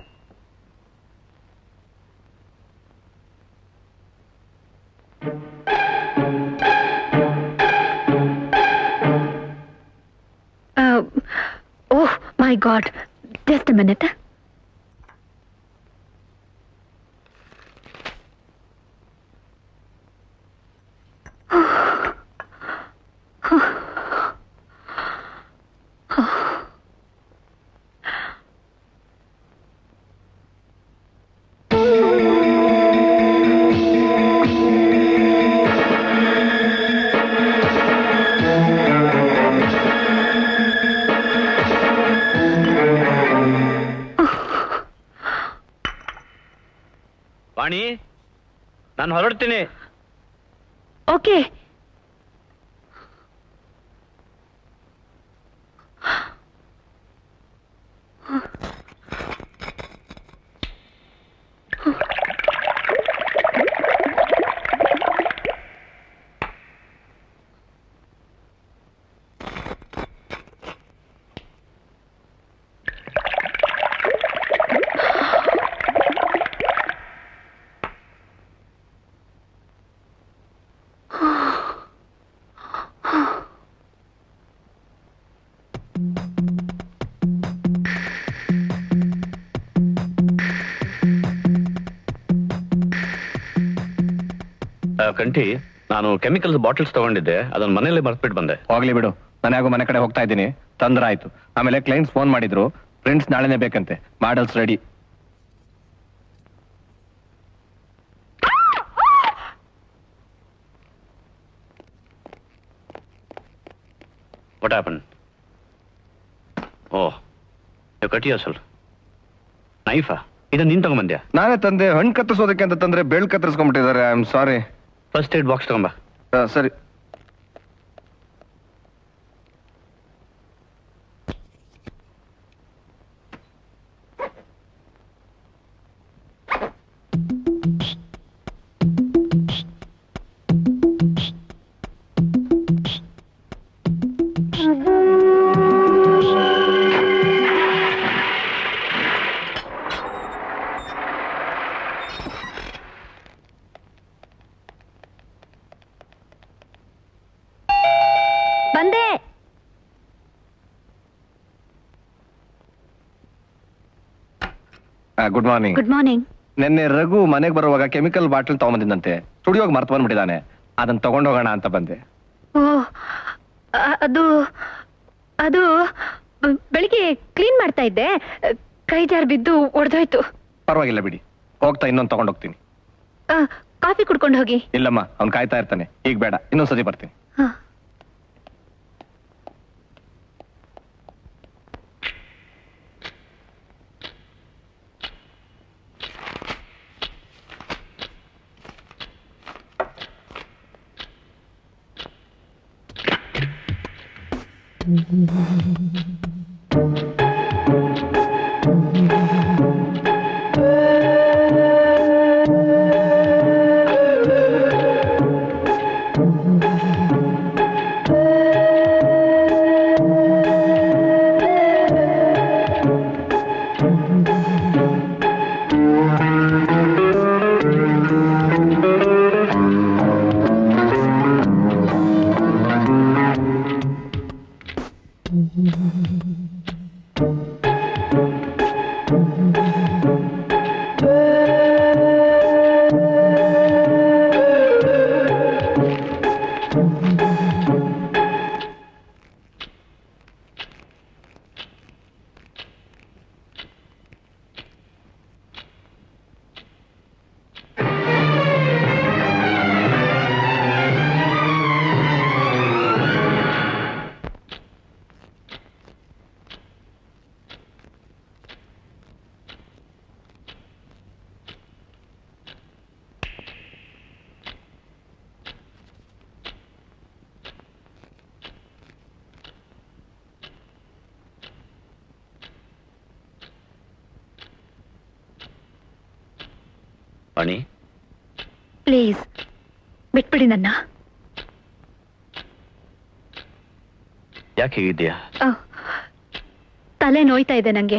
oh my god just minute Vani ನಾನು ಹೊರಡ್ತೀನಿ ಓಕೆ ಆ, ಕಂಠಿ ನಾನು ಕೆಮಿಕಲ್ಸ್ ಬಾಟಲ್ಸ್ ತಗೊಂಡಿದ್ದೆ ಅದನ್ನ ಮನೇಲಿ ಮರ್ತ್ಬಿಟ್ಟು ಬಂದೆ ಹೋಗ್ಲಿ ಬಿಡು ನಾನು ಯಾಗೋ ಮನೆ ಕಡೆ ಹೋಗ್ತಾ ಇದ್ದೀನಿ ತೊಂದ್ರೆ ಆಯ್ತು ಆಮೇಲೆ ಕ್ಲೈಂಟ್ಸ್ ಫೋನ್ ಮಾಡಿದ್ರು ಪ್ರಿಂಟ್ಸ್ ನಾಳೆನೇ ಬೇಕಂತೆ ಮಾಡಲ್ಸ್ ರೆಡಿ ವಾಟ್ ಹ್ಯಾಪನ್ ಓ ನೀವು ಕಟ್ ಯೋರ್ ನೈಫಾ ಇದನ್ನ ನೀನ್ ತಗೊಂಬಂದ್ಯಾ ನಾನೇ ತಂದೆ ಹಣ್ಣು ಕತ್ತರಿಸೋದಕ್ಕೆ ಅಂತ ತಂದ್ರೆ ಬೆಳ್ ಕತ್ತರಿಸ್ಕೊಂಡ್ಬಿಟ್ಟಿದ್ದಾರೆ I am sorry first aid box ತಗೊಂಬ ಸರಿ ಬಂದೆ ಗುಡ್ ಮಾರ್ನಿಂಗ್ ಗುಡ್ ಮಾರ್ನಿಂಗ್ ನಿನ್ನೆ ರಘು ಮನೆಗೆ ಬರುವಾಗ ಕೆಮಿಕಲ್ ಬಾಟಲ್ ತಗೊಂಬಂದಿದ್ದಂತೆ ಸ್ಟುಡಿಯೋಗೆ ಮರ್ತು ಬಂದ್ಬಿಟ್ಟಿದ್ದಾನೆ ಅದನ್ನ ತಗೊಂಡೋಗೋಣ ಅಂತ ಬಂದೆ ಓ ಅ- ಅದು ಅದು ಬ- ಬೆಳಿಗ್ಗೆ ಕ್ಲೀನ್ ಮಾಡ್ತಾ ಇದ್ದೆ ಕೈ ಜಾರ್ ಬಿದ್ದು ಒಡೆದೋಯ್ತು ಪರವಾಗಿಲ್ಲ ಬಿಡಿ ಹೋಗ್ತಾ ಇನ್ನೊಂದು ತಗೊಂಡೋಗ್ತೀನಿ ಕಾಫಿ ಕುಡ್ಕೊಂಡು ಹೋಗಿ ಇಲ್ಲಮ್ಮ ಅವ್ನು ಕಾಯ್ತಾ ಇರ್ತಾನೆ ಈಗ ಬೇಡ ಇನ್ನೊಂದ್ಸತಿ ಬರ್ತೀನಿ ಹ. ವಾಣಿ ಪ್ಲೀಸ್ ಬಿಟ್ಬಿಡಿ ನನ್ನ ಯಾಕೆ ಹೀಗಿದ್ಯಾ ಅಹ್, ತಲೆ ನೋಯ್ತಾ ಇದೆ ನಂಗೆ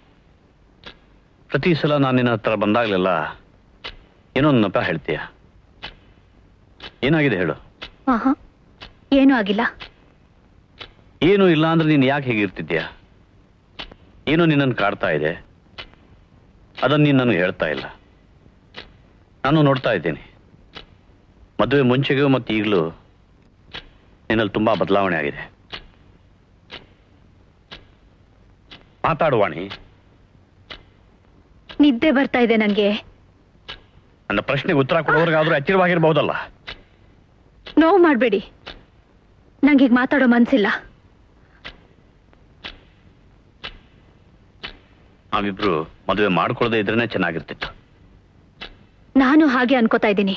ಪ್ರತಿ ಸಲ ನಾನು ನಿನ್ನ ಹತ್ರ ಬಂದಾಗಲೆಲ್ಲ ಏನೋ ಒಂದು ನೆಪ ಹೇಳ್ತೀಯ ಏನಾಗಿದೆ ಹೇಳು ಆಹಾ ಏನೂ ಆಗಿಲ್ಲ ಏನು ಇಲ್ಲ ಅಂದ್ರೆ ನೀನು ಯಾಕೆ ಹೇಗಿರ್ತಿದ್ಯಾ ಏನೋ ನಿನ್ನನ್ನು ಕಾಡ್ತಾ ಇದೆ ಅದನ್ನು ನೀನು ನನಗೆ ಹೇಳ್ತಾ ಇಲ್ಲ ನಾನು ನೋಡ್ತಾ ಇದ್ದೀನಿ ಮದುವೆ ಮುಂಚೆಗೂ ಮತ್ತು ಈಗಲೂ ನಿನ್ನಲ್ಲಿ ತುಂಬಾ ಬದಲಾವಣೆ ಆಗಿದೆ ಮಾತಾಡುವಾಣಿ ನಿದ್ದೆ ಬರ್ತಾ ಇದೆ ನಂಗೆ ನನ್ನ ಪ್ರಶ್ನೆಗೆ ಉತ್ತರ ಕೊಡೋರ್ಗಾದ್ರೂ ಎಚ್ಚರವಾಗಿರ್ಬಹುದಲ್ಲ ನೋವು ಮಾಡಬೇಡಿ ನಂಗೀಗ ಮಾತಾಡೋ ಮನ್ಸಿಲ್ಲ ನಾವಿಬ್ರು ಮದುವೆ ಮಾಡ್ಕೊಳ್ಳದೆ ಇದ್ರೇನೆ ಚೆನ್ನಾಗಿರ್ತಿತ್ತು ನಾನು ಹಾಗೆ ಅನ್ಕೋತಾ ಇದ್ದೀನಿ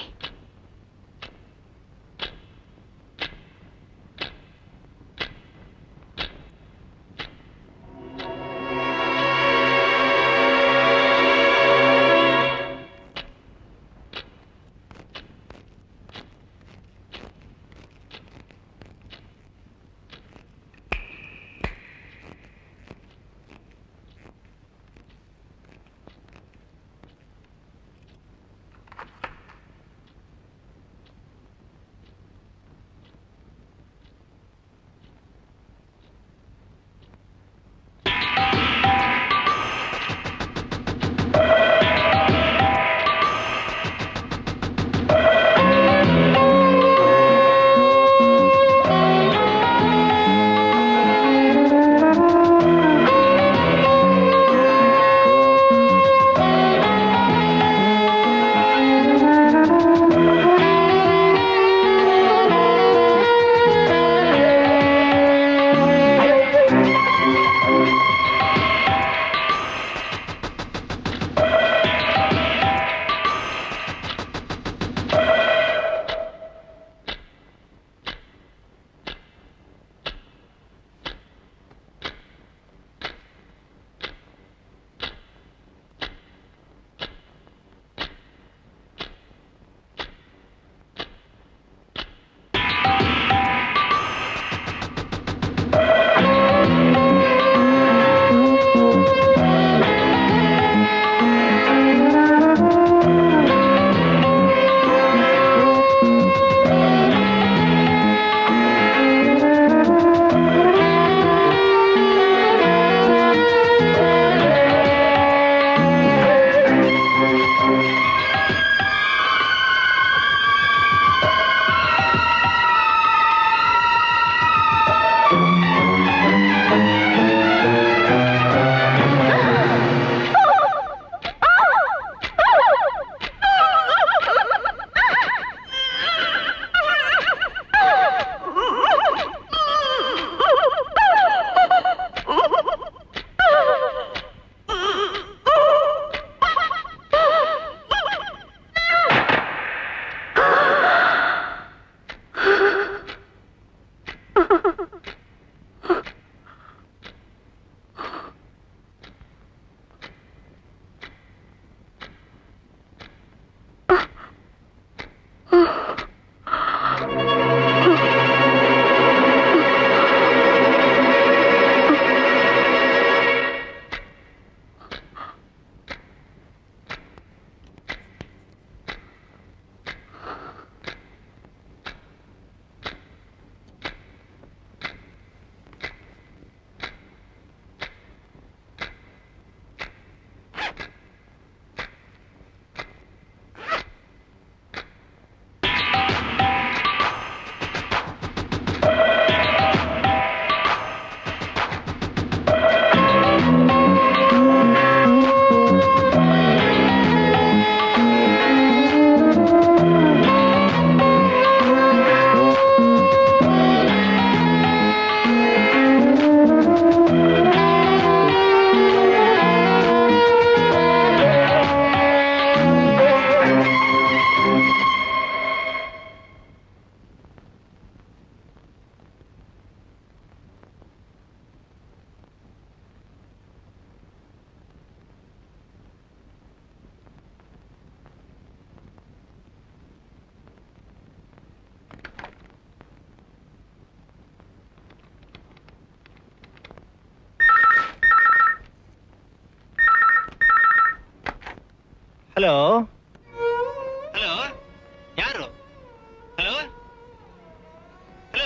ಹಲೋ ಹಲೋ ಯಾರು hello hello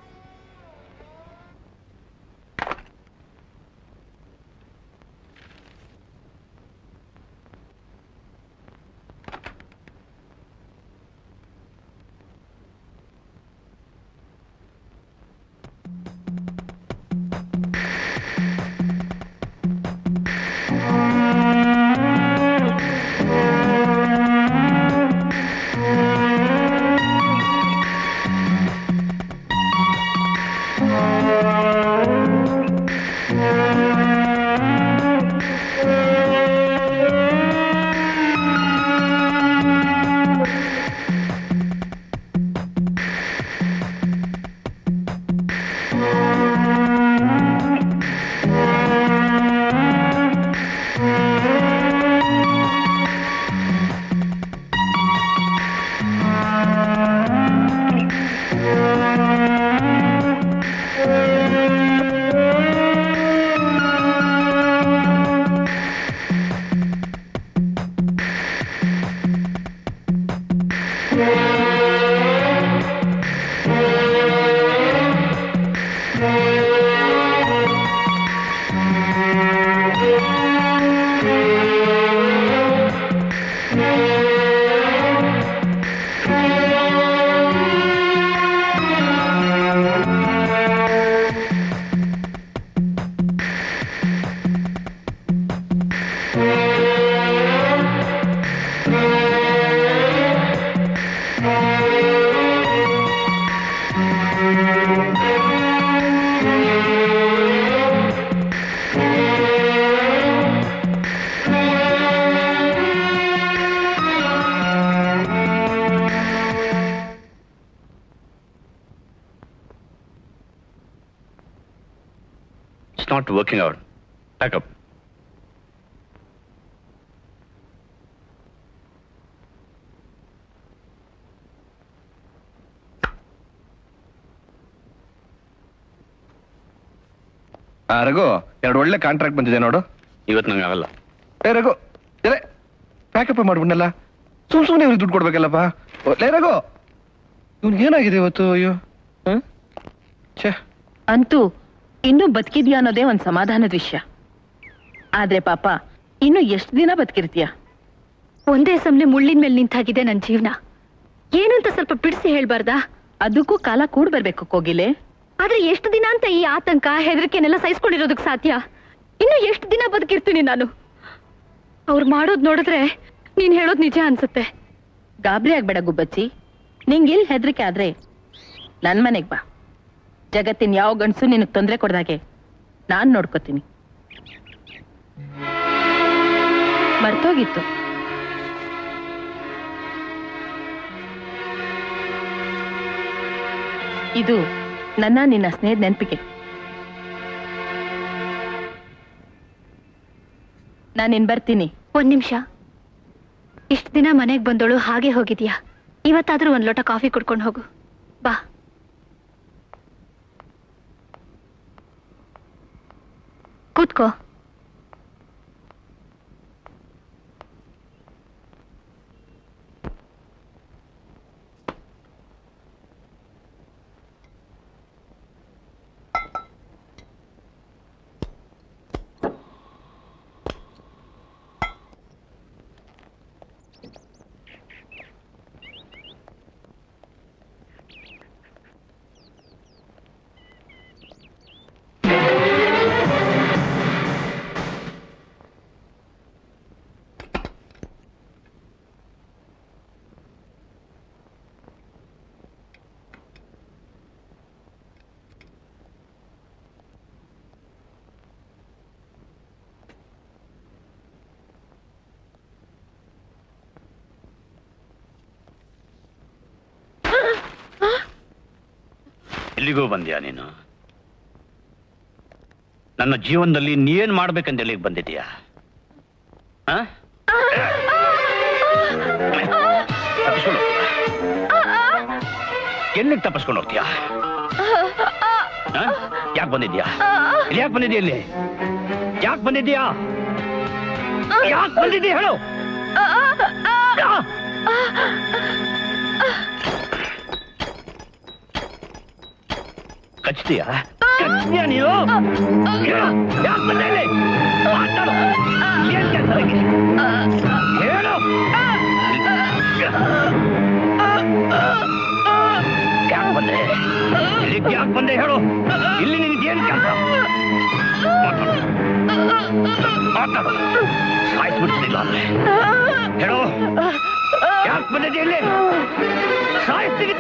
It's not working out. Pack up. ಆ ರಘು ಎರಡು ಒಳ್ಳೆ ಕಾಂಟ್ರಾಕ್ಟ್ ಬಂದಿದೆ ನೋಡು ಇವತ್ತು ನಂಗೆ ಆಗಲ್ಲ ಏ ರಘು ಎಲೆ ಪ್ಯಾಕಪ್ ಮಾಡ್ಬಿಡ್ನಲ್ಲ ಸುಮ್ ಸುಮ್ಮನೆ ಇವ್ರಿಗೆ ದುಡ್ಡು ಕೊಡ್ಬೇಕಲ್ಲಪ್ಪ ಓ, ಲೇ ರಘು ಇವ್ನಿಗೆ ಏನಾಗಿದೆ ಇವತ್ತು ಅಯ್ಯೋ ಹ್ಮ್ ಛೇ ಅಂತೂ ಇನ್ನೂ ಬದುಕಿದ್ಯಾ ಅನ್ನೋದೇ ಒಂದ್ ಸಮಾಧಾನದ ವಿಷಯ ಆದ್ರೆ ಪಾಪ ಇನ್ನು ಎಷ್ಟು ದಿನ ಬದುಕಿರ್ತೀಯ ಒಂದೇ ಸಮನೆ ಮುಳ್ಳಿನ ಮೇಲೆ ನಿಂತಾಗಿದೆ ನನ್ನ ಜೀವನ ಏನು ಅಂತ ಸ್ವಲ್ಪ ಬಿಡಿಸಿ ಹೇಳ್ಬಾರ್ದಾ ಅದಕ್ಕೂ ಕಾಲ ಕೂಡ್ ಬರ್ಬೇಕು ಕೋಗಿಲೆ ಆದ್ರೆ ಎಷ್ಟು ದಿನ ಅಂತ ಈ ಆತಂಕ ಹೆದರಿಕೆನೆಲ್ಲ ಸಹಿಸ್ಕೊಂಡಿರೋದಕ್ ಸಾಧ್ಯ ಇನ್ನು ಎಷ್ಟು ದಿನ ಬದುಕಿರ್ತೀನಿ ನಾನು ಅವ್ರು ಮಾಡೋದ್ ನೋಡಿದ್ರೆ ನೀನ್ ಹೇಳೋದ್ ನಿಜ ಅನ್ಸುತ್ತೆ ಗಾಬರಿ ಆಗ್ಬೇಡ ಗುಬ್ಬಚ್ಚಿ ನಿಂಗೆ ಇಲ್ಲಿ ಹೆದರಿಕೆ ಆದ್ರೆ ನನ್ ಮನೆಗ್ ಬಾ ಜಗತ್ತಿನ ಯಾವ ಗಂಡಸು ನಿನಗ್ ತೊಂದರೆ ಕೊಡ್ದಾಗೆ ನಾನ್ ನೋಡ್ಕೋತೀನಿ ಮರ್ತೋಗಿತ್ತು ಇದು ನನ್ನ ನಿನ್ನ ಸ್ನೇಹದ ನೆನಪಿಗೆ ನಾನಿನ್ ಬರ್ತೀನಿ ಒಂದ್ ನಿಮಿಷ ಇಷ್ಟ ದಿನ ಮನೆಗ್ ಬಂದೋಳು ಹಾಗೆ ಹೋಗಿದ್ಯಾ ಇವತ್ತಾದ್ರೂ ಒಂದ್ ಲೋಟ ಕಾಫಿ ಕುಡ್ಕೊಂಡು ಹೋಗು ಬಾ ಕೂತ್ಕೋ ಎಲ್ಲಿಗೂ ಬಂದ್ಯಾ ನೀನು ನನ್ನ ಜೀವನದಲ್ಲಿ ನೀನ್ ಮಾಡ್ಬೇಕಂತ ಎಲ್ಲಿಗೆ ಬಂದಿದ್ಯಾ ಆ? ತಪ್ಪಿಸ್ಕೊಂಡು ಹೋಗ್ತೀಯಾ? ಎಲ್ಲಿಗೆ ತಪ್ಪಿಸ್ಕೊಂಡು ಹೋಗ್ತೀಯಾ ಯಾಕೆ ಬಂದಿದ್ಯಾ ಯಾಕೆ ಬಂದಿದ್ಯಾ ಇಲ್ಲಿ ಯಾಕೆ ಬಂದಿದ್ಯಾ ಯಾಕೆ ಬಂದಿದ್ಯಾ ಹೇಳು ಕಚ್ತೀಯಾ ಕಚ್ತೀಯಾ ನೀವು ಯಾಕೆ ಬಂದೆ ಇಲ್ಲಿ? ಮಾತಾಡು. ಏನ್ ಕೆಲ್ಸ ನಿಂಗೆ? ಹೇಳು ಯಾಕೆ ಬಂದೆ ಇಲ್ಲಿಗೆ ಯಾಕೆ ಬಂದೆ ಹೇಳು ಇಲ್ಲಿ ನಿನಗೇನು ಕೆಲಸ ಮಾತಾಡು ಸಾಯಿಸ್ಬಿಡ್ತಿಲ್ಲ ಅಂದ್ರೆ ಹೇಳು ಯಾಕೆ ಬಂದಿದ್ದೆ ಇಲ್ಲಿ ಸಾಯಿಸ್ತೀನಿ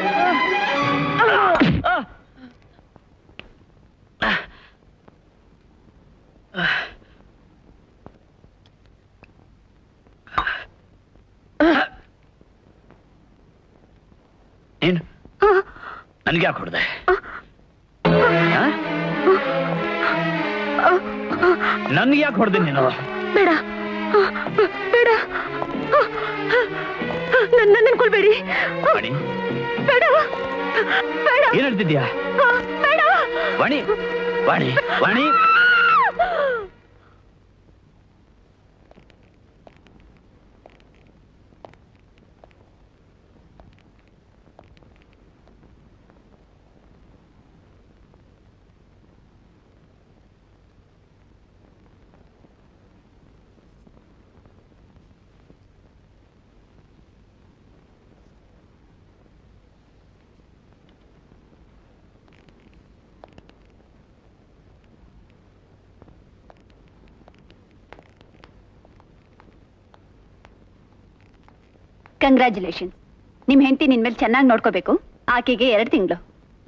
ಏನು ನನಗೆ ಯಾಕೆ ಹೊಡೆದೆ ನನ್ಗೆ ಯಾಕೆ ಹೊಡೆದೆ ನೀನು ಬೇಡ ಬೇಡ ನನ್ನ ನೆನ್ಕೊಳ್ಬೇಡಿ ವಾಣಿ ಬೇಡ ಬೇಡ ಏನ್ ಹೇಳ್ತಿದ್ಯಾ ಬೇಡ ವಾಣಿ ವಾಣಿ ವಾಣಿ ಕಂಗ್ರ್ಯಾಚುಲೇಷನ್ ನಿಮ್ ಹೆಂಡತಿ ನಿನ್ ಮೇಲೆ ಚೆನ್ನಾಗಿ ನೋಡ್ಕೋಬೇಕು ಆಕೆಗೆ ಎರಡು ತಿಂಗಳು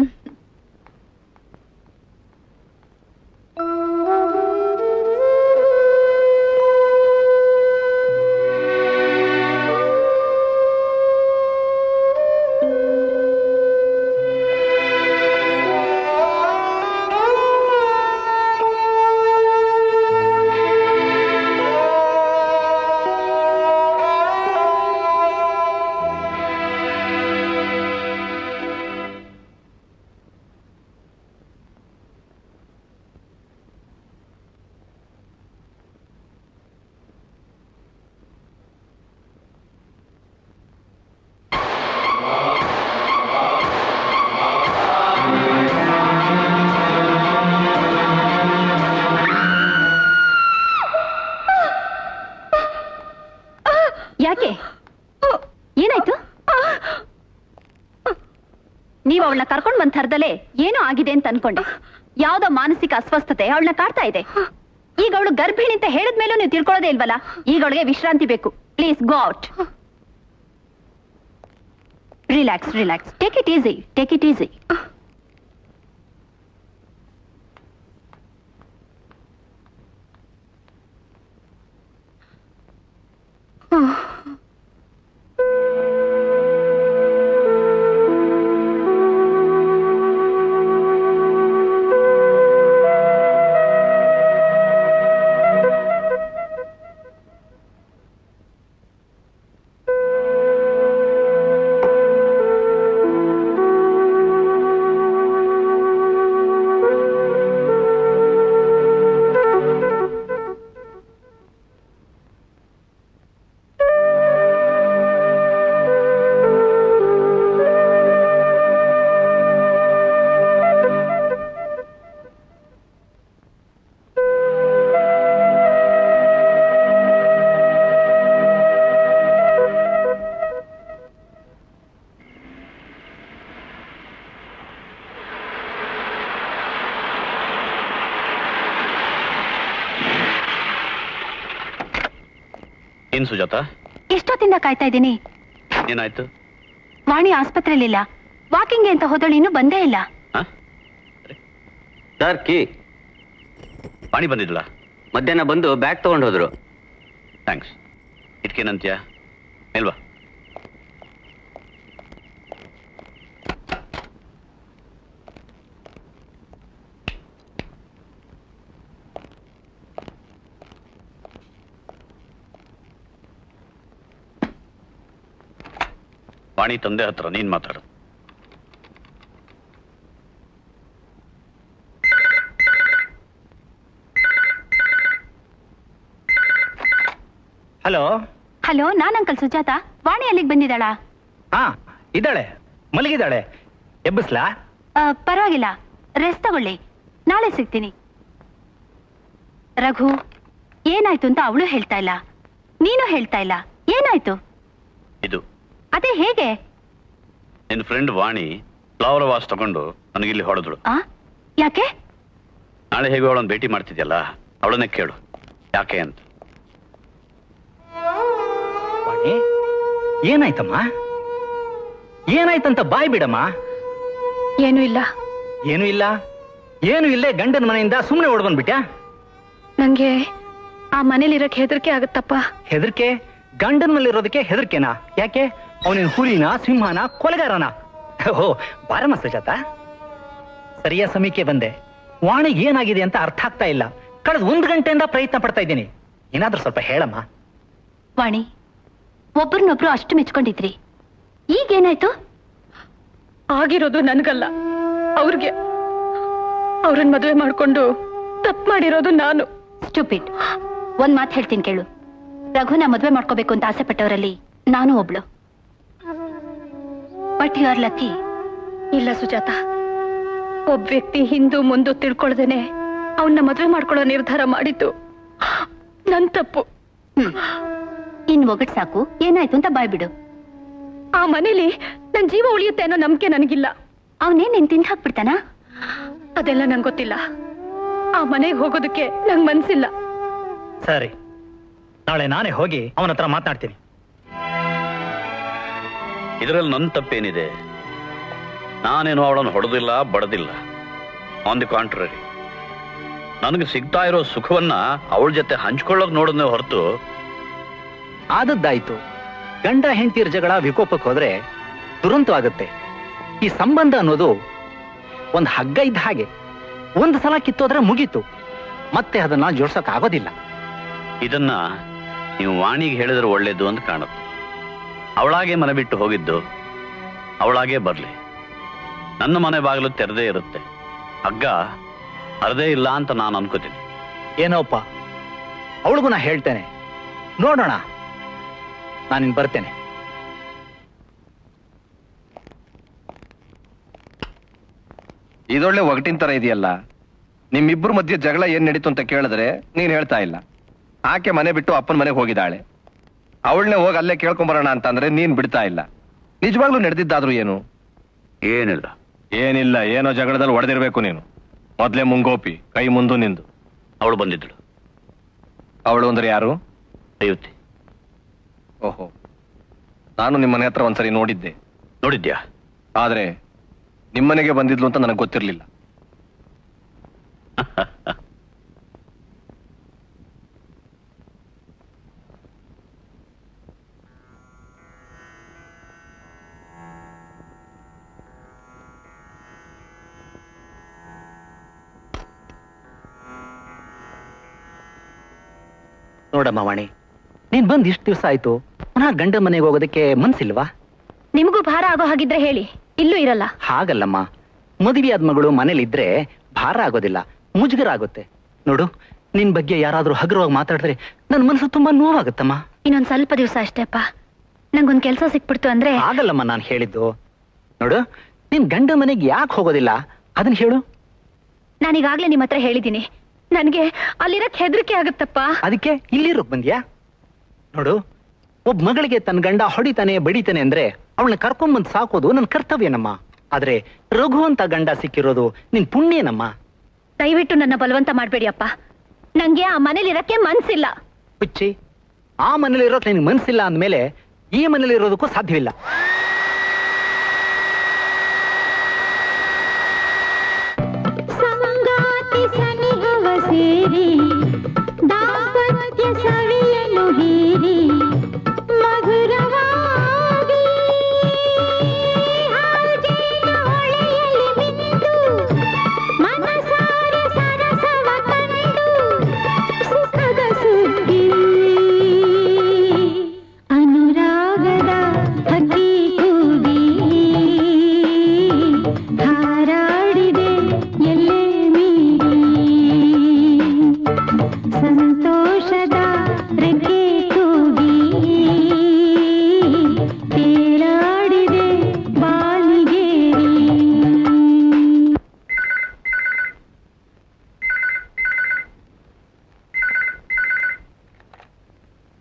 ಯಾಕೆ ಏನಾಯ್ತು ನೀವು ಅವಳನ್ನ ಕರ್ಕೊಂಡ್ ಬಂದ್ ಥರದಲ್ಲೇ ಏನೋ ಆಗಿದೆ ಅಂತ ಅನ್ಕೊಂಡೆ ಯಾವ್ದೋ ಮಾನಸಿಕ ಅಸ್ವಸ್ಥತೆ ಅವಳನ್ನ ಕಾಡ್ತಾ ಇದೆ ಈಗ ಅವಳು ಗರ್ಭಿಣಿ ಅಂತ ಹೇಳಿದ್ಮೇಲೂ ನೀವು ತಿಳ್ಕೊಳ್ಳೋದೇ ಇಲ್ವಲ್ಲ ಈಗ ಅವಳಿಗೆ ವಿಶ್ರಾಂತಿ ಬೇಕು please go out relax relax take it easy take it easy ಏನ್ ಸುಜಾತ ಎಷ್ಟೊತ್ತಿಂದ ಕಾಯ್ತಾ ಇದ್ದೀನಿ ಏನಾಯ್ತು ವಾಣಿ ಆಸ್ಪತ್ರೆಯಲ್ಲಿಲ್ಲ ವಾಕಿಂಗ್ಗೆ ಅಂತ ಹೋದಳು ಇನ್ನೂ ಬಂದೇ ಇಲ್ಲ ಹ? ಸರ್ ಕೀ ವಾಣಿ ಬಂದಿದ್ಲ ಮಧ್ಯಾಹ್ನ ಬಂದು ಬ್ಯಾಗ್ ತಗೊಂಡು ಹೋದ್ರು ಥ್ಯಾಂಕ್ಸ್ ಇಟ್ಕೇನಂತ್ಯ ಮೇಲ್ವಾ ವಾಣಿ ತಂದೆ ಹತ್ರ ನೀನ್ ಮಾತಾಡು ಹಲೋ ಹಲೋ ನಾನ್ ಅಂಕಲ್ ಸುಜಾತ ವಾಣಿ ಅಲ್ಲಿಗೆ ಬಂದಿದ್ದಾಳಾ ಹಾ ಇದ್ದಾಳೆ ಮಲಗಿದ್ದಾಳೆ ಎಬ್ಬಿಸ್ಲಾ ಆ, ಪರವಾಗಿಲ್ಲ ರೆಸ್ಟ್ ತಗೊಳ್ಳಿ ನಾಳೆ ಸಿಗ್ತೀನಿ ರಘು ಏನಾಯ್ತು ಅಂತ ಅವಳು ಹೇಳ್ತಾ ಇಲ್ಲ ನೀನು ಹೇಳ್ತಾ ಇಲ್ಲ ಏನಾಯ್ತು ಇದು ಅದೇ ಹೇಗೆ ನಿನ್ನ ಫ್ರೆಂಡ್ ವಾಣಿ ಫ್ಲವರ್ ವಾಸ್ ತಗೊಂಡು ನನಗಿಲ್ಲಿ ಹೊಡೆದಳು ಆ ಯಾಕೆ ನಾಳೆ ಹೇಗೆ ಅವಳನ್ನು ಭೇಟಿ ಮಾಡ್ತಿದ್ಯಲ್ಲ ಅವಳನ್ನೇ ಕೇಳು ಯಾಕೆ ಅಂತ ವಾಣಿ ಏನಾಯ್ತಮ್ಮ ಏನಾಯ್ತಂತ ಬಾಯ್ ಬಿಡಮ್ಮ ಏನೂ ಇಲ್ಲ ಏನು ಇಲ್ಲ ಏನು ಇಲ್ಲೇ ಗಂಡನ ಮನೆಯಿಂದ ಸುಮ್ಮನೆ ಓಡ್ ಬಂದ್ಬಿಟ್ಯಾ ನಂಗೆ ಆ ಮನೇಲಿರಕ್ ಹೆದರಿಕೆ ಆಗುತ್ತಪ್ಪ ಹೆದರ್ಕೆ ಗಂಡನ ಮೇಲೆ ಇರೋದಕ್ಕೆ ಹೆದರ್ಕೆನಾ ಯಾಕೆ ಅವನಿನ ಹುಲಿನ ಸಿಂಹನ ಕೊಲೆಗಾರನ ಓ ಬಾರಮ್ಮ ಸುಜಾತ ಸರಿಯಾದ ಸಮಯಕ್ಕೆ ಬಂದೆ ವಾಣಿಗೆ ಏನಾಗಿದೆ ಅಂತ ಅರ್ಥ ಆಗ್ತಾ ಇಲ್ಲ ಕಳೆದ ಒಂದು ಗಂಟೆಯಿಂದ ಪ್ರಯತ್ನ ಪಡ್ತಾ ಇದ್ದೀನಿ ಏನಾದ್ರೂ ಸ್ವಲ್ಪ ಹೇಳಮ್ಮ ವಾಣಿ ಒಬ್ರನ್ನೊಬ್ರು ಅಷ್ಟು ಮೆಚ್ಕೊಂಡಿದ್ರಿ ಈಗೇನಾಯ್ತು ಆಗಿರೋದು ನನ್ಗಲ್ಲ ಅವ್ರಿಗೆ ಅವ್ರನ್ನ ಮದುವೆ ಮಾಡ್ಕೊಂಡು ತಪ್ಪು ಮಾಡಿರೋದು ನಾನು ಸ್ಟೂಪಿಡ್ ಒಂದ್ ಮಾತು ಹೇಳ್ತೀನಿ ಕೇಳು ರಘುನ ಮದ್ವೆ ಮಾಡ್ಕೋಬೇಕು ಅಂತ ಆಸೆ ಪಟ್ಟವರಲ್ಲಿ ನಾನು ಒಬ್ಳು ಬಟ್ ಯು ಆರ್ ಲಕ್ಕಿ ಇಲ್ಲ ಸುಜಾತ ಒಬ್ಬ ವ್ಯಕ್ತಿ ಹಿಂದೂ ಮುಂದು ತಿಳ್ಕೊಳ್ದೇನೆ ಅವನ್ನ ಮದುವೆ ಮಾಡ್ಕೊಳ್ಳೋ ನಿರ್ಧಾರ ಮಾಡಿದ್ದು ನನ್ ತಪ್ಪು ಇನ್ ಒಗಟ್ ಸಾಕು ಏನಾಯ್ತು ಅಂತ ಬಾಯ್ಬಿಡು ಆ ಮನೇಲಿ ನನ್ ಜೀವ ಉಳಿಯುತ್ತೆ ಅನ್ನೋ ನಂಬಿಕೆ ನನಗಿಲ್ಲ ಅವನೇ ನಿನ್ ತಿಂದ್ ಹಾಕ್ಬಿಡ್ತಾನ ಅದೆಲ್ಲ ನಂಗೆ ಗೊತ್ತಿಲ್ಲ ಆ ಮನೆಗೆ ಹೋಗೋದಕ್ಕೆ ನಂಗ್ ಮನ್ಸಿಲ್ಲ ಸರಿ ನಾಳೆ ನಾನೇ ಹೋಗಿ ಅವನ ಹತ್ರ ಮಾತನಾಡ್ತೀನಿ ಇದರಲ್ಲಿ ನನ್ನ ತಪ್ಪೇನಿದೆ ನಾನೇನು ಅವಳನ್ನು ಹೊಡೆದಿಲ್ಲ ಬಡದಿಲ್ಲ ಆನ್ ದಿ ಕಾಂಟ್ರರಿ ನನಗೆ ಸಿಗ್ತಾ ಇರೋ ಸುಖವನ್ನ ಅವಳ ಜೊತೆ ಹಂಚ್ಕೊಳ್ಳೋಕ್ ನೋಡಿದ್ನೇ ಹೊರತು ಆದದ್ದಾಯ್ತು ಗಂಡ ಹೆಂಡತಿಯರ ಜಗಳ ವಿಕೋಪಕ್ಕೆ ಹೋದ್ರೆ ದುರಂತವಾಗುತ್ತೆ ಈ ಸಂಬಂಧ ಅನ್ನೋದು ಒಂದು ಹಗ್ಗ ಇದ್ದ ಹಾಗೆ ಒಂದು ಸಲ ಕಿತ್ತೋದ್ರೆ ಮುಗೀತು ಮತ್ತೆ ಅದನ್ನ ಜೋಡ್ಸಕ್ ಆಗೋದಿಲ್ಲ ಇದನ್ನ ನೀವು ವಾಣಿಗೆ ಹೇಳಿದ್ರೆ ಒಳ್ಳೇದು ಅಂತ ಕಾಣುತ್ತೆ ಅವಳಾಗೆ ಮನೆ ಬಿಟ್ಟು ಹೋಗಿದ್ದು ಅವಳಾಗೆ ಬರ್ಲಿ ನನ್ನ ಮನೆ ಬಾಗಿಲು ತೆರೆದೇ ಇರುತ್ತೆ ಹಗ್ಗ ಅರ್ಧೇ ಇಲ್ಲ ಅಂತ ನಾನು ಅನ್ಕೋತೀನಿ ಏನೋಪ್ಪ ಅವಳಿಗೂ ನಾ ಹೇಳ್ತೇನೆ ನೋಡೋಣ ನಾನಿನ್ ಬರ್ತೇನೆ ಇದೊಳ್ಳೆ ಒಗಟಿನ ತರ ಇದೆಯಲ್ಲ ನಿಮ್ಮಿಬ್ರು ಮಧ್ಯೆ ಜಗಳ ಏನ್ ನಡೀತು ಅಂತ ಕೇಳಿದ್ರೆ ನೀನ್ ಹೇಳ್ತಾ ಇಲ್ಲ ಆಕೆ ಮನೆ ಬಿಟ್ಟು ಅಪ್ಪನ ಮನೆಗೆ ಹೋಗಿದ್ದಾಳೆ ಅವಳನ್ನೇ ಹೋಗಿ ಅಲ್ಲೇ ಕೇಳ್ಕೊಂಬರೋಣ ಅಂತಂದ್ರೆ ನೀನ್ ಬಿಡ್ತಾ ಇಲ್ಲ ನಿಜವಾಗ್ಲೂ ನಡೆದಿದ್ದಾದ್ರೂ ಏನು ಏನಿಲ್ಲ ಏನಿಲ್ಲ ಏನೋ ಜಗಳದಲ್ಲಿ ಹೊಡೆದಿರ್ಬೇಕು ನೀನು ಮೊದ್ಲೇ ಮುಂಗೋಪಿ ಕೈ ಮುಂದು ನಿಂದು ಅವಳು ಬಂದಿದ್ದಳು ಅವಳು ಅಂದ್ರೆ ಯಾರು ಅಯೋತಿ ಓಹೋ ನಾನು ನಿಮ್ಮನೆ ಹತ್ರ ಒಂದ್ಸರಿ ನೋಡಿದ್ದೆ ನೋಡಿದ್ಯಾ ಆದ್ರೆ ನಿಮ್ಮನೆಗೆ ಬಂದಿದ್ಲು ಅಂತ ನನಗೆ ಗೊತ್ತಿರ್ಲಿಲ್ಲ ನೋಡಮ್ಮ ವಾಣಿ ನೀನ್ ಬಂದ್ ಇಷ್ಟು ದಿವಸ ಆಯ್ತು ಪುನಃ ಗಂಡ ಮನೆಗೆ ಹೋಗೋದಕ್ಕೆ ಮನ್ಸಿಲ್ವಾ ನಿಮಗೂ ಭಾರ ಆಗೋ ಹಾಗಿದ್ರೆ ಹೇಳಿ ಇಲ್ಲೂ ಇರಲ್ಲ ಹಾಗಲ್ಲಮ್ಮ ಮದುವೆಯಾದ ಮಗಳು ಮನೇಲಿದ್ರೆ ಭಾರ ಆಗೋದಿಲ್ಲ ಮುಜುಗರ ಆಗುತ್ತೆ ನೋಡು ನಿನ್ ಬಗ್ಗೆ ಯಾರಾದ್ರೂ ಹಗುರವಾಗಿ ಮಾತಾಡಿದ್ರೆ ನನ್ನ ಮನಸ್ಸು ತುಂಬಾ ನೋವಾಗುತ್ತಮ್ಮ ಇನ್ನೊಂದ್ ಸ್ವಲ್ಪ ದಿವಸ ಅಷ್ಟೇ ಅಪ್ಪ ನಂಗೊಂದ್ ಕೆಲ್ಸ ಸಿಕ್ಬಿಡ್ತು ಅಂದ್ರೆ ಆಗಲ್ಲಮ್ಮ ನಾನು ಹೇಳಿದ್ದು ನೋಡು ನಿನ್ ಗಂಡ ಮನೆಗೆ ಯಾಕೆ ಹೋಗೋದಿಲ್ಲ ಅದನ್ನ ಹೇಳು ನಾನೀಗಾಗ್ಲೇ ನಿಮ್ ಹತ್ರ ಹೇಳಿದೀನಿ ನನ್ಗೆ ಅಲ್ಲಿರಕ್ ಹೆದರಿಕೆ ಆಗುತ್ತಪ್ಪ ಅದಕ್ಕೆ ಇಲ್ಲಿರೋಕ್ ಬಂದ್ಯಾ ನೋಡು ಒಬ್ಬ ಮಗಳಿಗೆ ತನ್ನ ಗಂಡ ಹೊಡಿತಾನೆ ಬಡಿತಾನೆ ಅಂದ್ರೆ ಅವಳನ್ನ ಕರ್ಕೊಂಬಂದ್ ಸಾಕೋದು ನನ್ನ ಕರ್ತವ್ಯನಮ್ಮ ಆದ್ರೆ ರಘು ಅಂತ ಗಂಡ ಸಿಕ್ಕಿರೋದು ನಿನ್ ಪುಣ್ಯನಮ್ಮ ದಯವಿಟ್ಟು ನನ್ನ ಬಲವಂತ ಮಾಡ್ಬೇಡಿ ಅಪ್ಪ ನಂಗೆ ಆ ಮನೇಲಿರಕ್ಕೆ ಮನ್ಸಿಲ್ಲ ಹುಚ್ಚಿ ಆ ಮನೇಲಿ ಇರೋಕ್ ನಿನ್ಗೆ ಮನ್ಸಿಲ್ಲ ಅಂದ್ಮೇಲೆ ಈ ಮನೇಲಿ ಇರೋದಕ್ಕೂ ಸಾಧ್ಯವಿಲ್ಲ ಸಂಗಾತಿ ಸನಿಹವ ಸೇರಿ ದಾಂಪತ್ಯ ಸವಿಯಲು ಹೀರಿ ಮಧುರವಾಗಿ ಹಾಲ್ಜೇನ ಹೊಳೆಯಲಿ ಮಿಂದು ಮನಸಾರೆ ಸರಸವ ಕಂಡು ಸುಖದ ಸುದ್ದಿ ಅನುರಾಗದ ಹಕ್ಕಿ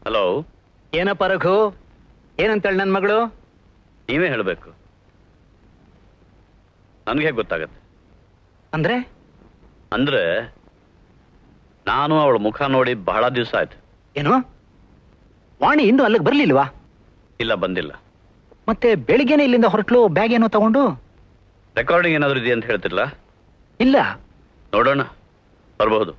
ಹಲೋ ಏನಪ್ಪ ರಘು ಏನಂತೇಳಿ ನನ್ನ ಮಗಳು ನೀವೇ ಹೇಳಬೇಕು ನನಗೆ ಗೊತ್ತಾಗತ್ತೆ ಅಂದ್ರೆ ಅಂದ್ರೆ ನಾನು ಅವಳ ಮುಖ ನೋಡಿ ಬಹಳ ದಿವಸ ಆಯ್ತು ಏನು ವಾಣಿ ಇಂದು ಅಲ್ಲಿಗೆ ಬರ್ಲಿಲ್ವಾ ಇಲ್ಲ ಬಂದಿಲ್ಲ ಮತ್ತೆ ಬೆಳಿಗ್ಗೆನೆ ಇಲ್ಲಿಂದ ಹೊರಟ್ಲು ಬ್ಯಾಗ್ ಏನೋ ತಗೊಂಡು ರೆಕಾರ್ಡಿಂಗ್ ಏನಾದ್ರು ಇದೆಯಾ ಅಂತ ಹೇಳ್ತಿಲ್ಲ ಇಲ್ಲ ನೋಡೋಣ ಬರಬಹುದು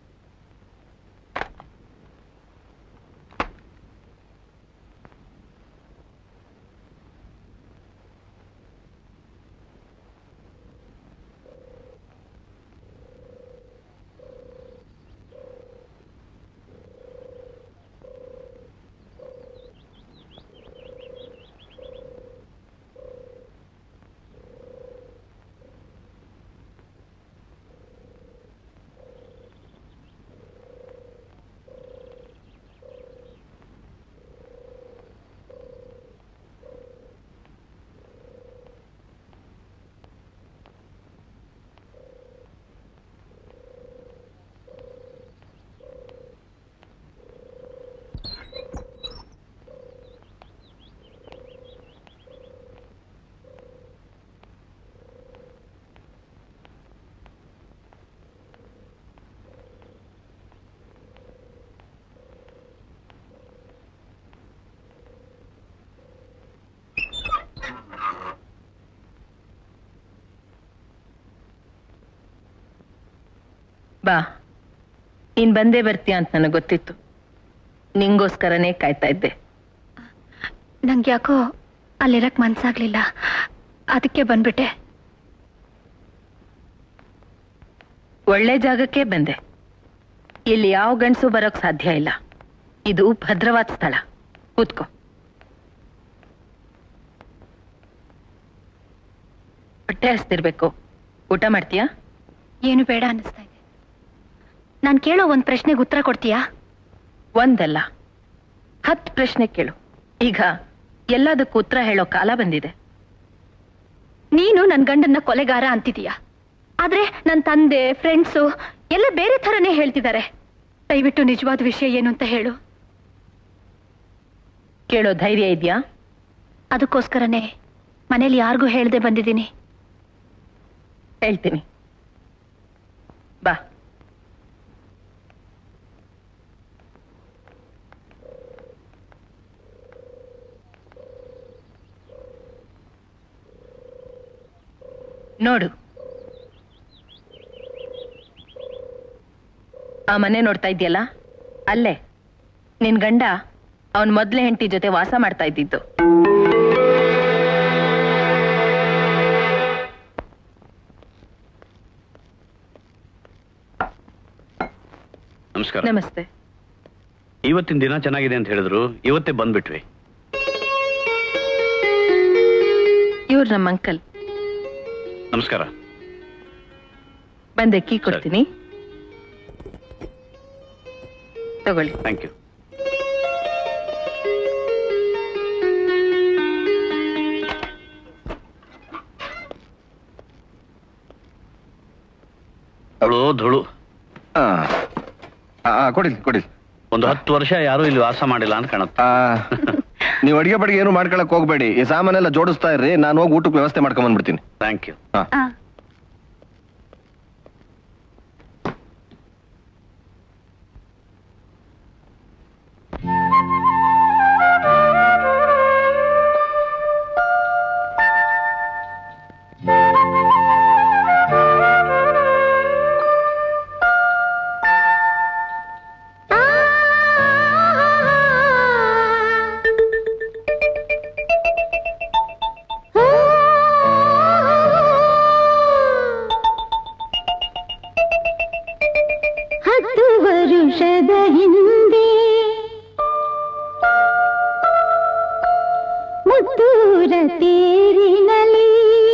ಬಾ ನೀನ್ ಬಂದೇ ಬರ್ತೀಯ ಅಂತ ನನಗೆ ಗೊತ್ತಿತ್ತು ನಿಂಗೋಸ್ಕರನೇ ಕಾಯ್ತಾ ಇದ್ದೆ ನಂಗೆ ಯಾಕೋ ಅಲ್ಲಿರಕ್ ಮನ್ಸಾಗ್ಲಿಲ್ಲ ಅದಕ್ಕೆ ಬಂದ್ಬಿಟ್ಟೆ ಒಳ್ಳೆ ಜಾಗಕ್ಕೆ ಬಂದೆ ಇಲ್ಲಿ ಯಾವ ಗಂಡಸು ಬರೋಕ್ ಸಾಧ್ಯ ಇಲ್ಲ ಇದು ಭದ್ರವಾದ ಸ್ಥಳ ಕೂತ್ಕೋ ಹೊಟ್ಟೆ ಹಸ್ತಿರ್ಬೇಕು ಊಟ ಮಾಡ್ತೀಯಾ ಏನು ಬೇಡ ಅನ್ನಿಸ್ತಾ ಇದೆ ನಾನು ಕೇಳೋ ಒಂದ್ ಪ್ರಶ್ನೆಗೆ ಉತ್ತರ ಕೊಡ್ತೀಯಾ ಒಂದಲ್ಲ ಹತ್ತು ಪ್ರಶ್ನೆ ಕೇಳು ಈಗ ಎಲ್ಲದಕ್ಕೂ ಉತ್ತರ ಹೇಳೋ ಕಾಲ ಬಂದಿದೆ ನೀನು ನನ್ ಗಂಡನ್ನ ಕೊಲೆಗಾರ ಅಂತಿದೀಯ ಆದ್ರೆ ನನ್ ತಂದೆ ಫ್ರೆಂಡ್ಸು ಎಲ್ಲ ಬೇರೆ ಥರನೇ ಹೇಳ್ತಿದ್ದಾರೆ ದಯವಿಟ್ಟು ನಿಜವಾದ ವಿಷಯ ಏನು ಅಂತ ಹೇಳು ಕೇಳೋ ಧೈರ್ಯ ಇದೆಯಾ ಅದಕ್ಕೋಸ್ಕರನೇ ಮನೇಲಿ ಯಾರಿಗೂ ಹೇಳ್ದೆ ಬಂದಿದ್ದೀನಿ ಹೇಳ್ತೀನಿ ಬಾ ನೋಡು ಆ ಮನೆ ನೋಡ್ತಾ ಇದೆಯಲ್ಲ ಅಲ್ಲೇ ನಿನ್ ಗಂಡ ಅವನ್ ಮೊದ್ಲೇ ಹೆಂಡತಿ ಜೊತೆ ವಾಸ ಮಾಡ್ತಾ ಇದ್ದಿದ್ದು ನಮಸ್ಕಾರ ನಮಸ್ತೆ ಇವತ್ತಿನ ದಿನ ಚೆನ್ನಾಗಿದೆ ಅಂತ ಹೇಳಿದ್ರು ಇವತ್ತೇ ಬಂದ್ಬಿಟ್ವಿ ಇವ್ರು ನಮ್ಮ ಅಂಕಲ್ ನಮಸ್ಕಾರ ಬಂದೆ ಕೀ ಕೊಡ್ತೀನಿ ತಗೊಳ್ಳಿ ಥ್ಯಾಂಕ್ ಯು ಅವಳು ಧುಳು ಆ, ಆ, ಕೊಡಿಲ್ ಕೊಡಿಲ್ ಒಂದು ಹತ್ತು ವರ್ಷ ಯಾರು ಇಲ್ಲಿ ವಾಸ ಮಾಡಿಲ್ಲ ಅಂತ ಕಾಣುತ್ತೆ ಆ, ನೀವು ಅಡಿಗೆ ಬಡಿಗೆ ಏನು ಮಾಡ್ಕೊಳಕ್ ಹೋಗ್ಬೇಡಿ ಈ ಸಾಮಾನೆಲ್ಲ ಜೋಡಿಸ್ತಾ ಇರ್ರಿ ನಾನು ಹೋಗಿ ಊಟಕ್ಕೆ ವ್ಯವಸ್ಥೆ ಮಾಡ್ಕೊಂಡ್ ಬಂದ್ಬಿಡ್ತೀನಿ ಥ್ಯಾಂಕ್ ಯು ಹತ್ತು ವರುಷದ ಹಿಂದೆ ಮುದ್ದೂರ ತೇರಿನಲಿ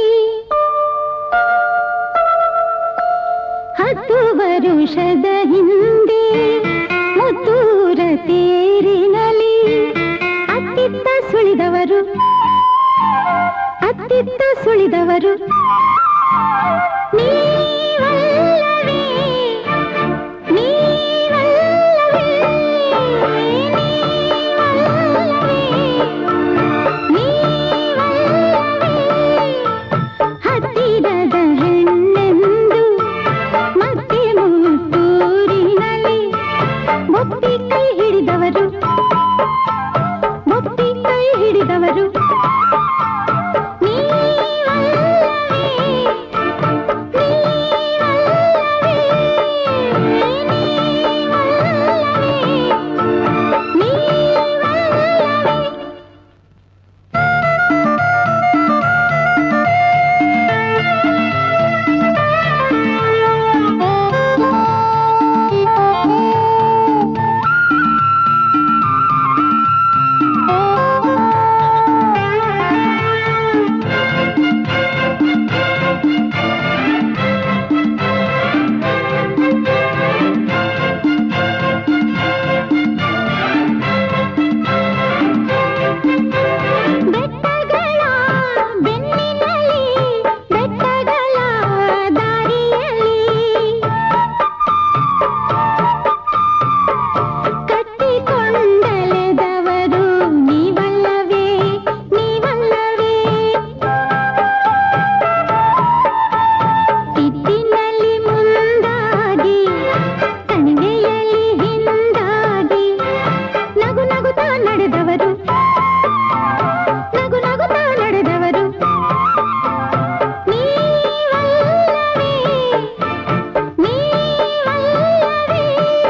ಹತ್ತು ವರುಷದ ಹಿಂದೆ ಮುದ್ದೂರ ತೇರಿನಲಿ ಅತ್ತಿತ್ತ ಸುಳಿದವರು ಅತ್ತಿತ್ತ ಸುಳಿದವರು ನೀವಲ್ಲವೇ ನೀವಲ್ಲವೇ ಹಿಡಿದವರು ನೀವಲ್ಲವೇ, ನೀವಲ್ಲವೇ, ನೀವಲ್ಲವೇ, ನೀವಲ್ಲವೇ. ಬೆಟ್ಟಗಳ ಬೆನ್ನಿನಲ್ಲಿ ಬೆಟ್ಟಗಳ ದಾರಿಯಲ್ಲಿ ಕಟ್ಟಿಕೊಂಡಲೆದವರು ನೀವಲ್ಲವೇ ನೀವಲ್ಲವೇ ತಿದ್ದಿನಲ್ಲಿ ಮುಂದಾಗಿ ಕಣಿವೆಯಲ್ಲಿ ಹಿಂದಾಗಿ ನಗು ನಗುತ್ತಾ ನಡೆದವರು ನಗು ನಗುತ್ತಾ ನಡೆದವರು ನೀವಲ್ಲವೇ ನೀವಲ್ಲವೇ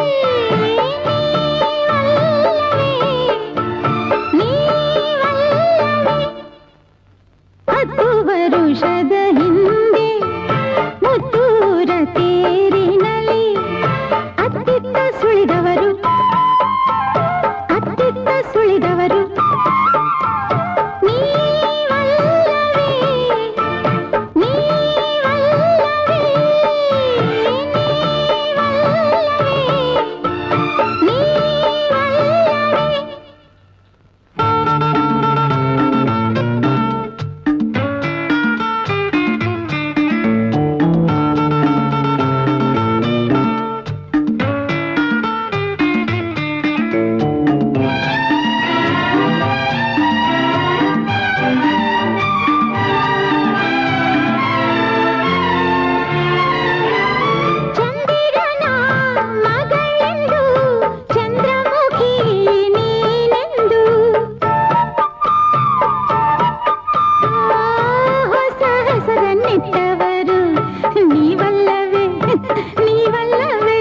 ನೀವಲ್ಲವೇ ಹತ್ತು ವರುಷದ ಹಿಂದೆ ಮುತ್ತೂರ ತೇರಿನಲ್ಲಿ ಅತ್ತಿತ್ತ ಸುಳಿದವರು ಅತ್ತಿತ್ತ ಸುಳಿದವರು ನೀವಲ್ಲವೇ ನೀವಲ್ಲವೇ ನೀವಲ್ಲವೇ ನೀವಲ್ಲವೇ ಚಂದಿರನ ಮಗಳೆಂದು ಚಂದ್ರಮುಖಿ ನೀನೆಂದು ಹೊಸ ಹೆಸರನ್ನಿಟ್ಟವರು ನೀವಲ್ಲವೇ ನೀವಲ್ಲವೇ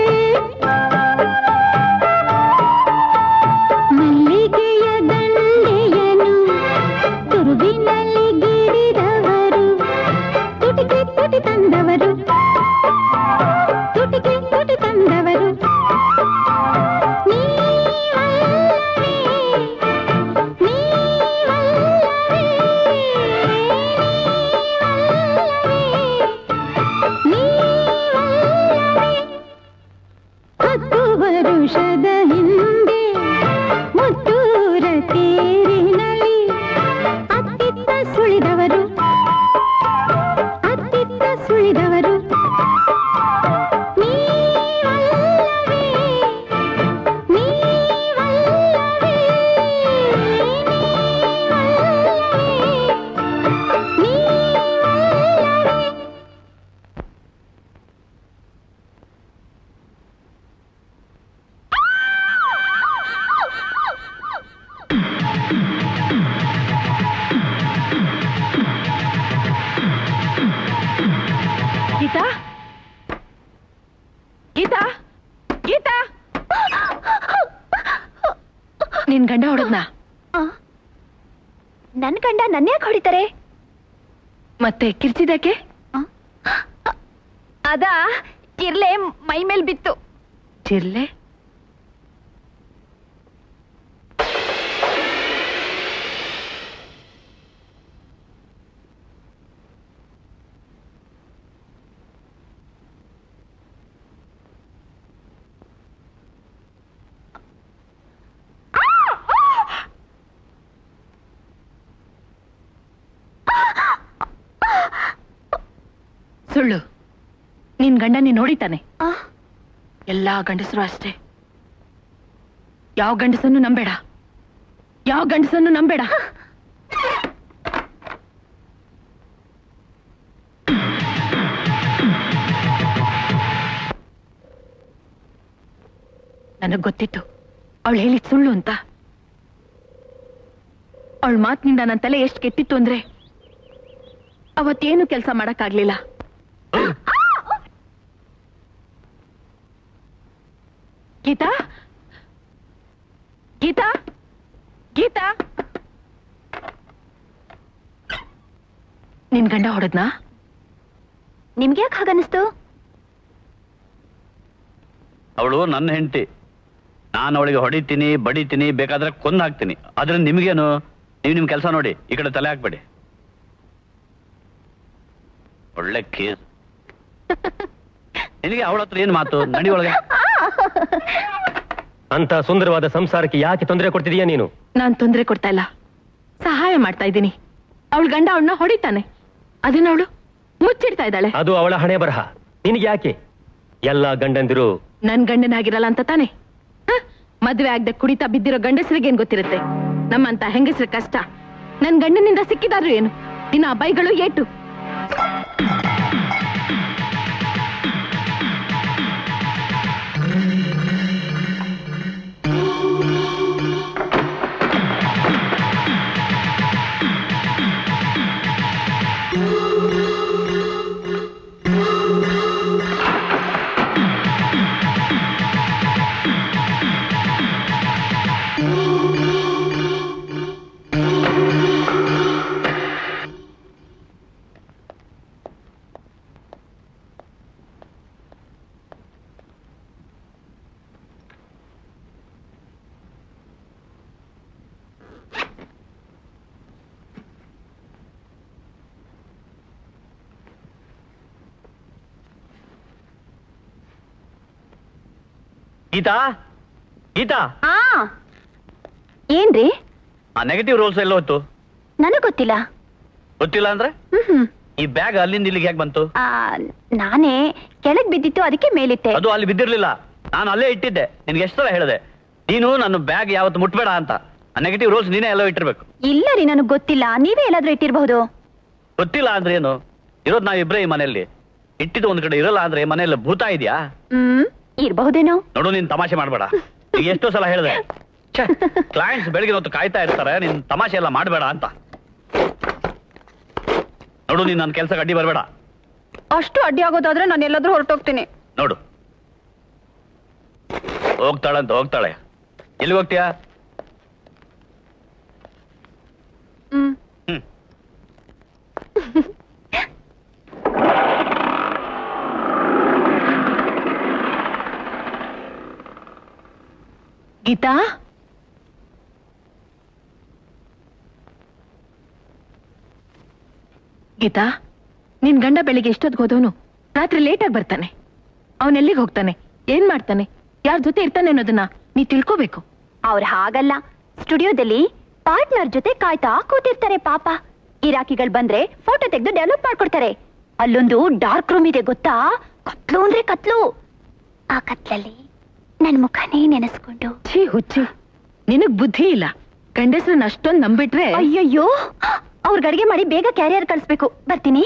ಮಲ್ಲಿಗೆಯ ದಂಡೆಯನು ತುರುವಿನಲ್ಲಿ ಗಿರಿದವರು ತುಟಿಕೆ ತುಟಿ ತಂದವರು ತುಟಿಕೆ ತುಟಿ ತಂದವರು ನೀವಲ್ಲವೇ ನೀವಲ್ಲವೇ ನೀವಲ್ಲವೇ ಹತ್ತು ವರುಷದ ಹಿಂದೆ ಮುತ್ತೂರ ತೇರಿನಲ್ಲಿ ಅತ್ತಿತ್ತ ಸುಳಿದವರು ಅತ್ತಿತ್ತ ಸುಳಿದವರು ನೀವಲ್ಲವೇ ನೀವಲ್ಲವೇ ನೀವಲ್ಲವೇ ನೀವಲ್ಲವೇ ಗೀತಾ ಗೀತಾ ಗೀತಾ ನಿನ್ ಗಂಡ ಹೊಡೆದ್ನಾ ನನ್ ಗಂಡ ನನ್ನ ಯಾಕೆ ಹೊಡಿತಾರೆ ಮತ್ತೆ ಕಿರ್ಚಿದಕ್ಕೆ ಅದಾ ಇರ್ಲೆ ಮೈ ಮೇಲ್ ಬಿತ್ತು ಚಿರ್ಲೆ ಸುಳ್ಳು ನಿನ್ ಗಂಡ ನೀನ್ ಹೊಡಿತಾನೆ ಎಲ್ಲಾ ಗಂಡಸರು ಅಷ್ಟೇ ಯಾವ ಗಂಡಸನ್ನು ನಂಬೇಡ ಯಾವ ಗಂಡಸನ್ನು ನಂಬೇಡ ನನಗ್ ಗೊತ್ತಿತ್ತು ಅವಳು ಹೇಳಿದ್ ಸುಳ್ಳು ಅಂತ ಅವಳ ಮಾತಿನಿಂದ ನನ್ನ ತಲೆ ಎಷ್ಟು ಕೆಟ್ಟಿತ್ತು ಅಂದ್ರೆ ಅವತ್ತೇನು ಕೆಲಸ ಮಾಡಕ್ಕಾಗ್ಲಿಲ್ಲ ಗೀತಾ ಗೀತಾ ಗೀತಾ ನಿನ್ ಗಂಡ ಹೊಡೆದ್ನಾ ನಿಮ್ಗೆ ಯಾಕೆ ಹಾಗನ್ನಿಸ್ತು ಅವಳು ನನ್ನ ಹೆಂಡತಿ ನಾನು ಅವಳಿಗೆ ಹೊಡಿತೀನಿ ಬಡಿತೀನಿ ಬೇಕಾದ್ರೆ ಕೊಂದು ಹಾಕ್ತೀನಿ ಆದ್ರೆ ನಿಮ್ಗೇನು ನೀವು ನಿಮ್ ಕೆಲಸ ನೋಡಿ ಈ ಕಡೆ ತಲೆ ಹಾಕ್ಬೇಡಿ ಒಳ್ಳೆ ಕೇಸ್ ನಿನಗೆ ಅವಳ ಹತ್ರ ಏನ್ ಮಾತು ನಡಿ ಒಳಗೆ ಅಂತ ಸುಂದರವಾದ ಸಂಸಾರಕ್ಕೆ ಯಾಕೆ ತೊಂದರೆ ಕೊಡ್ತಿದೀಯ ನೀನು ನಾನ್ ತೊಂದರೆ ಕೊಡ್ತಾ ಇಲ್ಲ ಸಹಾಯ ಮಾಡ್ತಾ ಇದ್ದೀನಿ ಅವಳ ಗಂಡ ಅವಳನ್ನ ಹೊಡಿತಾನೆ ಅದನ್ನ ಅವಳು ಮುಚ್ಚಿಡ್ತಾ ಇದ್ದಾಳೆ ಅದು ಅವಳ ಹಣೆ ಬರಹ ನಿನಗೆ ಯಾಕೆ ಎಲ್ಲ ಗಂಡಂದಿರು ನನ್ ಗಂಡನಾಗಿರಲ್ಲ ಅಂತ ತಾನೆ ಹ? ಮದ್ವೆ ಆಗದೆ ಕುಡಿತಾ ಬಿದ್ದಿರೋ ಗಂಡಸರಿಗೆ ಏನ್ ಗೊತ್ತಿರುತ್ತೆ ನಮ್ಮಂತ ಹೆಂಗಸ್ರ ಕಷ್ಟ ನನ್ ಗಂಡನಿಂದ ಸಿಕ್ಕಿದಾದ್ರು ಏನು ದಿನ ಬೈಗಳು ಏಟು ಗೀತಾ ಗೀತಾ ಆ ಏನ್ರಿ ಆ ನೆಗೆಟಿವ್ ರೋಲ್ಸ್ ಎಲ್ಲ ಹೊತ್ತು ನನಗ್ ಗೊತ್ತಿಲ್ಲ ಗೊತ್ತಿಲ್ಲ ಅಂದ್ರೆ ಹ್ಮ್ ಈ ಬ್ಯಾಗ್ ಅಲ್ಲಿಂದ ಇಲ್ಲಿಗೆ ಹೇಗೆ ಬಂತು ಆ, ನಾನೇ ಕೆಳಗ್ ಬಿದ್ದಿತ್ತು ಅದಕ್ಕೆ ಮೇಲಿಟ್ಟೆ ಅದು ಅಲ್ಲಿ ಬಿದ್ದಿರ್ಲಿಲ್ಲ ನಾನು ಅಲ್ಲೇ ಇಟ್ಟಿದ್ದೆ ನಿನ್ಗೆ ಎಷ್ಟು ಸಲ ಹೇಳಿದೆ ನೀನು ನನ್ನ ಬ್ಯಾಗ್ ಯಾವತ್ತು ಮುಟ್ಬೇಡ ಅಂತ ಆ ನೆಗೆಟಿವ್ ರೋಲ್ಸ್ ನೀನೇ ಎಲ್ಲೋ ಇಟ್ಟಿರ್ಬೇಕು ಇಲ್ಲ ರೀ ನನಗ್ ಗೊತ್ತಿಲ್ಲ ನೀವೇ ಎಲ್ಲಾದ್ರೂ ಇಟ್ಟಿರ್ಬಹುದು ಗೊತ್ತಿಲ್ಲ ಅಂದ್ರೆ ಏನು ಇರೋದು ನಾವಿಬ್ರೇ ಈ ಮನೆಯಲ್ಲಿ ಇಟ್ಟಿದ್ದು ಒಂದ್ ಕಡೆ ಇರಲ್ಲ ಅಂದ್ರೆ ಮನೆಯಲ್ಲಿ ಭೂತ ಇದೆಯಾ ಹ್ಮ್ ಇರ್ಬಹುದೇನೋ ನೋಡು ನೀನ್ ತಮಾಷೆ ಮಾಡ್ಬೇಡ ಈಗ ಎಷ್ಟೋ ಸಲ ಹೇಳಿದೆ ಕ್ಲೈಂಟ್ಸ್ ಬೆಳಗಿನ ಹೊತ್ತು ಕಾಯ್ತಾ ಇರ್ತಾರೆ ನೀನ್ ತಮಾಷೆ ಎಲ್ಲ ಮಾಡಬೇಡ ಅಂತ ನೋಡು ನೀನ್ ನನ್ನ ಕೆಲ್ಸಕ್ಕೆ ಅಡ್ಡಿ ಬರಬೇಡ ಅಷ್ಟು ಅಡ್ಡಿ ಆಗೋದಾದ್ರೆ ನಾನು ಎಲ್ಲಾದ್ರೂ ಹೊರಟೋಗ್ತೀನಿ ನೋಡು ಹೋಗ್ತಾಳಂತ ಹೋಗ್ತಾಳೆ ಎಲ್ಲಿ ಹೋಗ್ತೀಯಾ ಹ್ಮ್ ಹ್ಮ್ ಗೀತಾ ಗೀತಾ ನಿನ್ ಗಂಡ ಬೆಳಿಗ್ಗೆ ಎಷ್ಟೊತ್ತಿಗೆ ಹೋದವನು ರಾತ್ರಿ ಲೇಟಾಗಿ ಬರ್ತಾನೆ ಅವನ್ ಎಲ್ಲಿಗೆ ಹೋಗ್ತಾನೆ ಏನ್ ಮಾಡ್ತಾನೆ ಯಾರ ಜೊತೆ ಇರ್ತಾನೆ ಅನ್ನೋದನ್ನ ನೀ ತಿಳ್ಕೋಬೇಕು ಅವ್ರು ಹಾಗಲ್ಲ ಸ್ಟುಡಿಯೋದಲ್ಲಿ ಪಾರ್ಟ್ನರ್ ಜೊತೆ ಕಾಯ್ತಾ ಕೂತಿರ್ತಾರೆ ಪಾಪ ಗಿರಾಕಿಗಳು ಬಂದ್ರೆ ಫೋಟೋ ತೆಗೆದು ಡೆವಲಪ್ ಮಾಡ್ಕೊಡ್ತಾರೆ ಅಲ್ಲೊಂದು ಡಾರ್ಕ್ ರೂಮ್ ಇದೆ ಗೊತ್ತಾ ಕತ್ಲು ಅಂದ್ರೆ ಕತ್ಲು ಆ ಕತ್ಲಲ್ಲಿ ನನ್ ಮುಖನೇ ನೆನೆಸ್ಕೊಂಡು ಛೀ ಹುಚ್ಚಿ ನಿನಗ್ ಬುದ್ಧಿ ಇಲ್ಲ ಗಂಡಸ್ರನ್ನ ಅಷ್ಟೊಂದ್ ನಂಬಿಟ್ರೆ ಅಯ್ಯಯ್ಯೋ ಅವ್ರಿಗೆ ಅಡಿಗೆ ಮಾಡಿ ಬೇಗ ಕ್ಯಾರಿಯರ್ ಕಳಿಸ್ಬೇಕು ಬರ್ತೀನಿ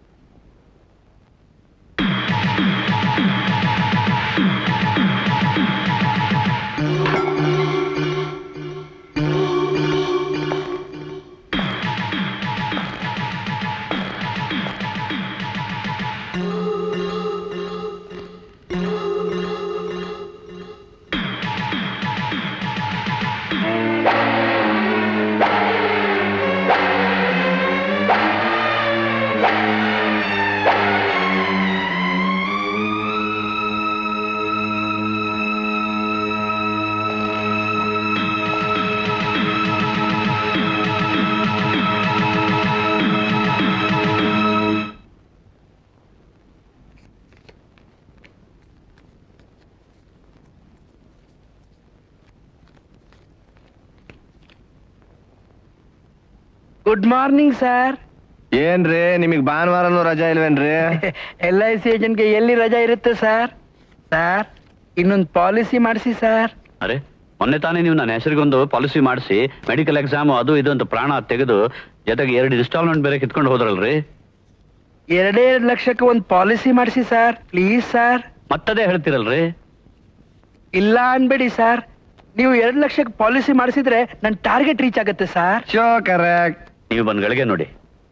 ಗುಡ್ ಮಾರ್ನಿಂಗ್ ಸರ್ ಏನ್ರಿ ನಿಮಗ್ ಭಾನುವಾರನೂ ರಜಾ ಇಲ್ವೇನ್ರಿ ಎಲ್ ಐ ಸಿ ಏಜೆಂಟ್ಗೆ ಎಲ್ಲಿ ರಜಾ ಇರುತ್ತೆ ಸರ್ ಸರ್ ಇನ್ನೊಂದು ಪಾಲಿಸಿ ಮಾಡಿಸಿ ಸರ್ ಅರೆ ಮೊನ್ನೆ ತಾನೇ ನೀವು ನನ್ನ ಹೆಸರಿಗೊಂದು ಪಾಲಿಸಿ ಮಾಡಿಸಿ ಮೆಡಿಕಲ್ ಎಕ್ಸಾಮ್ ಅದು ಇದು ಅಂತ ಪ್ರಾಣ ತೆಗೆದು ಜೊತೆಗೆ ಎರಡು ಇನ್ಸ್ಟಾಲ್ಮೆಂಟ್ ಬೇರೆ ಕಿತ್ಕೊಂಡು ಹೋದ್ರಲ್ರಿ ಎರಡೇ ಎರಡು ಲಕ್ಷಕ್ಕೆ ಒಂದು ಪಾಲಿಸಿ ಮಾಡಿಸಿ ಸರ್ ಪ್ಲೀಸ್ ಸರ್ ಮತ್ತದೇ ಹೇಳ್ತಿರಲ್ರಿ ಇಲ್ಲ ಅನ್ಬೇಡಿ ಸರ್ ನೀವು ಎರಡು ಲಕ್ಷಕ್ಕೆ ಪಾಲಿಸಿ ಮಾಡಿಸಿದ್ರೆ ನನ್ನ ಟಾರ್ಗೆಟ್ ರೀಚ್ ಆಗುತ್ತೆ ಸರ್ ಶೋ ಕರೆಕ್ಟ್ ನೀವು ಬಂದ್ ಗಳಿಗೆ ನೋಡಿ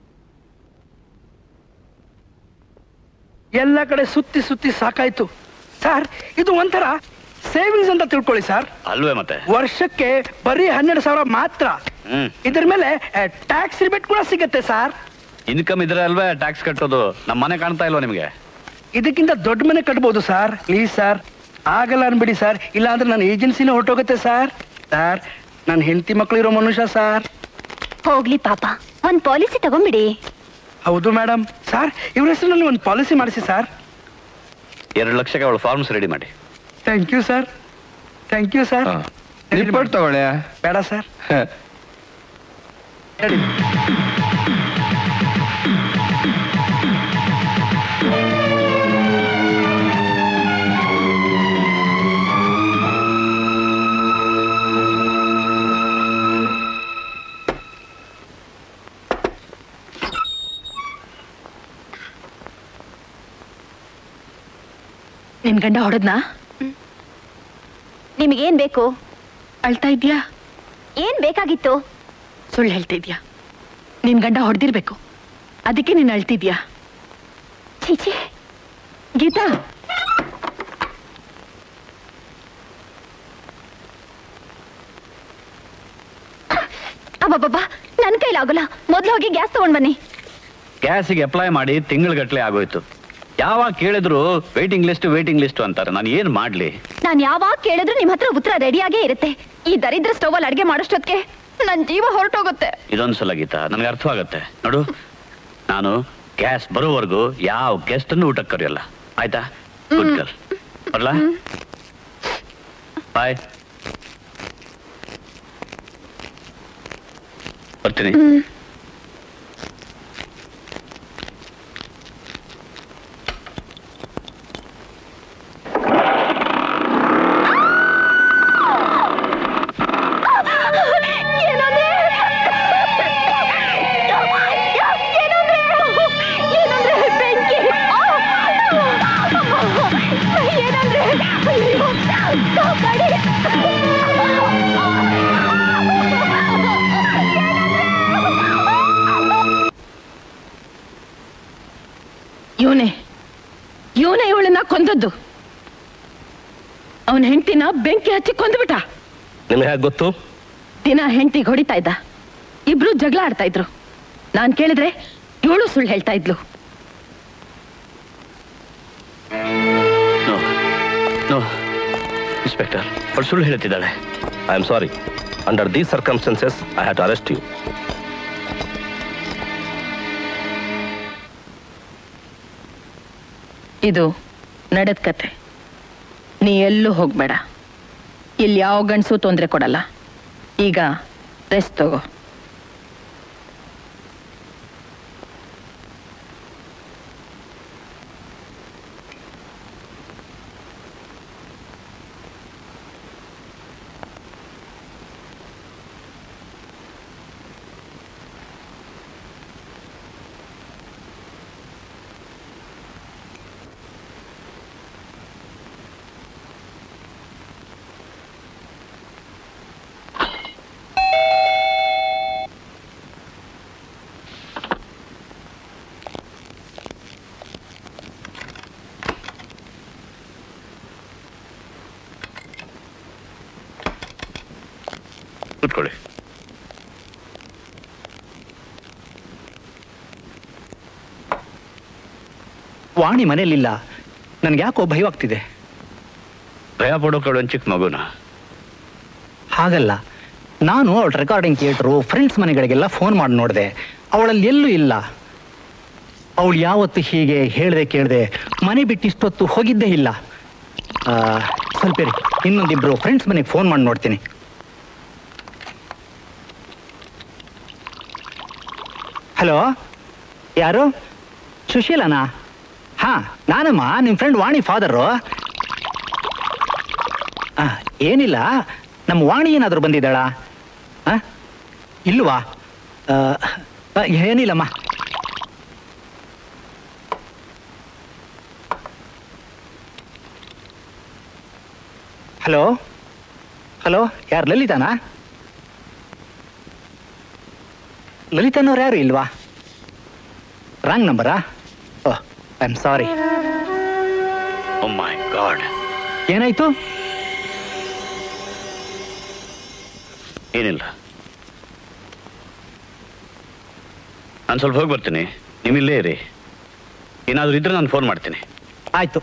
ಎಲ್ಲ ಕಡೆ ಸುತ್ತಿ ಸುತ್ತಿ ಸಾಕಾಯ್ತು ಸರ್ ಇದು ಒಂಥರ ಸೇವಿಂಗ್ಸ್ ಅಂತ ತಿಳ್ಕೊಳ್ಳಿ ಸರ್ ಅಲ್ವೇ ಮತ್ತೆ ವರ್ಷಕ್ಕೆ ಬರೀ ಹನ್ನೆರಡು ಸಾವಿರ ಮಾತ್ರ ಹ್ಮ್ ಇದ್ರ ಮೇಲೆ ಟ್ಯಾಕ್ಸ್ ರಿಬೇಟ್ ಕೂಡ ಸಿಗತ್ತೆ ಸರ್ ಇನ್ಕಮ್ ಇದ್ರೆ ಅಲ್ವೇ ಟ್ಯಾಕ್ಸ್ ಕಟ್ಟೋದು ನಮ್ಮ ಮನೆ ಕಾಣ್ತಾ ಇಲ್ವಾ ನಿಮ್ಗೆ ಇದಕ್ಕಿಂತ ದೊಡ್ಡ ಮನೆ ಕಟ್ಬೋದು ಸರ್ ಪ್ಲೀಸ್ ಸರ್ ಆಗಲ್ಲ ಅನ್ಬಿಡಿ ಸರ್ ಇಲ್ಲ ಅಂದ್ರೆ ನನ್ನ ಏಜೆನ್ಸಿನೇ ಹೊರಟೋಗುತ್ತೆ ಸರ್ ಸರ್ ನನ್ನ ಹೆಂಡತಿ ಮಕ್ಕಳು ಇರೋ ಮನುಷ್ಯ ಸರ್ ಹೋಗ್ಲಿ ಪಾಪ ಒಂದ್ ಪಾಲಿಸಿ ತಗೊಂಬಿಡಿ ಹೌದು ಮೇಡಮ್ ಸರ್ ಇವ್ರ ಹೆಸರಿನಲ್ಲಿ ಒಂದು ಪಾಲಿಸಿ ಮಾಡಿಸಿ ಸರ್ ಎರಡು ಲಕ್ಷಕ್ಕೆ ಅವಳು ಫಾರ್ಮ್ಸ್ ರೆಡಿ ಮಾಡಿ thank you sir thank you sir report ತಗೊಳ್ಳಿ ಬೇಡ ಸರ್ ಹೇಳಿ ನಿನ್ ಗಂಡ ಹೊಡೆದ್ನಾ ನಿಮಗೇನ್ ಬೇಕು ಅಳ್ತಾ ಇದ್ಯಾ ಏನ್ ಬೇಕಾಗಿತ್ತು ಸುಳ್ಳು ಹೇಳ್ತಾ ಇದ್ಯಾ ನಿನ್ ಗಂಡ ಹೊಡೆದಿರ್ಬೇಕು ಅದಕ್ಕೆ ನೀನ್ ಅಳ್ತಿದ್ಯಾ ಚೀಚಿ ಗೀತಾ ಅಬ್ಬಬ್ಬಬ್ಬಾ ನನ್ ಕೈಲಾಗಲ್ಲ ಮೊದ್ಲು ಹೋಗಿ ಗ್ಯಾಸ್ ತಗೊಂಡ್ ಬನ್ನಿ ಗ್ಯಾಸಿಗೆ ಅಪ್ಲೈ ಮಾಡಿ ತಿಂಗಳಗಟ್ಲೆ ಆಗೋಯ್ತು ಯಾವಾಗ ಕೇಳಿದ್ರು ವೇಟಿಂಗ್ ಲಿಸ್ಟ್ ವೇಟಿಂಗ್ ಲಿಸ್ಟ್ ಅಂತಾರೆ ನಾನು ಏನ್ ಮಾಡ್ಲಿ ನಾನ್ ಯಾವಾಗ ಕೇಳಿದ್ರು ನಿಮ್ ಹತ್ರ ಉತ್ತರ ರೆಡಿಯಾಗೇ ಇರುತ್ತೆ ಈ ದರಿದ್ರ ಸ್ಟವ್ ಅಲ್ಲಿ ಅಡ್ಗೆ ಮಾಡೋಷ್ಟೊತ್ತಿಗೆ ನನ್ ಜೀವ ಹೊರಟೋಗುತ್ತೆ ಇದೊಂದ್ಸಲ ಗೀತಾ ನನಗೆ ಅರ್ಥವಾಗತ್ತೆ ನೋಡು ನಾನು ಗ್ಯಾಸ್ ಬರೋವರೆಗೂ ಯಾವ ಗೆಸ್ಟ್ ಅನ್ನು ಊಟಕ್ಕೆ ಕರೆಯಲ್ಲ ಆಯ್ತಾ ಗುಡ್ ಗರ್ಲ್ ಬರ್ಲಾ ಬಾಯ್ ಬರ್ತೀನಿ ಏನಂದ್ರೆ ಏನಂದ್ರೆ ಬೆಂಕಿ ಏನಂದ್ರೆ ಅಯ್ಯೋ ಕಾಪಾಡಿ ಇವನೇ ಇವನೇ ಇವಳನ್ನ ಕೊಂದದ್ದು ಅವನ ಹೆಂಡತಿನ ಬೆಂಕಿ ಹಚ್ಚಿ ಕೊಂದ್ಬಿಟ್ಟ ನಿಮ್ಗೆ ಹೇಗೆ ಗೊತ್ತು ದಿನ ಹೆಂಡತಿಗೆ ಹೊಡಿತಾ ಇದ್ದ ಇಬ್ರು ಜಗಳ ಆಡ್ತಾ ಇದ್ರು ನಾನ್ ಕೇಳಿದ್ರೆ ಇವಳು ಸುಳ್ಳು ಹೇಳ್ತಾ ಇದ್ಲು ನೋ ಇನ್ಸ್ಪೆಕ್ಟರ್ ಅವಳು ಸುಳ್ಳು ಹೇಳ್ತಿದ್ದಾಳೆ I am sorry under these circumstances I have to arrest you ಇದು ನಡೆದ ಕತೆ ನೀ ಎಲ್ಲೂ ಹೋಗ್ಬೇಡ ಇಲ್ಲಿ ಯಾವ ಗಂಡಸು ತೊಂದರೆ ಕೊಡಲ್ಲ ಈಗ ರೆಸ್ಟ್ ತಗೋ ಕೂತ್ಕೊಳ್ಳಿ ವಾಣಿ ಮನೇಲಿಲ್ಲ ನನ್ಗೆ ಯಾಕೋ ಭಯವಾಗ್ತಿದೆ ಭಯ ಪಡೋಕೆ ಒಂದು ಚಿಕ್ಕ ಮಗುನ ಹಾಗಲ್ಲ ನಾನು ಅವಳ ರೆಕಾರ್ಡಿಂಗ್ ಥಿಯೇಟ್ರು ಫ್ರೆಂಡ್ಸ್ ಮನೆಗಳಿಗೆಲ್ಲ ಫೋನ್ ಮಾಡಿ ನೋಡಿದೆ ಅವಳಲ್ಲಿ ಎಲ್ಲೂ ಇಲ್ಲ ಅವಳು ಯಾವತ್ತು ಹೀಗೆ ಹೇಳ್ದೆ ಕೇಳ್ದೆ ಮನೆ ಬಿಟ್ಟು ಇಷ್ಟೊತ್ತು ಹೋಗಿದ್ದೇ ಇಲ್ಲ ಆ, ಸ್ವಲ್ಪ ಇರಿ ಇನ್ನೊಂದಿಬ್ರು ಫ್ರೆಂಡ್ಸ್ ಮನೆಗೆ ಫೋನ್ ಮಾಡಿ ನೋಡ್ತೀನಿ ಹಲೋ ಯಾರು ಸುಶೀಲನಾ ಹಾ ನಾನಮ್ಮ ನಿಮ್ಮ ಫ್ರೆಂಡ್ ವಾಣಿ ಫಾದರು ಏನಿಲ್ಲ ನಮ್ಮ ವಾಣಿ ಏನಾದರೂ ಬಂದಿದ್ದಾಳಾ ಆ? ಇಲ್ವಾ ಆ, ಆ, ಏನಿಲ್ಲಮ್ಮ ಹಲೋ ಹಲೋ ಯಾರು ಲಲಿತಾನಾ ಲಲಿತಾನವ್ರು ಯಾರು ಇಲ್ವಾ ರಾಂಗ್ ನಂಬರಾ oh I am sorry oh my god ಏನಾಯ್ತು ಏನಿಲ್ಲ ನಾನು ಸ್ವಲ್ಪ ಹೋಗಿ ಬರ್ತೀನಿ ನೀವು ಇಲ್ಲೇ ಇರಿ ಏನಾದರೂ ಇದ್ರೆ ನಾನು ಫೋನ್ ಮಾಡ್ತೀನಿ ಆಯ್ತು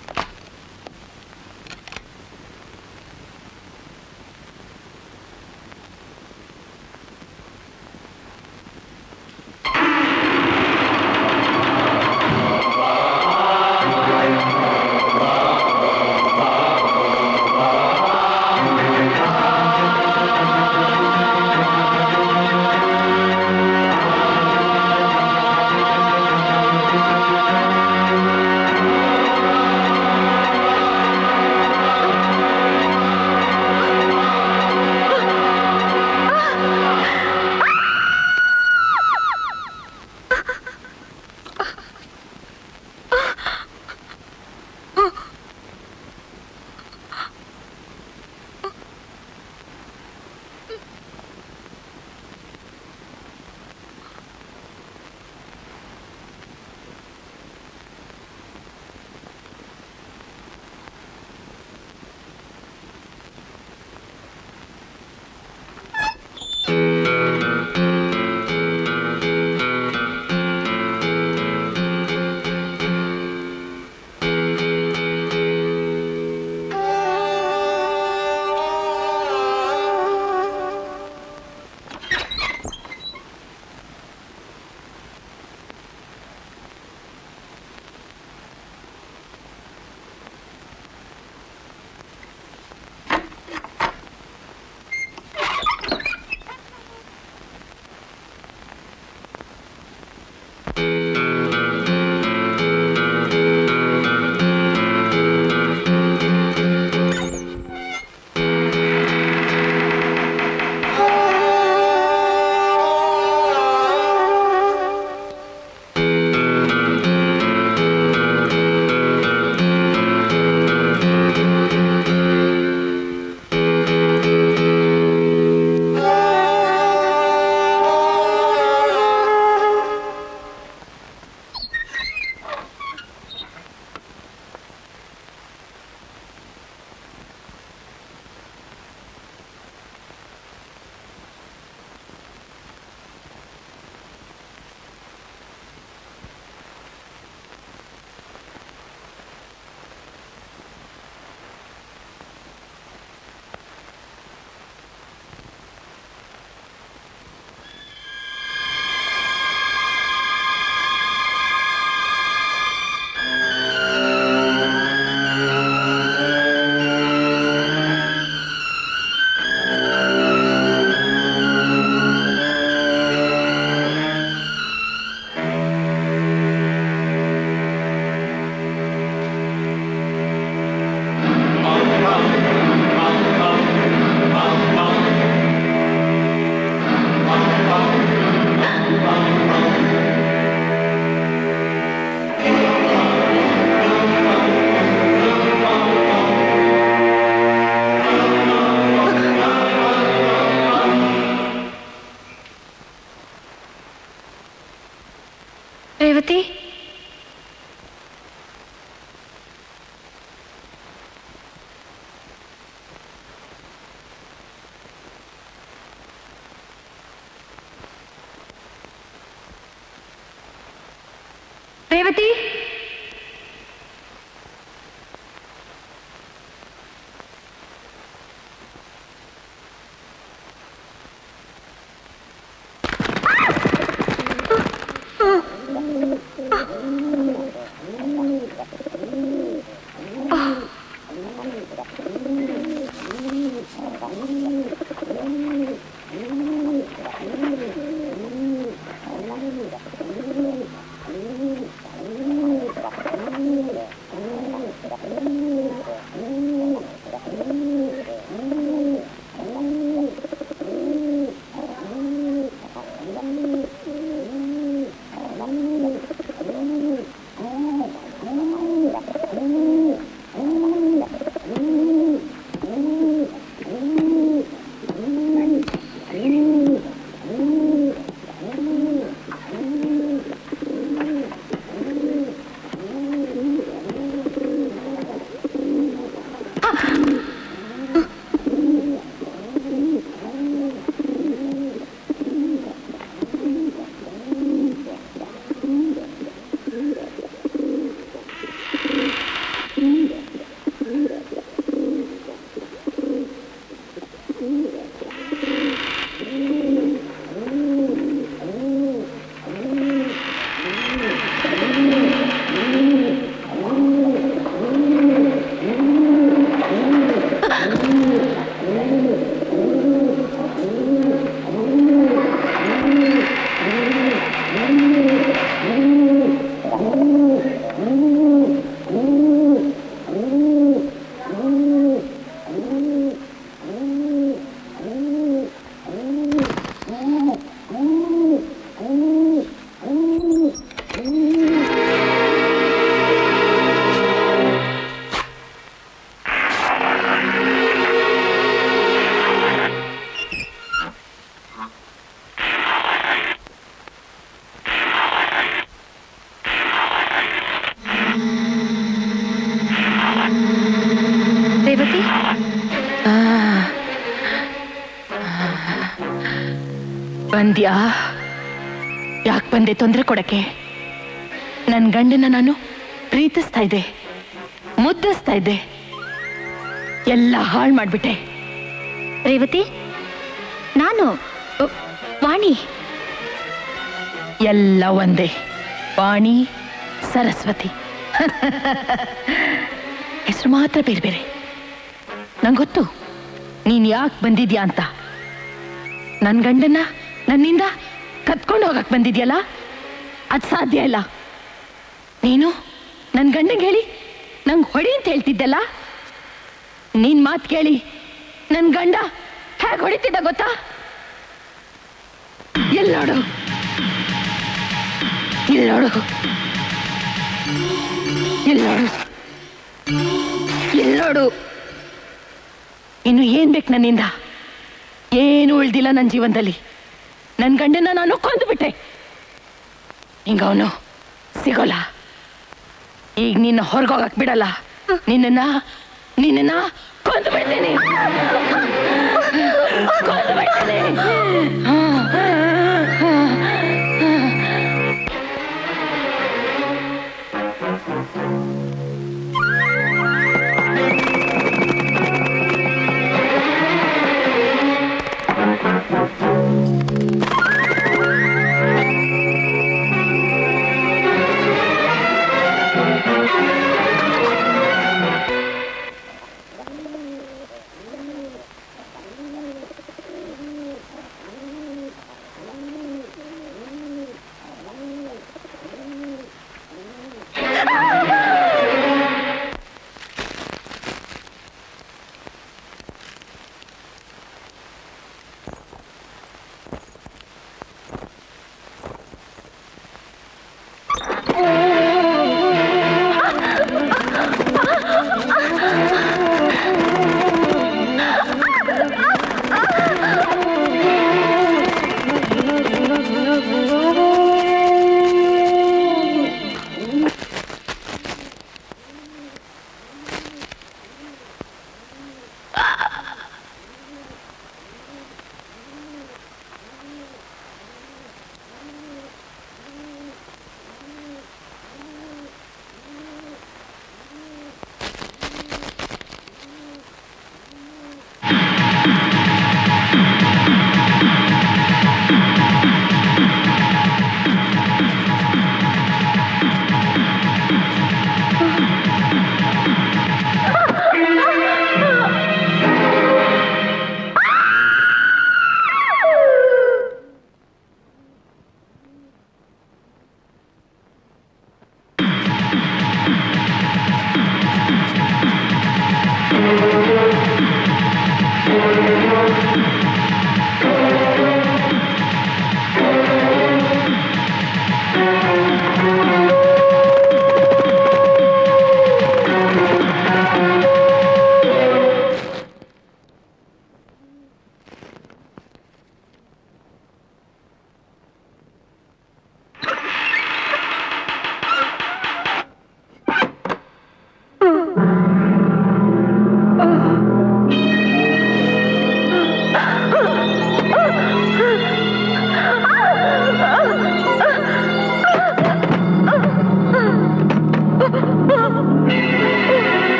ರೇವತಿ ರೇವತಿ ಬಂದ್ಯಾ ಯಾಕೆ ಬಂದೆ ತೊಂದರೆ ಕೊಡಕ್ಕೆ ನನ್ನ ಗಂಡನ ನಾನು ಪ್ರೀತಿಸ್ತಾ ಇದ್ದೆ ಮುದ್ದಿಸ್ತಾ ಇದ್ದೆ ಎಲ್ಲ ಹಾಳು ಮಾಡ್ಬಿಟ್ಟೆ ರೇವತಿ ನಾನು ಅ, ವಾಣಿ ಎಲ್ಲ ಒಂದೇ ವಾಣಿ ಸರಸ್ವತಿ ಹೆಸರು ಮಾತ್ರ ಬೇರೆ ಬೇರೆ ನಂಗೆ ಗೊತ್ತು ನೀನ್ ಯಾಕೆ ಬಂದಿದ್ಯಾ ಅಂತ ನನ್ನ ಗಂಡನ್ನ ನನ್ನಿಂದ ಕತ್ಕೊಂಡು ಹೋಗಕ್ ಬಂದಿದ್ಯಲ್ಲ ಅದು ಸಾಧ್ಯ ಇಲ್ಲ ನೀನು ನನ್ನ ಗಂಡಂಗೆ ಹೇಳಿ ನಂಗೆ ಹೊಡಿ ಅಂತ ಹೇಳ್ತಿದ್ದಲ್ಲ ನಿನ್ ಮಾತು ಕೇಳಿ ನನ್ನ ಗಂಡ ಹೇಗೆ ಹೊಡಿತಿದ್ದ ಗೊತ್ತಾ ಎಲ್ಲಿ ನೋಡು ಇಲ್ಲಿ ನೋಡು ಇಲ್ಲಿ ನೋಡು ಇಲ್ಲಿ ನೋಡು ಇನ್ನು ಏನ್ ಬೇಕು ನನ್ನಿಂದ ಏನು ಉಳ್ದಿಲ್ಲ ನನ್ನ ಜೀವನದಲ್ಲಿ ನನ್ನ ಗಂಡನ ನಾನು ಕೊಂದುಬಿಟ್ಟೆ ಹಿಂಗ ಅವನು ಸಿಗೋಲ್ಲ ಈಗ ನಿನ್ನ ಹೊರಗೋಗಕ್ ಬಿಡಲ್ಲ ನಿನ್ನನ್ನ ನಿನ್ನನ್ನ ಕೊಂದು ಬಿಡ್ತೀನಿ ಕೊಂದು ಬಿಡ್ತೀನಿ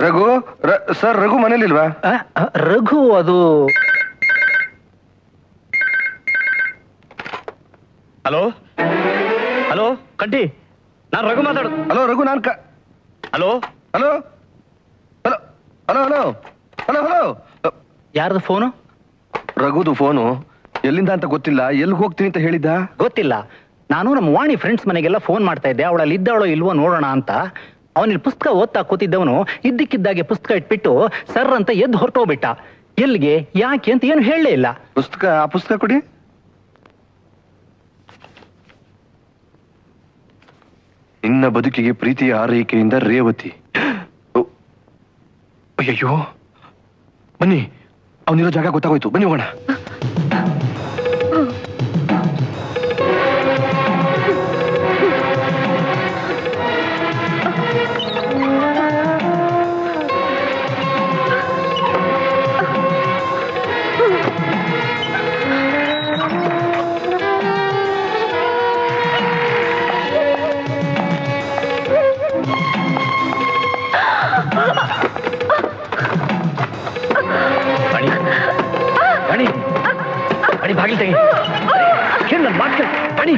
ರಘು ರ- ಸರ್ ರಘು ಮನೇಲಿಲ್ವಾ ಆ, ಆ, ರಘು ಅದು ಹಲೋ ಹಲೋ ಕಂಟಿ ನಾನು ರಘು ಮಾತಾಡ ಹಲೋ ರಘು ನಾನ್ ಕ hello hello hello hello hello hello hello ಯಾರ್ದು ಫೋನು ರಘುದು ಫೋನು ಎಲ್ಲಿಂದ ಅಂತ ಗೊತ್ತಿಲ್ಲ ಎಲ್ಲಿಗೆ ಹೋಗ್ತೀನಿ ಅಂತ ಹೇಳಿದ್ದ ಗೊತ್ತಿಲ್ಲ ನಾನು ನಮ್ಮ ವಾಣಿ ಫ್ರೆಂಡ್ಸ್ ಮನೆಗೆಲ್ಲ ಫೋನ್ ಮಾಡ್ತಾ ಇದ್ದೆ ಅವಳಲ್ಲಿ ಇದ್ದಾಳೋ ಇಲ್ವೋ ನೋಡೋಣ ಅಂತ ಅವನಿಲ್ಲಿ ಪುಸ್ತಕ ಓದ್ತಾ ಕೂತಿದ್ದವನು ಇದ್ದಕ್ಕಿದ್ದಾಗೆ ಪುಸ್ತಕ ಇಟ್ಬಿಟ್ಟು ಸರ್ ಅಂತ ಎದ್ದು ಹೊರಟೋಗ್ಬಿಟ್ಟ ಎಲ್ಲಿಗೆ ಯಾಕೆ ಅಂತ ಏನು ಹೇಳಲೇ ಇಲ್ಲ ಪುಸ್ತಕ ಆ ಪುಸ್ತಕ ಕೊಡಿ ನಿನ್ನ ಬದುಕಿಗೆ ಪ್ರೀತಿಯ ಆರೈಕೆಯಿಂದ ರೇವತಿ ಓ, ಅಯ್ಯಯ್ಯೋ ಬನ್ನಿ ಅವನಿರೋ ಜಾಗ ಗೊತ್ತಾಗೋಯ್ತು ಬನ್ನಿ ಹೋಗೋಣ ಅಣಿ ಅಣಿ ಅಣಿ ಬಾಗಿಲು ತೆಗಿ ಕೇಳು ನನ್ನ ಮಾತು ಕೇಳು ಅಣಿ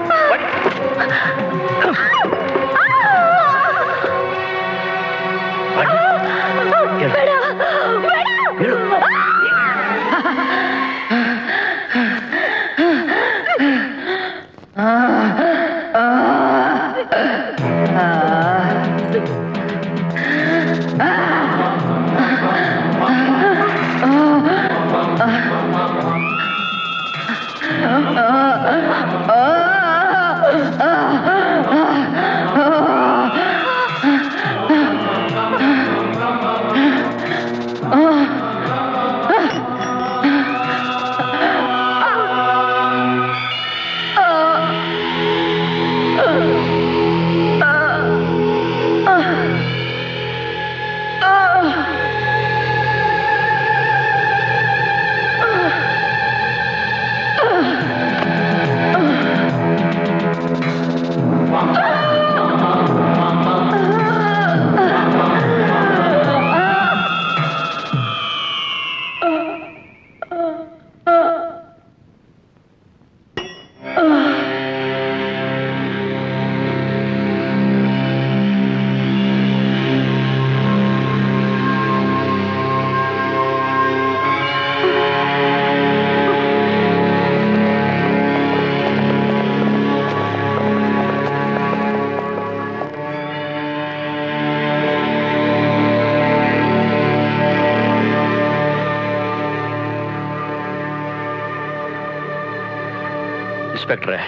ಇನ್ಸ್ಪೆಕ್ಟ್ರೆ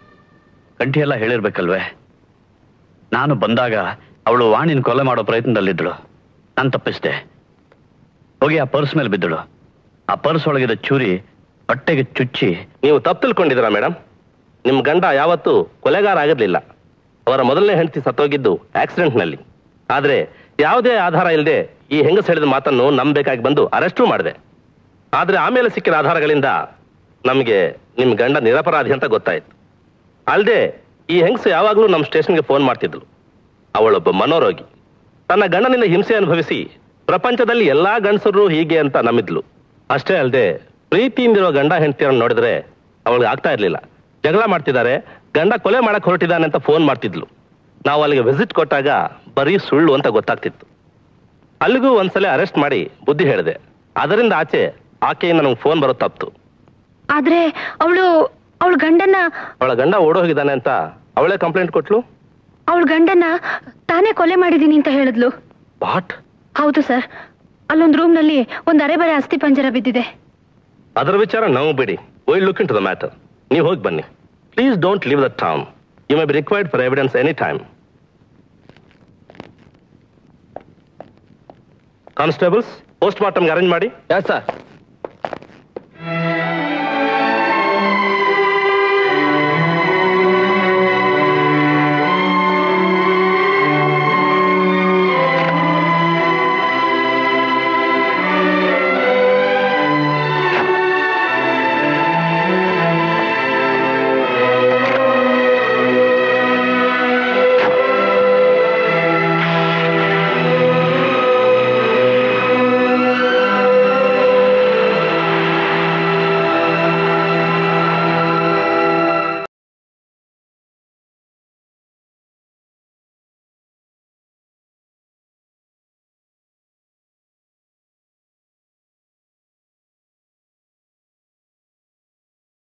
ಕಂಠಿ ಎಲ್ಲ ಹೇಳಿರ್ಬೇಕಲ್ವೇ ನಾನು ಬಂದಾಗ ಅವಳು ವಾಣಿನ ಕೊಲೆ ಮಾಡೋ ಪ್ರಯತ್ನದಲ್ಲಿದ್ದಳು ನಾನು ತಪ್ಪಿಸ್ದೆ ಹೋಗಿ ಆ ಪರ್ಸ್ ಮೇಲೆ ಬಿದ್ದಳು ಆ ಪರ್ಸ್ ಒಳಗಿದ್ದ ಚೂರಿ ಹೊಟ್ಟೆಗೆ ಚುಚ್ಚಿ ನೀವು ತಪ್ಪು ತಿಳ್ಕೊಂಡಿದ್ದೀರಾ ಮೇಡಮ್ ನಿಮ್ಮ ಗಂಡ ಯಾವತ್ತೂ ಕೊಲೆಗಾರ ಆಗಿರ್ಲಿಲ್ಲ ಅವರ ಮೊದಲನೇ ಹೆಂಡತಿ ಸತ್ತೋಗಿದ್ದು ಆಕ್ಸಿಡೆಂಟ್ನಲ್ಲಿ ಆದ್ರೆ ಯಾವುದೇ ಆಧಾರ ಇಲ್ಲದೆ ಈ ಹೆಂಗಸ ಹೇಳಿದ ಮಾತನ್ನು ನಂಬಬೇಕಾಗಿ ಬಂದು ಅರೆಸ್ಟು ಮಾಡಿದೆ ಆದ್ರೆ ಆಮೇಲೆ ಸಿಕ್ಕಿದ ಆಧಾರಗಳಿಂದ ನಮಗೆ ನಿಮ್ಮ ಗಂಡ ನಿರಪರಾಧಿ ಅಂತ ಗೊತ್ತಾಯ್ತು ಅಲ್ಲದೆ ಈ ಹೆಂಗಸು ಯಾವಾಗಲೂ ನಮ್ಮ ಸ್ಟೇಷನ್ಗೆ ಫೋನ್ ಮಾಡ್ತಿದ್ಲು ಅವಳೊಬ್ಬ ಮನೋರೋಗಿ ತನ್ನ ಗಂಡನಿಂದ ಹಿಂಸೆ ಅನುಭವಿಸಿ ಪ್ರಪಂಚದಲ್ಲಿ ಎಲ್ಲಾ ಗಂಡಸರು ಹೀಗೆ ಅಂತ ನಂಬಿದ್ಲು ಅಷ್ಟೇ ಅಲ್ಲದೆ ಪ್ರೀತಿಯಿಂದಿರೋ ಗಂಡ ಹೆಂಡತಿಯರನ್ನು ನೋಡಿದ್ರೆ ಅವಳಿಗೆ ಆಗ್ತಾ ಇರ್ಲಿಲ್ಲ ಜಗಳ ಮಾಡ್ತಿದ್ದಾರೆ ಗಂಡ ಕೊಲೆ ಮಾಡಕ್ ಹೊರಟಿದ್ದಾನೆ ಅಂತ ಫೋನ್ ಮಾಡ್ತಿದ್ಲು ನಾವು ಅಲ್ಲಿಗೆ ವಿಸಿಟ್ ಕೊಟ್ಟಾಗ ಬರೀ ಸುಳ್ಳು ಅಂತ ಗೊತ್ತಾಗ್ತಿತ್ತು ಅಲ್ಲಿಗೂ ಒಂದ್ಸಲ ಅರೆಸ್ಟ್ ಮಾಡಿ ಬುದ್ಧಿ ಹೇಳಿದೆ ಅದರಿಂದ ಆಚೆ ಆಕೆಯಿಂದ ನಮ್ಗೆ ಫೋನ್ ಬರೋ ತಪ್ತು ಆದ್ರೆ ಅವಳು ಅವಳ ಗಂಡನ ಅವಳ ಗಂಡ ಓಡೋಗಿದ್ದಾನೆ ಅಂತ ಅವಳೇ ಕಂಪ್ಲೇಂಟ್ ಕೊಟ್ಲು ಅವಳ ಗಂಡನ ತಾನೇ ಕೊಲೆ ಮಾಡಿದೀನಿ ಅಂತ ಹೇಳಿದ್ಲು ವಾಟ್ ಹೌದು ಸರ್ ಅಲ್ಲೊಂದ್ ರೂಮ್ ನಲ್ಲಿ ಒಂದ್ ಅರೆಬರೆ ಅಸ್ಥಿ ಪಂಜರ ಬಿದ್ದಿದೆ ಅದರ ವಿಚಾರ ನಾವು ಬಿಡಿ while look into the matter ನೀವು ಹೋಗಿ ಬನ್ನಿ please don't leave the town you may be required for evidence any time constables post ಮಾರ್ಟಮ್ಗೆ ಅರೇಂಜ್ ಮಾಡಿ ಸರ್